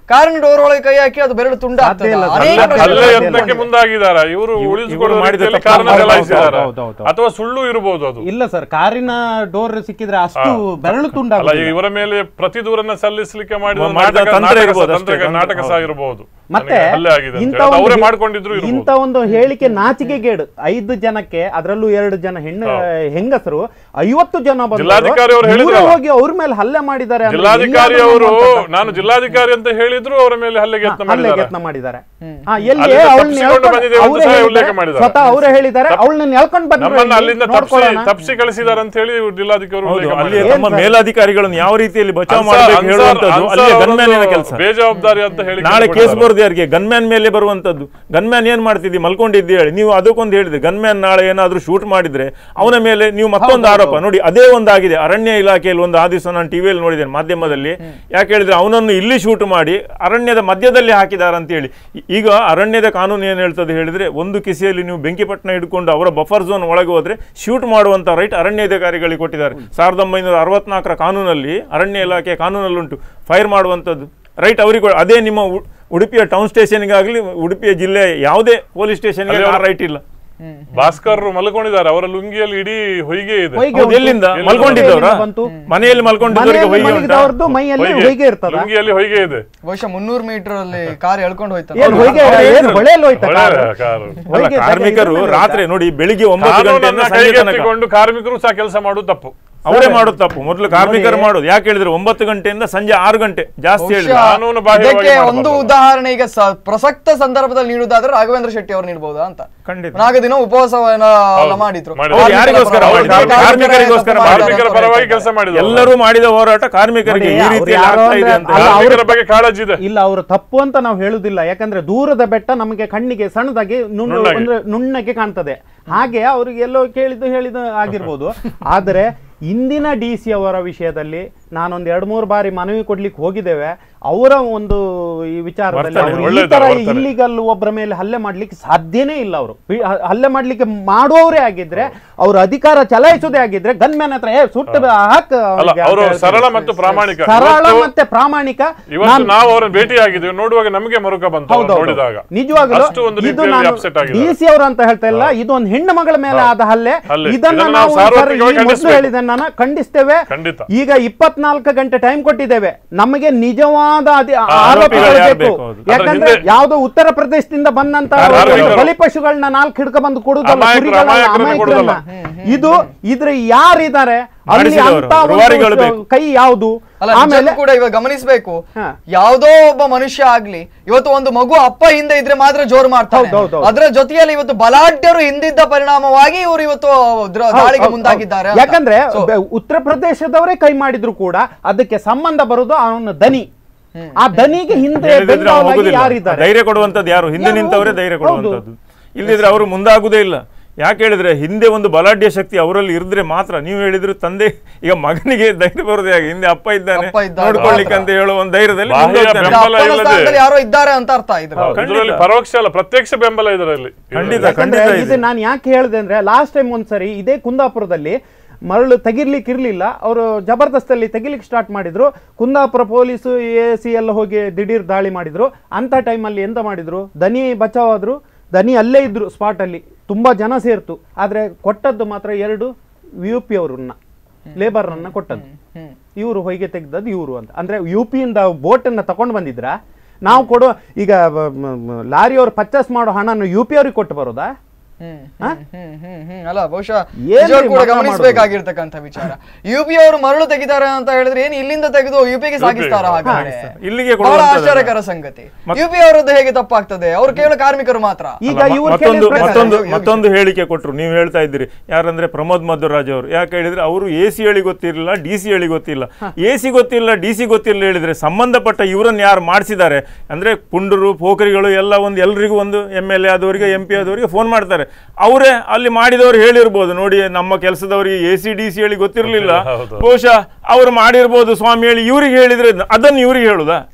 ಕಾರಿನ ಡೋರ್ ಒಳಗೆ ಕೈ ಹಾಕಿ ಅದು ಬೆರಳು ತುಂಡ ಸಾಧ್ಯ ಇಲ್ಲ, ಅನೇಕ ಸಾಧ್ಯ ಪ್ರಶ್ನೆಗಳು ಅಲ್ಲೇ ಸಾಧ್ಯ ಎತ್ತಕ್ಕೆ ಇಟ್ಕೊಂಡಿದೆ. ಮುಂದಾಗಿದ್ದಾರೆ ಇವರು ಉಳಿಸಿಕೊಳ್ಳುವ ಮಾಡಿದ ರೀತಿಯಲ್ಲಿ ತಪ್ಪು ಕಾರಣ ಹೌದು, ಚಲಾಯಿಸಿದ್ದಾರೆ ಹೌದು, ಹೌದು, ಹೌದು. ಅಥವಾ ಸುಳ್ಳು ಇರಬಹುದು ಅದು ಇಲ್ಲ ಸರ್ ಕಾರಿನ ಡೋರ್ ಸಿಕ್ಕಿದ್ರೆ ಅಷ್ಟು ಬೆರಳು ಅಲ್ಲ ತುಂಡ ಇವರ ಮೇಲೆ ಪ್ರತಿ ದೂರನ್ನ ಸಲ್ಲಿಸಲಿಕ್ಕೆ ಮಾಡಿದ ಮ- ಮಾಡಿದ ನಾಟಕ- ತಂತ್ರ ನಾಟಕ ಇರ್ಬೋದು ಸಹ- ಅಷ್ಟೇ, ತಂತ್ರ- ತಂತ್ರ, ನಾಟಕ ಸಹ ಹೌದು. ಇರಬಹುದು ಮತ್ತೆ ನನಗೆ ಹಲ್ಲೆ ಆಗಿದೆ ಅಂತ ಇಂಥ ಹೇಳಿ. ಅದು ಒಂದು ಅವರೇ ಹೇ- ಮಾಡ್ಕೊಂಡಿದ್ರು ಇಂಥ ಇರ್ಬೋದು ಒಂದು ಹೇಳಿಕೆ ನಾಚಿಕೆಗೇಡು ಐದು ಜನಕ್ಕೆ ಅದರಲ್ಲೂ ಎರಡು ಜನ ಹೆಣ್ಣು ಹೆಂಗಸರು ಐವತ್ತು ಜನ ಬಂದ್ರು. ಜಿಲ್ಲಾಧಿಕಾರಿ ಅವ್ರು ಇವರೇ ಹೇಳಿದ್ರಲ್ಲ. ಹೋಗಿ ಅವ್ರ ಮೇಲೆ ಹಲ್ಲೆ ಮಾಡಿದ್ದಾರೆ ಅಂದ್ರೆ ಜಿಲ್ಲಾಧಿಕಾರಿ ಎಲ್ಲಿಯಾದ್ರೂ ಅವರು ನಮ್ಮಂತ- ನಾನು ಜಿಲ್ಲಾಧಿಕಾರಿ ಅಂತ ಹೇಳಿದ್ರು ಅವರ ಮೇಲೆ ಹಲ್ಲೆಗೆ ಯತ್ನ ಹಲ್ಲೆಗೆ ಮಾಡಿದ್ದಾರೆ ಯತ್ನ ಮಾಡಿದ್ದಾರೆ ಹಾ, ಎಲ್ಲಿ ಅಲ್ಲಿಂದ ಅವಳನ್ನ ತಪ್ಪಿಸಿಕೊಂಡು ಎಳ್ಕೊಂಡು- ಬಂದಿದ್ದೇವೆ ಅಂತ ಅವರೇ ಸಹ ಹೇಳಿದ್ದಾರೆ. ಉಲ್ಲೇಖ ಮಾಡಿದ್ದಾರೆ. ಸ್ವತಃ ಅವರೇ ಹೇಳಿದ್ದಾರೆ ತಪ್- ಅವಳನ್ನ ಎಳ್ಕೊಂಡು ಬಂದ್ರು ನಮ್ಮನ್ನ ಇಲ್ಲಿ, ಅಲ್ಲಿಂದ ತಪ್ಪಿಸಿ ನೋಡ್ಕೊಳ್ಳೋಣ. ತಪ್ಪಿಸಿ ಕಳಿಸಿದ್ದಾರೆ ಅಂತ ಹೇಳಿ ಜಿಲ್ಲಾಧಿಕಾರಿ ಹೌದು ಉಲ್ಲೇಖ ಅಲ್ಲಿ ಮಾಡಿದ್ದಾರೆ. ತಮ್ಮ ಮೇಲಾಧಿಕಾರಿಗಳನ್ನು ಯಾವ ರೀತಿಯಲ್ಲಿ ಬಚಾವ್ ಅನ್ಸಾರ್- ಮಾಡಬೇಕು ಅನ್ಸಾರ್- ಹೇಳುವಂತದ್ದು ಅನ್ಸಾರ್ ಅಲ್ಲಿಯ ಅವರದ್ದು ಗನ್ಮ್ಯಾನಿನ ಕೆಲಸ ಬೇಜವಾಬ್ದಾರಿ ಅಂತ ಹೇಳಿ ನಾಳೆ ಕೇಸ್ ಬರೋದು ಯಾರಿಗೆ ಗನ್ಮ್ಯಾನ್ ಮೇಲೆ ಬರುವಂತದ್ದು ಗನ್ಮ್ಯಾನ್ ಏನ್ ಮಾಡ್ತಿದ್ದಿ ಮಲ್ಕೊಂಡಿದ್ದಿ ಹೇಳಿ ನೀವು ಅದಕ್ಕೊಂದು ಹೇಳಿದ್ರೆ ಗನ್ಮ್ಯಾನ್ ನಾಳೆ ಏನಾದ್ರೂ ಶೂಟ್ ಮಾಡಿದ್ರೆ ಅವನ ಮೇಲೆ ನೀವು ಮತ್ತೊಂದು ಆರೋಪ ನೋಡಿ ಅದೇ ಒಂದಾಗಿದೆ ಅರಣ್ಯ ಇಲಾಖೆಯಲ್ಲಿ ಒಂದು ಆ ದಿವಸ ನಾನು ಟಿವಿಯಲ್ಲಿ ನೋಡಿದ್ದೇನೆ ಮಾಧ್ಯಮದಲ್ಲಿ ಯಾಕೆ ಹೇಳಿದ್ರೆ ಅವನನ್ನು ಇಲ್ಲಿ ಶೂಟ್ ಮಾಡಿ ಅರಣ್ಯದ ಮಧ್ಯದಲ್ಲಿ ಹಾಕಿದ್ದಾರೆ ಅಂತ ಹೇಳಿ ಈ- ಈಗ ಅರಣ್ಯದ ಕಾನೂನು ಏನು ಹೇಳ್ತದೆ ಹೇಳಿದ್ರೆ ಒಂದು ಕಿಸೆಯಲ್ಲಿ ನೀವು ಬೆಂಕಿಪಟ್ಟಣ ಹಿಡ್ಕೊಂಡು ಅವರ ಬಫರ್ ಝೋನ್ ಒಳಗೆ ಹೋದ್ರೆ ಶೂಟ್ ಮಾಡುವಂತ ರೈಟ್ ಅರಣ್ಯಾಧಿಕಾರಿಗಳಿಗೆ ಕೊಟ್ಟಿದ್ದಾರೆ ಸಾವಿರದ ಒಂಬೈನೂರ ಅರವತ್ನಾಲ್ಕರ ಕಾನೂನಲ್ಲಿ ಅರಣ್ಯ ಇಲಾಖೆ ಕಾನೂನಲ್ಲುಂಟು ಫೈರ್ ಮಾಡುವಂಥದ್ದು ರೈಟ್ ಅವರಿಗೆ ಕೊಡ- ಅದೇ ನಿಮ್ಮ ಉ- ಉಡುಪಿಯ ಟೌನ್ ಸ್ಟೇಷನ್ಗಾಗಲಿ ಉಡುಪಿಯ ಜಿಲ್ಲೆ ಯಾವುದೇ ಪೊಲೀಸ್ ಸ್ಟೇಷನ್ಗೆ ಅಲ್ಲಿ ಆ ಅವರು- ರೈಟ್ ಇಲ್ಲ ಭಾಸ್ಕರ್ ಮಲ್ಕೊಂಡಿದ್ದಾರೆ ಅವರ ಲುಂಗಿಯಲ್ಲಿ ಇಡೀ ಹೊಯ್ಗೆ ಇದೆ ಹೊಯ್ಗೆ ಹೌದು, ಎಲ್ಲಿಂದ ಎಲ್ಲಿಂದ ಮಲ್ಕೊಂಡಿದ್ದವರ ಎಲ್ಲಿಂದ ಬಂತು? ಮನೆಯಲ್ಲಿ ಮಲ್ಕೊಂಡಿದ್ದವರಿಗೆ ಮನೆಯಲ್ಲಿ ಹೊಯ್ಗೆ ಉಂಟಾ? ಮಲಗಿದವ್ರದ್ದು ಮೈಯಲ್ಲಿ ಹೊಯ್ಗೆ. ಹೊಯ್ಗೆ ಇರ್ತದ ಲುಂಗಿಯಲ್ಲಿ ಹೊಯ್ಗೆ ಇದೆ ಬಹುಶಃ ಮುನ್ನೂರು ಮೀಟರ್ ಅಲ್ಲಿ ಕಾರ್ ಎಳ್ಕೊಂಡು ಹೋಯ್ತು ಏನ್ ಹೊಯ್ಗೆ ಏನು ಹೊಳೆಯಲ್ಲಿ ಹೋಯ್ತಾ ಒಳ್ಳೆ ಕಾರು? ಕಾರು. ಅಲ್ಲ, ಹೊಯ್ಗೆ ಕಾರ್ಮಿಕರು ಜಾಗ ಇದ್ರೆ ರಾತ್ರಿ ನೋಡಿ ಬೆಳಿಗ್ಗೆ ಒಂಬತ್ತು ಗಂಟೆಯಿಂದ ಕಾನೂನನ್ನ ಸಂಜೆ ತನಕ ಕೈಗೆತ್ತಿಕೊಂಡು ಕಾರ್ಮಿಕರು ಸಹ ಕೆಲಸ ಮಾಡುದು ತಪ್ಪು ಅವರೇ ಮಾಡೋದು ತಪ್ಪು ಮೊದಲು ಕಾರ್ಮಿಕರು ಮಾಡೋದು ಯಾಕೆ ಹೇಳಿದ್ರೆ ಒಂಬತ್ತು ಗಂಟೆಯಿಂದ ಸಂಜೆ ಆರು ಗಂಟೆ ಜಾಸ್ತಿ ಹೇಳಿದ್ರೆ ಬಹುಶಃ ಕಾನೂನು ಬಾಹಿರವಾಗಿ ಇದಕ್ಕೆ ಒಂದು ಮಾಡಬಾರ್ದು. ಉದಾಹರಣೆ ಈಗ ಸ- ಪ್ರಸಕ್ತ ಸಂದರ್ಭದಲ್ಲಿ ನೀಡುವುದಾದ್ರೆ ರಾಘವೇಂದ್ರ ಶೆಟ್ಟಿ ಅವರು ನೀಡಬಹುದಾ ಅಂತ ಖಂಡಿತ ನಾಲ್ಕು ದಿನ ಉಪವಾಸವನ್ನ ಎಲ್ಲ ಹೌದು, ಮಾಡಿದ್ರು ಮಾಡಿದ್ರು. ಅವ್ರು ಯಾರಿಗೋಸ್ಕರ ಕಾರ್ಮಿಕರ ಮಾಡಿದ್ರು? ಪರವಾಗಿ ಕಾರ್ಮಿಕರಿಗೋಸ್ಕರ ತಪ್ಪು ಮಾಡಿದ್ದಾರೆ ಕಾರ್ಮಿಕರ ಅಂತ ಪರವಾಗಿ ಹೇಳ್ತಾರೆ. ಕೆಲಸ ಮಾಡಿದ್ರು ಎಲ್ಲರೂ ಮಾಡಿದ ಹೋರಾಟ ಕಾರ್ಮಿಕರಿಗೆ ಈ ನೋಡಿ, ರೀತಿ ಅವ್ರು ಯಾರೋ ಆಗ್ತಾ ಇದೆ ಅಂದ್ರೆ ಅಂತ ಅಲ್ಲ, ಅವ್ರು- ಕಾರ್ಮಿಕರ ಬಗ್ಗೆ ಕಾಳಜಿ ಇದೆ ಇಲ್ಲ ಅವರು ತಪ್ಪು ಅಂತ ನಾವು ಹೇಳುದಿಲ್ಲ ಯಾಕಂದ್ರೆ ದೂರದ ಬೆಟ್ಟ ನಮಗೆ ಕಣ್ಣಿಗೆ ಸಣ್ಣದಾಗಿ ನುಣ್ಣು ನುಣ್ಣಗೆ. ಅಂದ್ರೆ ನುಣ್ಣಗೆ ಕಾಣ್ತದೆ ಹಾಗೆ ಅವ್ರಿಗೆ ಎಲ್ಲೋ ಕೇಳಿದ್ದು ಹೇಳಿದ್ದು ಆಗಿರ್ಬೋದು ಆದರೆ ಇಂದಿನ ಡಿ ಸಿ ಅವರ ವಿಷಯದಲ್ಲಿ ನಾನೊಂದು ಎರಡು ಮೂರು ಬಾರಿ ಮನವಿ ಕೊಡ್ಲಿಕ್ಕೆ ಹೋಗಿದ್ದೇವೆ ಅವರ ಒಂದು ಈ ವಿಚಾರದಲ್ಲಿ ವರ್ತನೆ, ಅವರು ಈ ಒಳ್ಳೆದು, ತರ ವರ್ತನೆ. ಇಲ್ಲಿಗಲ್ ಒಬ್ಬರ ಮೇಲೆ ಹಲ್ಲೆ ಮಾಡ್ಲಿಕ್ಕೆ ಸಾಧ್ಯನೇ ಇಲ್ಲ ಅವರು ಹಲ್ಲೆ ಮಾಡ್ಲಿಕ್ಕೆ ಮಾಡುವವರೇ ಆಗಿದ್ರೆ ಅವ್ರ ಅಧಿಕಾರ ಚಲಾಯಿಸೋದೇ ಆಗಿದ್ರೆ ಗನ್ಮ್ಯಾನ್ ಹತ್ರ ಏ ಸುಟ್ಟು ಹಾಕ ಅಲ್ಲ ಅವರು ಸರಳ ಮತ್ತು ಪ್ರಾಮಾಣಿಕ ಸರಳ ಇವತ್ತು- ಮತ್ತೆ ಪ್ರಾಮಾಣಿಕ ಇವತ್ತು ನಾನ್- ನಾವು ಅವರನ್ನು ಭೇಟಿ ಆಗಿದ್ದೀವಿ ನೋಡುವಾಗ ನಮಗೆ ಮರುಕ ಬಂತು ಅವ್ರನ್ನ ಹೌದೌದು. ನೋಡಿದಾಗ ನಿಜವಾಗ್ಲೂ ಅಷ್ಟು ಒಂದು ಇದು ರೀತಿಯಲ್ಲಿ ನಾನು ಅಪ್ಸೆಟ್ ಆಗಿದೆ ಡಿ ಸಿ ಅವರು ಅಂತ ಹೇಳ್ತಾ ಇಲ್ಲ ಇದು ಒಂದು ಹೆಣ್ಣು ಮಗಳ ಮೇಲೆ ಆದ ಹಲ್ಲೆ ಹಲ್ಲೆ. ಇದನ್ನ ಇದನ್ನ ನಾವು ನಾವು ಸರ್ ಈ ಸಾರ್ವತ್ರಿಕವಾಗಿ ಮೊದಲು ಖಂಡಿಸ್ಬೇಕು. ಹೇಳಿದೆ ನಾನು ಖಂಡಿಸ್ತೇವೆ ಖಂಡಿತ. ಈಗ ಇಪ್ಪತ್ನಾಲ್ಕು ಗಂಟೆ ಟೈಮ್ ಕೊಟ್ಟಿದ್ದೇವೆ ನಮಗೆ ನಿಜವಾದ ಅದಿ- ಆರೋಪಿಗಳು ಆರೋಪಿಗಳು ಯಾರು ಬೇಕು ಬೇಕು, ಹೌದು. ಯಾಕಂದ್ರೆ ಅದ್ರ ಹಿಂದೆ- ಯಾವುದೋ ಉತ್ತರ ಪ್ರದೇಶದಿಂದ ಬಂದಂತ ಕಾರ್ಮಿಕರು. ಬಲಿ ಪಶುಗಳನ್ನ ನಾಲ್ಕು ಹಿಡ್ಕ ಬಂದು ಕೊಡುದಲ್ಲ ಅಮಾಯಕರು, ಕುರಿಗಳನ್ನ, ಅಮಾಯಕರನ್ನ ಅಮಾಯಕರನ್ನ. ಇದು ಇದ್ರ ಯಾರಿದ್ದಾರೆ ಅಲ್ಲಿ ಮಾಡಿಸಿದವರು, ಅಂತ ಒಂದು ರೂವಾರಿಗಳು ಬೇಕು. ಕೈ ಯಾವುದು ಅಲ್ಲ ಆಮೇಲೆ ನಿಜಕ್ಕೂ ಕೂಡ ಇವಾಗ ಗಮನಿಸಬೇಕು ಹಾ. ಯಾವುದೋ ಒಬ್ಬ ಮನುಷ್ಯ ಆಗ್ಲಿ ಇವತ್ತು ಒಂದು ಮಗು ಅಪ್ಪ ಹಿಂದೆ ಇದ್ರೆ ಮಾತ್ರ ಜೋರು ಮಾಡ್ತಾರೆ ಹೌದು, ಹೌದು, ಹೌದು. ಅದರ ಜೊತೆಯಲ್ಲಿ ಇವತ್ತು ಬಲಾಢ್ಯರು ಹಿಂದಿದ್ದ ಪರಿಣಾಮವಾಗಿ ಇವರು ಇವತ್ತು ದ್ರ- ಹೌದು, ದಾಳಿಗೆ ಹೌದು, ಮುಂದಾಗಿದ್ದಾರೆ ಹೌದು. ಅಂತ. ಯಾಕಂದ್ರೆ So, ಬೆ- ಉತ್ತರ ಪ್ರದೇಶದವರೇ ಕೈ ಮಾಡಿದ್ರು ಕೂಡ ಅದಕ್ಕೆ ಸಂಬಂಧ ಬರುದು ಅವನ ದನಿ ಆ ದನಿಗೆ ಹಿಂದೆ ಹೇಳಿದ್ರೆ ಅವ್ನು ಬೆಂಗಾವಲಾಗಿ ಹೋಗುದಿಲ್ಲ. ಯಾರಿದ್ದಾರೆ ಧೈರ್ಯ ಕೊಡುವಂತದ್ದು ಯಾರು ಹಿಂದೆ ಯಾರು? ನಿಂತವರೇ ಧೈರ್ಯ ಹೌದು. ಕೊಡುವಂತದ್ದು ಇಲ್ಲದಿದ್ರೆ ಅವರು ಮುಂದಾಗುದೇ ಇಲ್ಲ ಯಾಕೆ ಹೇಳಿದ್ರೆ ಹಿಂದೆ ಒಂದು ಬಲಾಢ್ಯ ಶಕ್ತಿ ಅವರಲ್ಲಿ ಇರಿದ್ರೆ ಮಾತ್ರ ನೀವು ಹೇಳಿದ್ರು ತಂದೆ ಈಗ ಮಗನಿಗೆ ಧೈರ್ಯ ಬರೋದೇ ಹಾಗೆ ಹಿಂದೆ ಅಪ್ಪ ಇದ್ದಾನೆ ಅಪ್ಪ ಇದ್ದಾನೆ ನೋಡ್ಕೊಳ್ಳಿಕ್ಕೆ ಅಂತ ಹೇಳೋ ಒಂದು ಧೈರ್ಯದಲ್ಲಿ ಬಾಹ್ಯ ಮುಂದೆ ಹೋಗ್ತಾನೆ. ಇದು ಬೆಂಬಲ ಅಪ್ಪನ ಇಲ್ಲದೆ- ಸ್ಥಾನದಲ್ಲಿ ಯಾರೋ ಇದ್ದಾರೆ ಅಂತ ಅರ್ಥ ಇದ್ರು ಹೌದು, ಖಂಡಿತ. ಇದರಲ್ಲಿ ಪರೋಕ್ಷ ಅಲ್ಲ ಪ್ರತ್ಯಕ್ಷ ಬೆಂಬಲ ಇದರಲ್ಲಿ ಖಂಡಿತ ಯಾಕಂದ್ರೆ ಖಂಡಿತ ಇದು ಇದೆ ನಾನು ಯಾಕೆ ಹೇಳಿದೆ ಅಂದ್ರೆ ಲಾಸ್ಟ್ ಟೈಮ್ ಒಂದ್ಸರಿ ಇದೇ ಕುಂದಾಪುರದಲ್ಲಿ ಮರಳು ತೆಗಿರ್ಲಿಕ್ಕೆ ಇರ್ಲಿಲ್ಲ ಅವರು ಜಬರ್ದಸ್ತಲ್ಲಿ ತೆಗಿಲಿಕ್ಕೆ ಸ್ಟಾರ್ಟ್ ಮಾಡಿದ್ರು ಕುಂದಾಪುರ ಪೊಲೀಸು ಎ ಸಿ ಎಲ್ಲ ಹೋಗಿ ದಿಢೀರ್ ದಾಳಿ ಮಾಡಿದ್ರು ಅಂತ ಟೈಮಲ್ಲಿ ಎಂತ ಮಾಡಿದ್ರು ದನಿ ಬಚಾವ್ ಆದ್ರು ದನಿ ಅಲ್ಲೇ ಇದ್ರು ಸ್ಪಾಟ್ ಅಲ್ಲಿ ತುಂಬಾ ಜನ ಸೇರ್ತು ಆದ್ರೆ ಕೊಟ್ಟದ್ದು ಮಾತ್ರ ಎರಡು ಯು ಪಿ ಅವ್ರನ್ನ ಲೇಬರ್ರನ್ನ ಕೊಟ್ಟದ್ದು ಇವರು ಹೊಯ್ಗೆ ತೆಗ್ದದ್ದು ಇವರು ಅಂತ ಅಂದ್ರೆ ಯು ಪಿಯಿಂದ ಬೋಟನ್ನು ತಗೊಂಡು ಬಂದಿದ್ರ ನಾವು ಕೊಡೋ ಈಗ ಲಾರಿಯವ್ರು ಪರ್ಚೇಸ್ ಮಾಡೋ ಹಣನ ಯು ಪಿ ಅವ್ರಿಗೆ ಕೊಟ್ಟು ಬರೋದಾ ಹ್ಮ್ ಹಾ? ಹ್ಮ್ ಹ್ಮ್ ಹ್ಮ್ ಅಲ್ಲ ಬಹುಶಃ ಏನ್ರಿ ನಿಜವಾಗ್ಲೂ ಕೂಡ ಮನ್ನಾ ಗಮನಿಸಬೇಕಾಗಿರ್ತಕ್ಕಂಥ ವಿಚಾರ ಯು ಪಿ ಅವರು ಮರಳು ತೆಗಿತಾರೆ ಅಂತ ಹೇಳಿದ್ರೆ ಏನು ಇಲ್ಲಿಂದ ತೆಗೆದು ಯು ಪಿಗೆ ಸಾಗಿಸ್ತಾರ ಹಾಗಾದ್ರೆ ಇಲ್ಲಿಗೆ ಬಹಳ ಕೊಡುವಂಥದ್ದಲ್ಲ. ಆಶ್ಚರ್ಯಕರ ಸಂಗತಿ ಯು ಪಿ ಅವರದ್ದು ಹೇಗೆ ತಪ್ಪಾಗ್ತದೆ ಅವ್ರು ಕೇವಲ ಕಾರ್ಮಿಕರು ಮಾತ್ರ ಈಗ ಅಲ್ಲ, ಮ- ಇವ್ರು ಮತ್ತೊಂದು ಕೇಳಿದ ಪ್ರಕಾರ- ಮತ್ತೊಂದು ಯೋಗಿ- ಮತ್ತೊಂದು ಹೇಳಿಕೆ ಕೊಟ್ರು ನೀವು ಹೇಳ್ತಾ ಇದ್ದೀರಿ ಯಾರಂದ್ರೆ ಪ್ರಮೋದ್ ಮಧ್ವರಾಜ್ ಅವರು ಯಾಕೆ ಹೇಳಿದ್ರೆ ಅವರು ಎ ಸಿ ಹೇಳಿ ಗೊತ್ತಿರಲಿಲ್ಲ ಡಿ ಸಿ ಹೇಳಿ ಗೊತ್ತಿಲ್ಲ ಎ ಸಿ ಗೊತ್ತಿಲ್ಲ ಡಿ ಸಿ ಗೊತ್ತಿಲ್ಲ ಹೇಳಿದ್ರೆ ಸಂಬಂಧಪಟ್ಟ ಇವರನ್ನು ಯಾರು ಮಾಡಿಸಿದ್ದಾರೆ ಅಂದ್ರೆ ಪುಂಡರು ಪೋಖರಿಗಳು ಎಲ್ಲ ಒಂದು ಎಲ್ರಿಗೂ ಒಂದು ಎಮ್ ಎಲ್ ಎ ಆದವರಿಗೆ ಎಂ ಪಿ ಆದವರಿಗೆ ಫೋನ್ ಮಾಡ್ತಾರೆ ಅವರೇ ಅಲ್ಲಿ ಮಾಡಿದವರು ಹೇಳಿರ್ಬೋದು ನೋಡಿ ನಮ್ಮ ಕೆಲಸದವರಿಗೆ ಎ ಸಿ ಡಿ ಸಿ ಹೇಳಿ ಗೊತ್ತಿರಲಿಲ್ಲ ಹೌದು. ಬಹುಶಃ ಅವ್ರು ಮಾಡಿರ್ಬೋದು ಸ್ವಾಮಿ ಹೇಳಿ ಇವ್ರಿಗೆ ಹೇಳಿದ್ರೆ ಅದನ್ನು ಇವ್ರಿಗೆ ಹೇಳುದಾ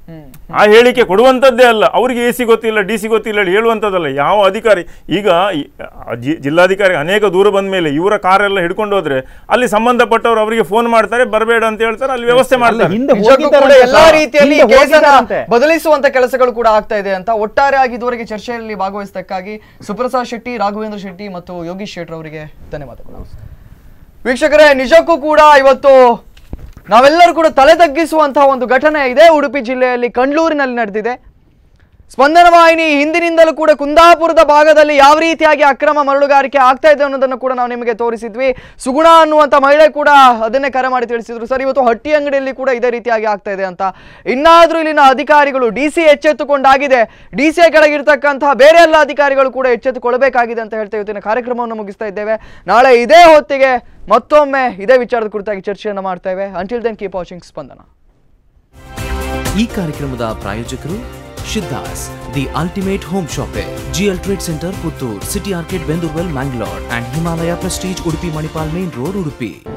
ಆ ಹೇಳಿಕೆ ಕೊಡುವಂಥದ್ದೇ ಅಲ್ಲ ಅವರಿಗೆ ಎ ಸಿ ಗೊತ್ತಿಲ್ಲ ಡಿ ಸಿ ಗೊತ್ತಿಲ್ಲ ಹೇಳಿ ಹೇಳುವಂಥದ್ದಲ್ಲ ಯಾವ ಅಧಿಕಾರಿ ಈಗ ಈ- ಆ ಜಿ- ಜಿಲ್ಲಾಧಿಕಾರಿ ಅನೇಕ ದೂರ ಬಂದ ಮೇಲೆ ಇವರ ಕಾರೆಲ್ಲ ಹಿಡ್ಕೊಂಡು ಹೋದ್ರೆ ಅಲ್ಲಿ ಸಂಬಂಧಪಟ್ಟವರು ಅವರಿಗೆ ಫೋನ್ ಮಾಡ್ತಾರೆ ಬರಬೇಡ ಅಂತ ಹೇಳ್ತಾರೆ ಅಲ್ಲಿ ವ್ಯವಸ್ಥೆ ಮಾಡ್ತಾರೆ ಹಿಂದೆ ನಿಜಕ್ಕೂ ಕೂಡ ಹೋಗಿದ್ದಾರಂತೆ ಎಲ್ಲಾ ಸರ್. ರೀತಿಯಲ್ಲಿ ಹಿಂದೆ ಕೇಸನ್ನ ಹೋಗಿದ್ದಾರಂತೆ. ಬದಲಿಸುವಂತ ಕೆಲಸಗಳು ಕೂಡ ಆಗ್ತಾ ಇದೆ ಅಂತ ಒಟ್ಟಾರೆಯಾಗಿ ಇದುವರೆಗೆ ಚರ್ಚೆಯಲ್ಲಿ ಭಾಗವಹಿಸಿದ್ದಕ್ಕಾಗಿ ಸುಪ್ರಸಾದ್ ಶೆಟ್ಟಿ ರಾಘವೇಂದ್ರ ಶೆಟ್ಟಿ ಮತ್ತು ಯೋಗೀಶ್ ಶೆಟ್ಟರ್ ಅವರಿಗೆ ಧನ್ಯವಾದಗಳು ವೀಕ್ಷಕರೇ ನಿಜಕ್ಕೂ ಕೂಡ ಇವತ್ತು ನಾವೆಲ್ಲರೂ ಕೂಡ ತಲೆ ತಗ್ಗಿಸುವಂತಹ ಒಂದು ಘಟನೆ ಇದೆ ಉಡುಪಿ ಜಿಲ್ಲೆಯಲ್ಲಿ ಕಂಡ್ಲೂರಿನಲ್ಲಿ ನಡೆದಿದೆ ಸ್ಪಂದನ ವಾಹಿನಿ ಹಿಂದಿನಿಂದಲೂ ಕೂಡ ಕುಂದಾಪುರದ ಭಾಗದಲ್ಲಿ ಯಾವ ರೀತಿಯಾಗಿ ಅಕ್ರಮ ಮರಳುಗಾರಿಕೆ ಆಗ್ತಾ ಇದೆ ಅನ್ನೋದನ್ನು ಕೂಡ ನಾವು ನಿಮಗೆ ತೋರಿಸಿದ್ವಿ ಸುಗುಣ ಅನ್ನುವಂಥ ಮಹಿಳೆ ಕೂಡ ಅದನ್ನೇ ಕರೆ ಮಾಡಿ ತಿಳಿಸಿದ್ರು ಸರ್ ಇವತ್ತು ಹಟ್ಟಿ ಅಂಗಡಿಯಲ್ಲಿ ಕೂಡ ಇದೇ ರೀತಿಯಾಗಿ ಆಗ್ತಾ ಇದೆ ಅಂತ ಇನ್ನಾದ್ರೂ ಇಲ್ಲಿನ ಅಧಿಕಾರಿಗಳು ಡಿ ಸಿ ಎಚ್ಚೆತ್ತುಕೊಂಡಾಗಿದೆ ಡಿ ಸಿ ಕೆಳಗಿರ್ತಕ್ಕಂತಹ ಬೇರೆ ಎಲ್ಲ ಅಧಿಕಾರಿಗಳು ಕೂಡ ಎಚ್ಚೆತ್ತುಕೊಳ್ಬೇಕಾಗಿದೆ ಅಂತ ಹೇಳ್ತಾ ಇವತ್ತಿನ ಕಾರ್ಯಕ್ರಮವನ್ನು ಮುಗಿಸ್ತಾ ಇದ್ದೇವೆ ನಾಳೆ ಇದೇ ಹೊತ್ತಿಗೆ ಮತ್ತೊಮ್ಮೆ ಇದೇ ವಿಚಾರದ ಕುರಿತಾಗಿ ಚರ್ಚೆಯನ್ನು ಮಾಡ್ತೇವೆ until then keep watching Spandana ಈ ಕಾರ್ಯಕ್ರಮದ ಪ್ರಾಯೋಜಕರು ಶಿದ್ದಾಸ್ the ultimate home shopping GL trade centre Puttur city ಆರ್ಕೆಟ್ ಬೆಂದೂರ್ವೆಲ್ Mangalore and Himalaya prestige Udupi Manipal main road Udupi